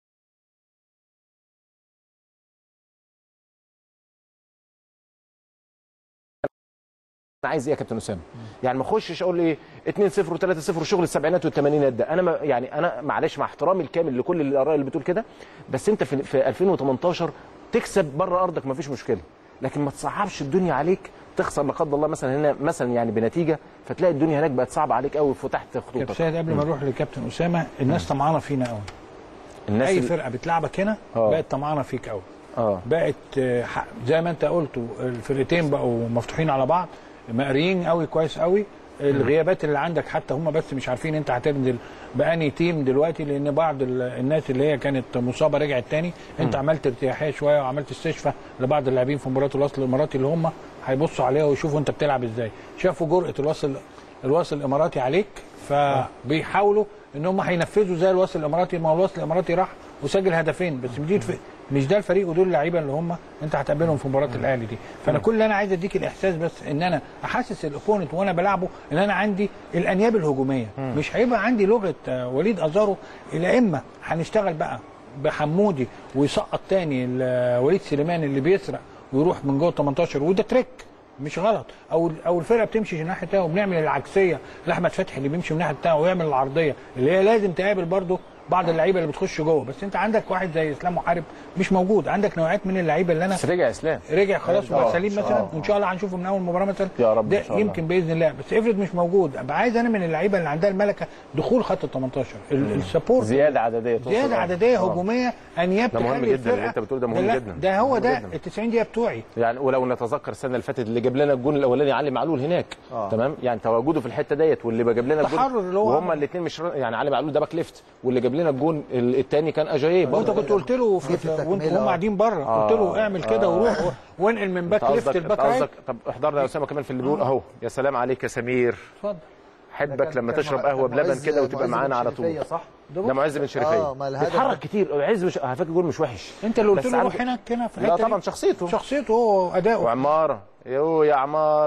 انا عايز ايه يا كابتن اسامه؟ يعني ما اخشش اقول ايه 2 0 و3 0 وشغل السبعينات والثمانينات ده انا ما يعني انا معلش مع احترامي الكامل لكل الاراء اللي بتقول كده بس انت في, في 2018 تكسب بره ارضك ما فيش مشكله لكن ما تصعبش الدنيا عليك تخسر لا قدر الله مثلا هنا مثلا يعني بنتيجه فتلاقي الدنيا هناك بقت صعبه عليك قوي فتحت كابتن خطوطك سيد قبل ما نروح لكابتن اسامه الناس طمعانه فينا قوي الناس اي اللي- فرقه بتلعبك هنا آه. بقت طمعانه فيك قوي اه بقت آه، ح- زي ما انت قلت الفرقتين بقوا مفتوحين على بعض مقريين قوي كويس قوي الغيابات اللي عندك حتى هم بس مش عارفين انت هتنزل بأني تيم دلوقتي لان بعض ال- الناس اللي هي كانت مصابه رجعت تاني انت عملت ارتياحيه شويه وعملت استشفاء لبعض اللاعبين في مباراه الوصل الاماراتي اللي هم هيبصوا عليها ويشوفوا انت بتلعب ازاي شافوا جرأه الوصل الوصل الاماراتي عليك فبيحاولوا ان هم هينفذوا زي الوصل الاماراتي ما هو الوصل الاماراتي راح وسجل هدفين بس مش دي الف- مش ده الفريق ودول اللعيبه اللي هم انت هتقابلهم في مباراه الاهلي دي فانا كل اللي انا عايز اديك الاحساس بس ان انا احسس الاوبوننت وانا بلعبه ان انا عندي الانياب الهجوميه مش هيبقى عندي لغه آه، وليد ازارو الا اما هنشتغل بقى بحمودي ويسقط تاني ال- وليد سليمان اللي بيسرق ويروح من جوه 18 وده تريك مش غلط او او الفرقه بتمشي الناحيه الثانيه وبنعمل العكسيه لاحمد فتحي اللي بيمشي من الناحيه الثانيه ويعمل العرضيه اللي هي لازم تقابل برضه بعض اللعيبه اللي بتخش جوه بس انت عندك واحد زي اسلام محارب مش موجود عندك نوعيات من اللعيبه اللي انا بس رجع اسلام رجع خلاص آه، وبقى سليم إن شاء مثلا الله. وان شاء الله هنشوفه من اول مباراه مثلا يا رب إن ده شاء الله. يمكن باذن الله بس افرض مش موجود ابقى عايز انا من اللعيبه اللي عندها الملكه دخول خط ال 18 ال- السبورت زياده عدديه تقصد. زياده آه. عدديه آه. هجوميه انياب ده مهم تخلي جدا اللي الفرقة- انت بتقوله ده مهم لا، جدا. ده هو مهم ده جدا. ال 90 دقيقه بتوعي يعني ولو نتذكر السنه اللي فاتت اللي جاب لنا الجون الاولاني علي معلول هناك آه. تمام يعني تواجده في الحته ديت واللي جاب لنا الجون تحرر اللي هو وهم عمله. الاثنين مش يعني علي معلول ده باك ليفت واللي جاب لنا الجون الثاني كان اجاييه وانت برضه كنت قلت له في جه في التكملة، وانت هم آه. قاعدين بره آه. قلت له اعمل كده آه. وروح و- وانقل من باك أنت ليفت قصدك- الباك أنت رايت قصدك طب احضرنا يا اسامه كمان في اللي بيقول اهو يا سلام عليك يا سمير اتفضل حبك لما تشرب قهوه بلبن كده وتبقى معانا على طول صح ده معز بن شريفيه آه، ما الهدف بيتحرك ده. كتير عز مش على فكره جول مش وحش انت اللي قلت بس له عنده- روح هناك هنا في لا الحته طبعا دي. شخصيته شخصيته هو اداؤه وعماره يو يا عماره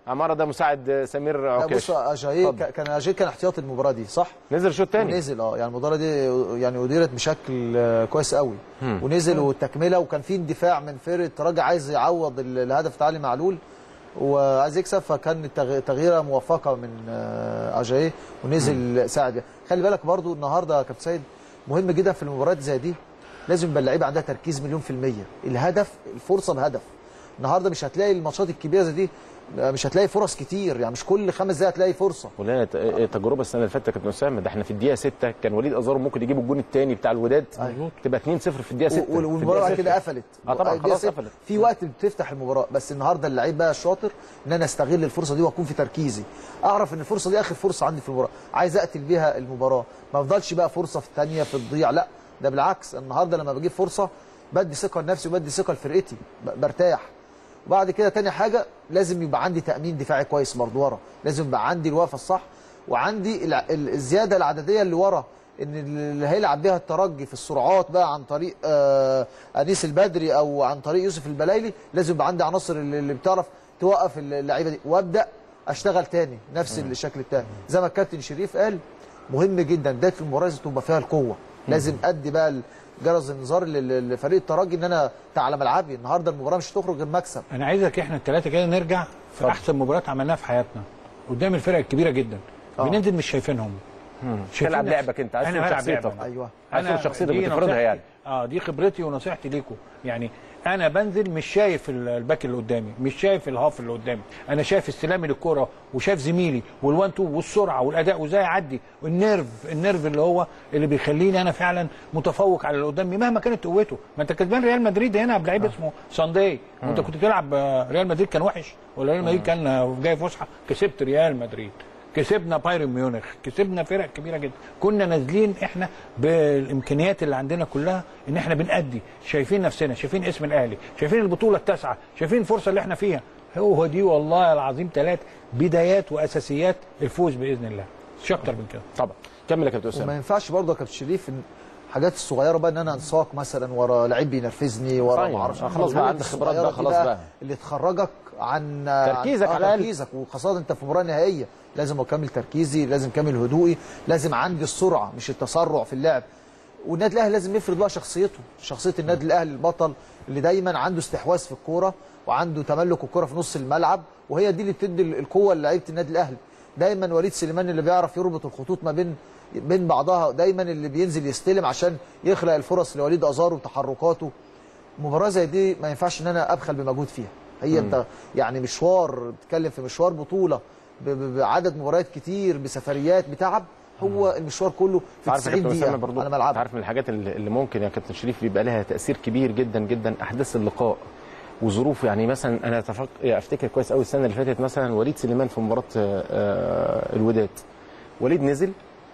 عماره ده مساعد سمير لا عكاش بص اجاي اتفضل. كان اجاي كان احتياطي المباراه دي صح؟ نزل شوط تاني نزل اه يعني المباراه دي يعني اديرت بشكل آه، كويس قوي ونزل والتكمله وكان في اندفاع من فرقه الترجي عايز يعوض ال- الهدف بتاع علي معلول وعايز يكسب فكان التغ- تغييره موفقه من آه، اجاي ونزل ساعد خلي بالك برضو النهارده يا كابتن سيد مهم جدا في المباريات زي دي لازم يبقى اللعيبه عندها تركيز مليون في الميه الهدف الفرصه بهدف النهارده مش هتلاقي الماتشات الكبيره زي دي آه، مش هتلاقي فرص كتير يعني مش كل خمس دقايق هتلاقي فرصه ولنا ت- تجربه السنه اللي فاتت كابتن اسامه ده احنا في الدقيقه 6 كان وليد ازارو ممكن يجيب الجون الثاني بتاع الوداد أيوة. تبقى 2-0 في الدقيقه 6 وال- والمباراه بعد كده قفلت اه طبعا الدقيقة خلاص ستة. قفلت في وقت بتفتح المباراه بس النهارده اللعيب بقى الشاطر ان انا استغل الفرصه دي واكون في تركيزي اعرف ان الفرصه دي اخر فرصه عندي في المباراه عايز اقتل بيها المباراه ما افضلش بقى فرصه في الثانيه في الضياع لا ده بالعكس النهارده لما بجيب فرصه بدي ثقه لنفسي وبدي ثقه لفرقتي ب- برتاح وبعد كده تاني حاجه لازم يبقى عندي تامين دفاعي كويس برضه ورا لازم يبقى عندي الوقفه الصح وعندي الع- ال- الزياده العدديه اللي ورا ان اللي هيلعب بيها الترجي في السرعات بقى عن طريق آه انيس البدري او عن طريق يوسف البلايلي لازم يبقى عندي عناصر اللي اللي بتعرف توقف اللعيبه دي وابدا اشتغل تاني نفس الشكل بتاعي زي ما الكابتن شريف قال مهم جدا بدايه المباراه لازم تبقى فيها القوه لازم ادي بقى جرس الانذار لل- لفريق الترجي ان انا أنت على ملعبي النهارده المباراه مش هتخرج غير مكسب انا عايزك احنا الثلاثه كده نرجع في احسن مباراه عملناها في حياتنا قدام الفرق الكبيره جدا آه. بننزل مش شايفينهم شايفين تلعب نفس- لعبك انت عايز أنا تكون بلعب شخصيتك لعبة. ايوه عايز تكون شخصيتك دي بتفرضها نصيحتي- يعني اه دي خبرتي ونصيحتي ليكم يعني انا بنزل مش شايف ال- الباك اللي قدامي مش شايف الهاف اللي قدامي انا شايف استلامي للكره وشايف زميلي والوان تو والسرعه والاداء وازاي اعدي والنيرف النيرف اللي هو اللي بيخليني انا فعلا متفوق على اللي قدامي مهما كانت قوته ما انت كسبان ريال مدريد هنا بلعيب اسمه سانداي وانت كنت تلعب آه، ريال مدريد كان وحش ولا ريال مدريد كان آه، جاي فسحه كسبت ريال مدريد كسبنا بايرن ميونخ كسبنا فرق كبيره جدا كنا نازلين احنا بالامكانيات اللي عندنا كلها ان احنا بنأدي شايفين نفسنا شايفين اسم الاهلي شايفين البطوله التاسعه شايفين الفرصه اللي احنا فيها هو دي والله العظيم ثلاث بدايات واساسيات الفوز باذن الله مش اكتر من كده طبعا كمل يا كابتن وما اسامه ينفعش برضه يا كابتن شريف ان الحاجات الصغيره بقى ان انا انساق مثلا ورا لعيب بينرفزني ورا صحيح. ما اعرفش آه، خلاص بقى عندك خبرات بقى، الصغيرة دي خلاص بقى. اللي تخرجك عن تركيزك عن- على آه، الأقل. تركيزك وخاصه انت في مباراه نهائيه لازم اكمل تركيزي لازم اكمل هدوئي لازم عندي السرعه مش التسرع في اللعب والنادي الاهلي لازم يفرض بقى شخصيته شخصيه النادي الاهلي البطل اللي دايما عنده استحواذ في الكوره وعنده تملك الكوره في نص الملعب وهي دي اللي بتدي القوه للعيبه النادي الاهلي دايما وليد سليمان اللي بيعرف يربط الخطوط ما بين بين بعضها دايما اللي بينزل يستلم عشان يخلق الفرص لوليد ازار وتحركاته مباراه زي دي ما ينفعش ان انا ابخل بمجهود فيها هي انت يعني مشوار بتتكلم في مشوار بطوله ب- ب- بعدد مباريات كتير بسفريات بتعب هو المشوار كله في عارف يا 90 كابتن دقيقه اسامه برضو على انت ملعبها عارف من الحاجات اللي اللي ممكن يا كابتن شريف بيبقى لها تاثير كبير جدا جدا احداث اللقاء وظروفه يعني مثلا انا أتفق... افتكر كويس قوي السنه اللي فاتت مثلا وليد سليمان في مباراه آه، آه، الوداد وليد نزل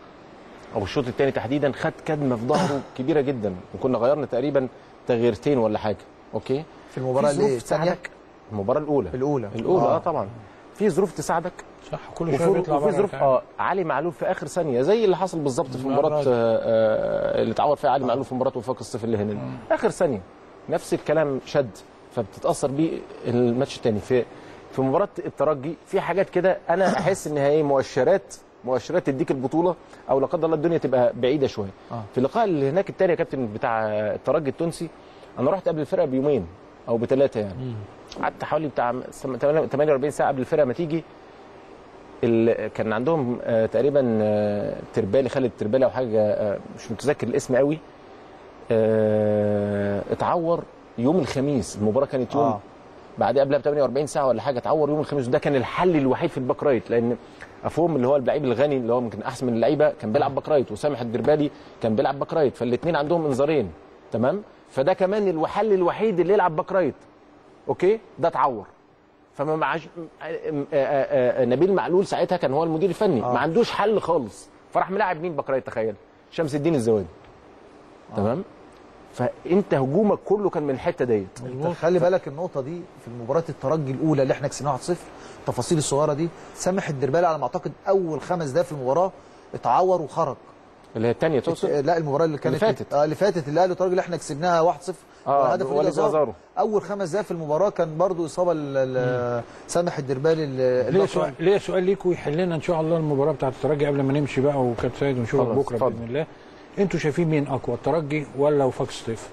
او الشوط الثاني تحديدا خد كدمه في ظهره كبيره جدا وكنا غيرنا تقريبا تغييرتين ولا حاجه اوكي في المباراه في ظروف اللي الثانيه تساعدك المباراه الاولى الاولى الاولى اه آه. طبعا في ظروف تساعدك صح كل شويه وفي, بيطلع وفي بره ظروف فعلا. اه علي معلول في اخر ثانيه زي اللي حصل بالظبط في مع مباراه الراجل. آه آه اللي اتعور فيها علي معلول في مباراه وفاق الصيف اللي هنا اخر ثانيه نفس الكلام شد فبتتاثر بيه الماتش الثاني في في مباراه الترجي في حاجات كده انا احس ان هي مؤشرات مؤشرات تديك البطوله او لا قدر الله الدنيا تبقى بعيده شويه آه. في اللقاء اللي هناك التاني يا كابتن بتاع الترجي التونسي انا رحت قبل الفرقه بيومين او بثلاثه يعني قعدت حوالي بتاع 48 ساعه قبل الفرقه ما تيجي ال- كان عندهم آه، تقريبا آه، تربالي خالد تربالي او حاجه آه، مش متذكر الاسم قوي آه، اتعور يوم الخميس المباراه كانت يوم آه. بعد قبلها ب 48 ساعه ولا حاجه اتعور يوم الخميس وده كان الحل الوحيد في الباك رايت لان افهم اللي هو اللعيب الغني اللي هو يمكن احسن من اللعيبه كان بيلعب باك رايت وسامح الدربالي كان بيلعب باك رايت فالاثنين عندهم انذارين تمام فده كمان الحل الوحيد اللي يلعب باك رايت اوكي ده اتعور فما معاش آه، آه، آه، نبيل معلول ساعتها كان هو المدير الفني ما عندوش حل خالص فراح ملاعب مين باك رايت تخيل شمس الدين الزوادي تمام فانت هجومك كله كان من الحته ديت انت خلي بالك النقطه دي في المباراه الترجي الاولى اللي احنا كسبناها 1-0 التفاصيل الصغيره دي سامح الدربالي على ما اعتقد اول خمس دقايق في المباراه اتعور وخرج اللي هي الثانيه تقصد لا المباراه اللي كانت فاتت. اه اللي فاتت اللي الاهلي والترجي اللي احنا كسبناها 1-0 آه، وهدف بوليد وليد أزارو. أزارو. اول خمس دقائق في المباراه كان برضو اصابه ل- ل- سامح الدربالي ال- ليه البطل. سؤال ليه سؤال ليكوا يحل لنا ان شاء الله المباراه بتاعت الترجي قبل ما نمشي بقى وكابتن سيد ونشوفك اتفضل، بكره اتفضل. باذن الله انتوا شايفين مين اقوى الترجي ولا وفاق سطيف؟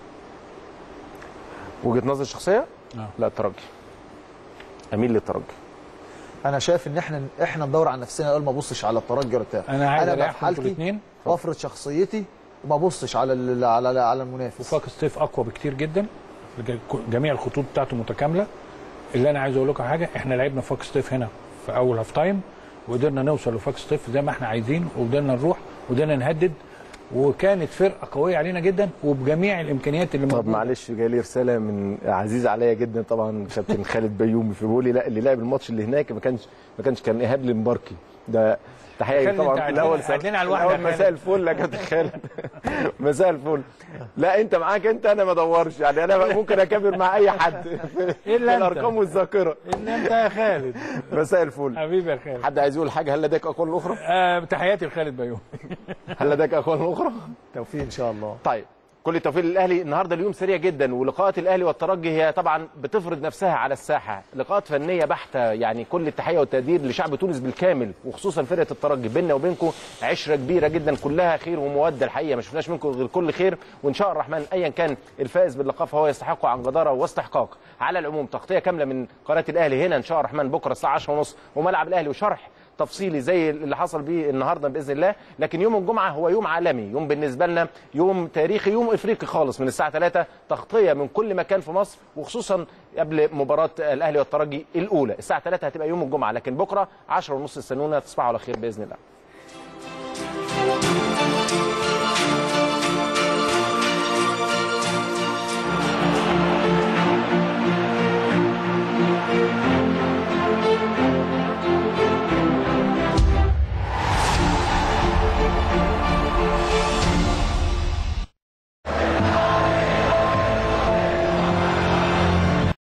وجهه نظر شخصيه آه. لا الترجي اميل للترجي انا شايف ان احنا احنا ندور على نفسنا الاول ما ابصش على الترجي ولا بتاع انا عايز انا بقى في اريحكم انتوا حالتي الاثنين وافرض شخصيتي وما ابصش على ال- على على المنافس وفاق سطيف اقوى بكتير جدا ج- جميع الخطوط بتاعته متكامله اللي انا عايز اقول لكم حاجه احنا لعبنا فاك ستيف هنا في اول هاف تايم وقدرنا نوصل لفاك ستيف زي ما احنا عايزين وقدرنا نروح وقدرنا نهدد وكانت فرقه قويه علينا جدا وبجميع الامكانيات اللي طب موجوده معلش جاي لي رساله من عزيز عليا جدا طبعا كابتن خالد بيومي في بيقول لي لا اللي لعب الماتش اللي هناك ما كانش ما كانش كان ايهاب المباركي ده تحيه خالد، طبعا انت في قاعدين- الاول قاعدين على الواحد الأول يا مساء الفل يا كابتن خالد مساء الفل لا انت معاك انت انا ما ادورش يعني انا ممكن اكابر مع اي حد في, في إلا أنت. الارقام والذاكره ان انت يا خالد مساء الفل حبيبي يا خالد حد عايز يقول حاجه هل لديك اقوال اخرى آه تحياتي لخالد بيومي هل لديك اقوال اخرى توفيق ان شاء الله طيب كل التوفيق للاهلي النهارده اليوم سريع جدا ولقاءات الاهلي والترجي هي طبعا بتفرض نفسها على الساحه لقاءات فنيه بحته يعني كل التحيه والتقدير لشعب تونس بالكامل وخصوصا فرقه الترجي بيننا وبينكم عشره كبيره جدا كلها خير وموده الحقيقه ما شفناش منكم غير كل خير وان شاء الرحمن ايا كان الفائز باللقاء فهو يستحقه عن جداره واستحقاق على العموم تغطيه كامله من قناه الاهلي هنا ان شاء الرحمن بكره الساعه 10:30 وملعب الاهلي وشرح تفصيلي زي اللي حصل بيه النهارده باذن الله لكن يوم الجمعه هو يوم عالمي يوم بالنسبه لنا يوم تاريخي يوم افريقي خالص من الساعه 3 تغطيه من كل مكان في مصر وخصوصا قبل مباراه الاهلي والترجي الاولى الساعه 3 هتبقى يوم الجمعه لكن بكره 10 ونص استنونا تصبحوا على خير باذن الله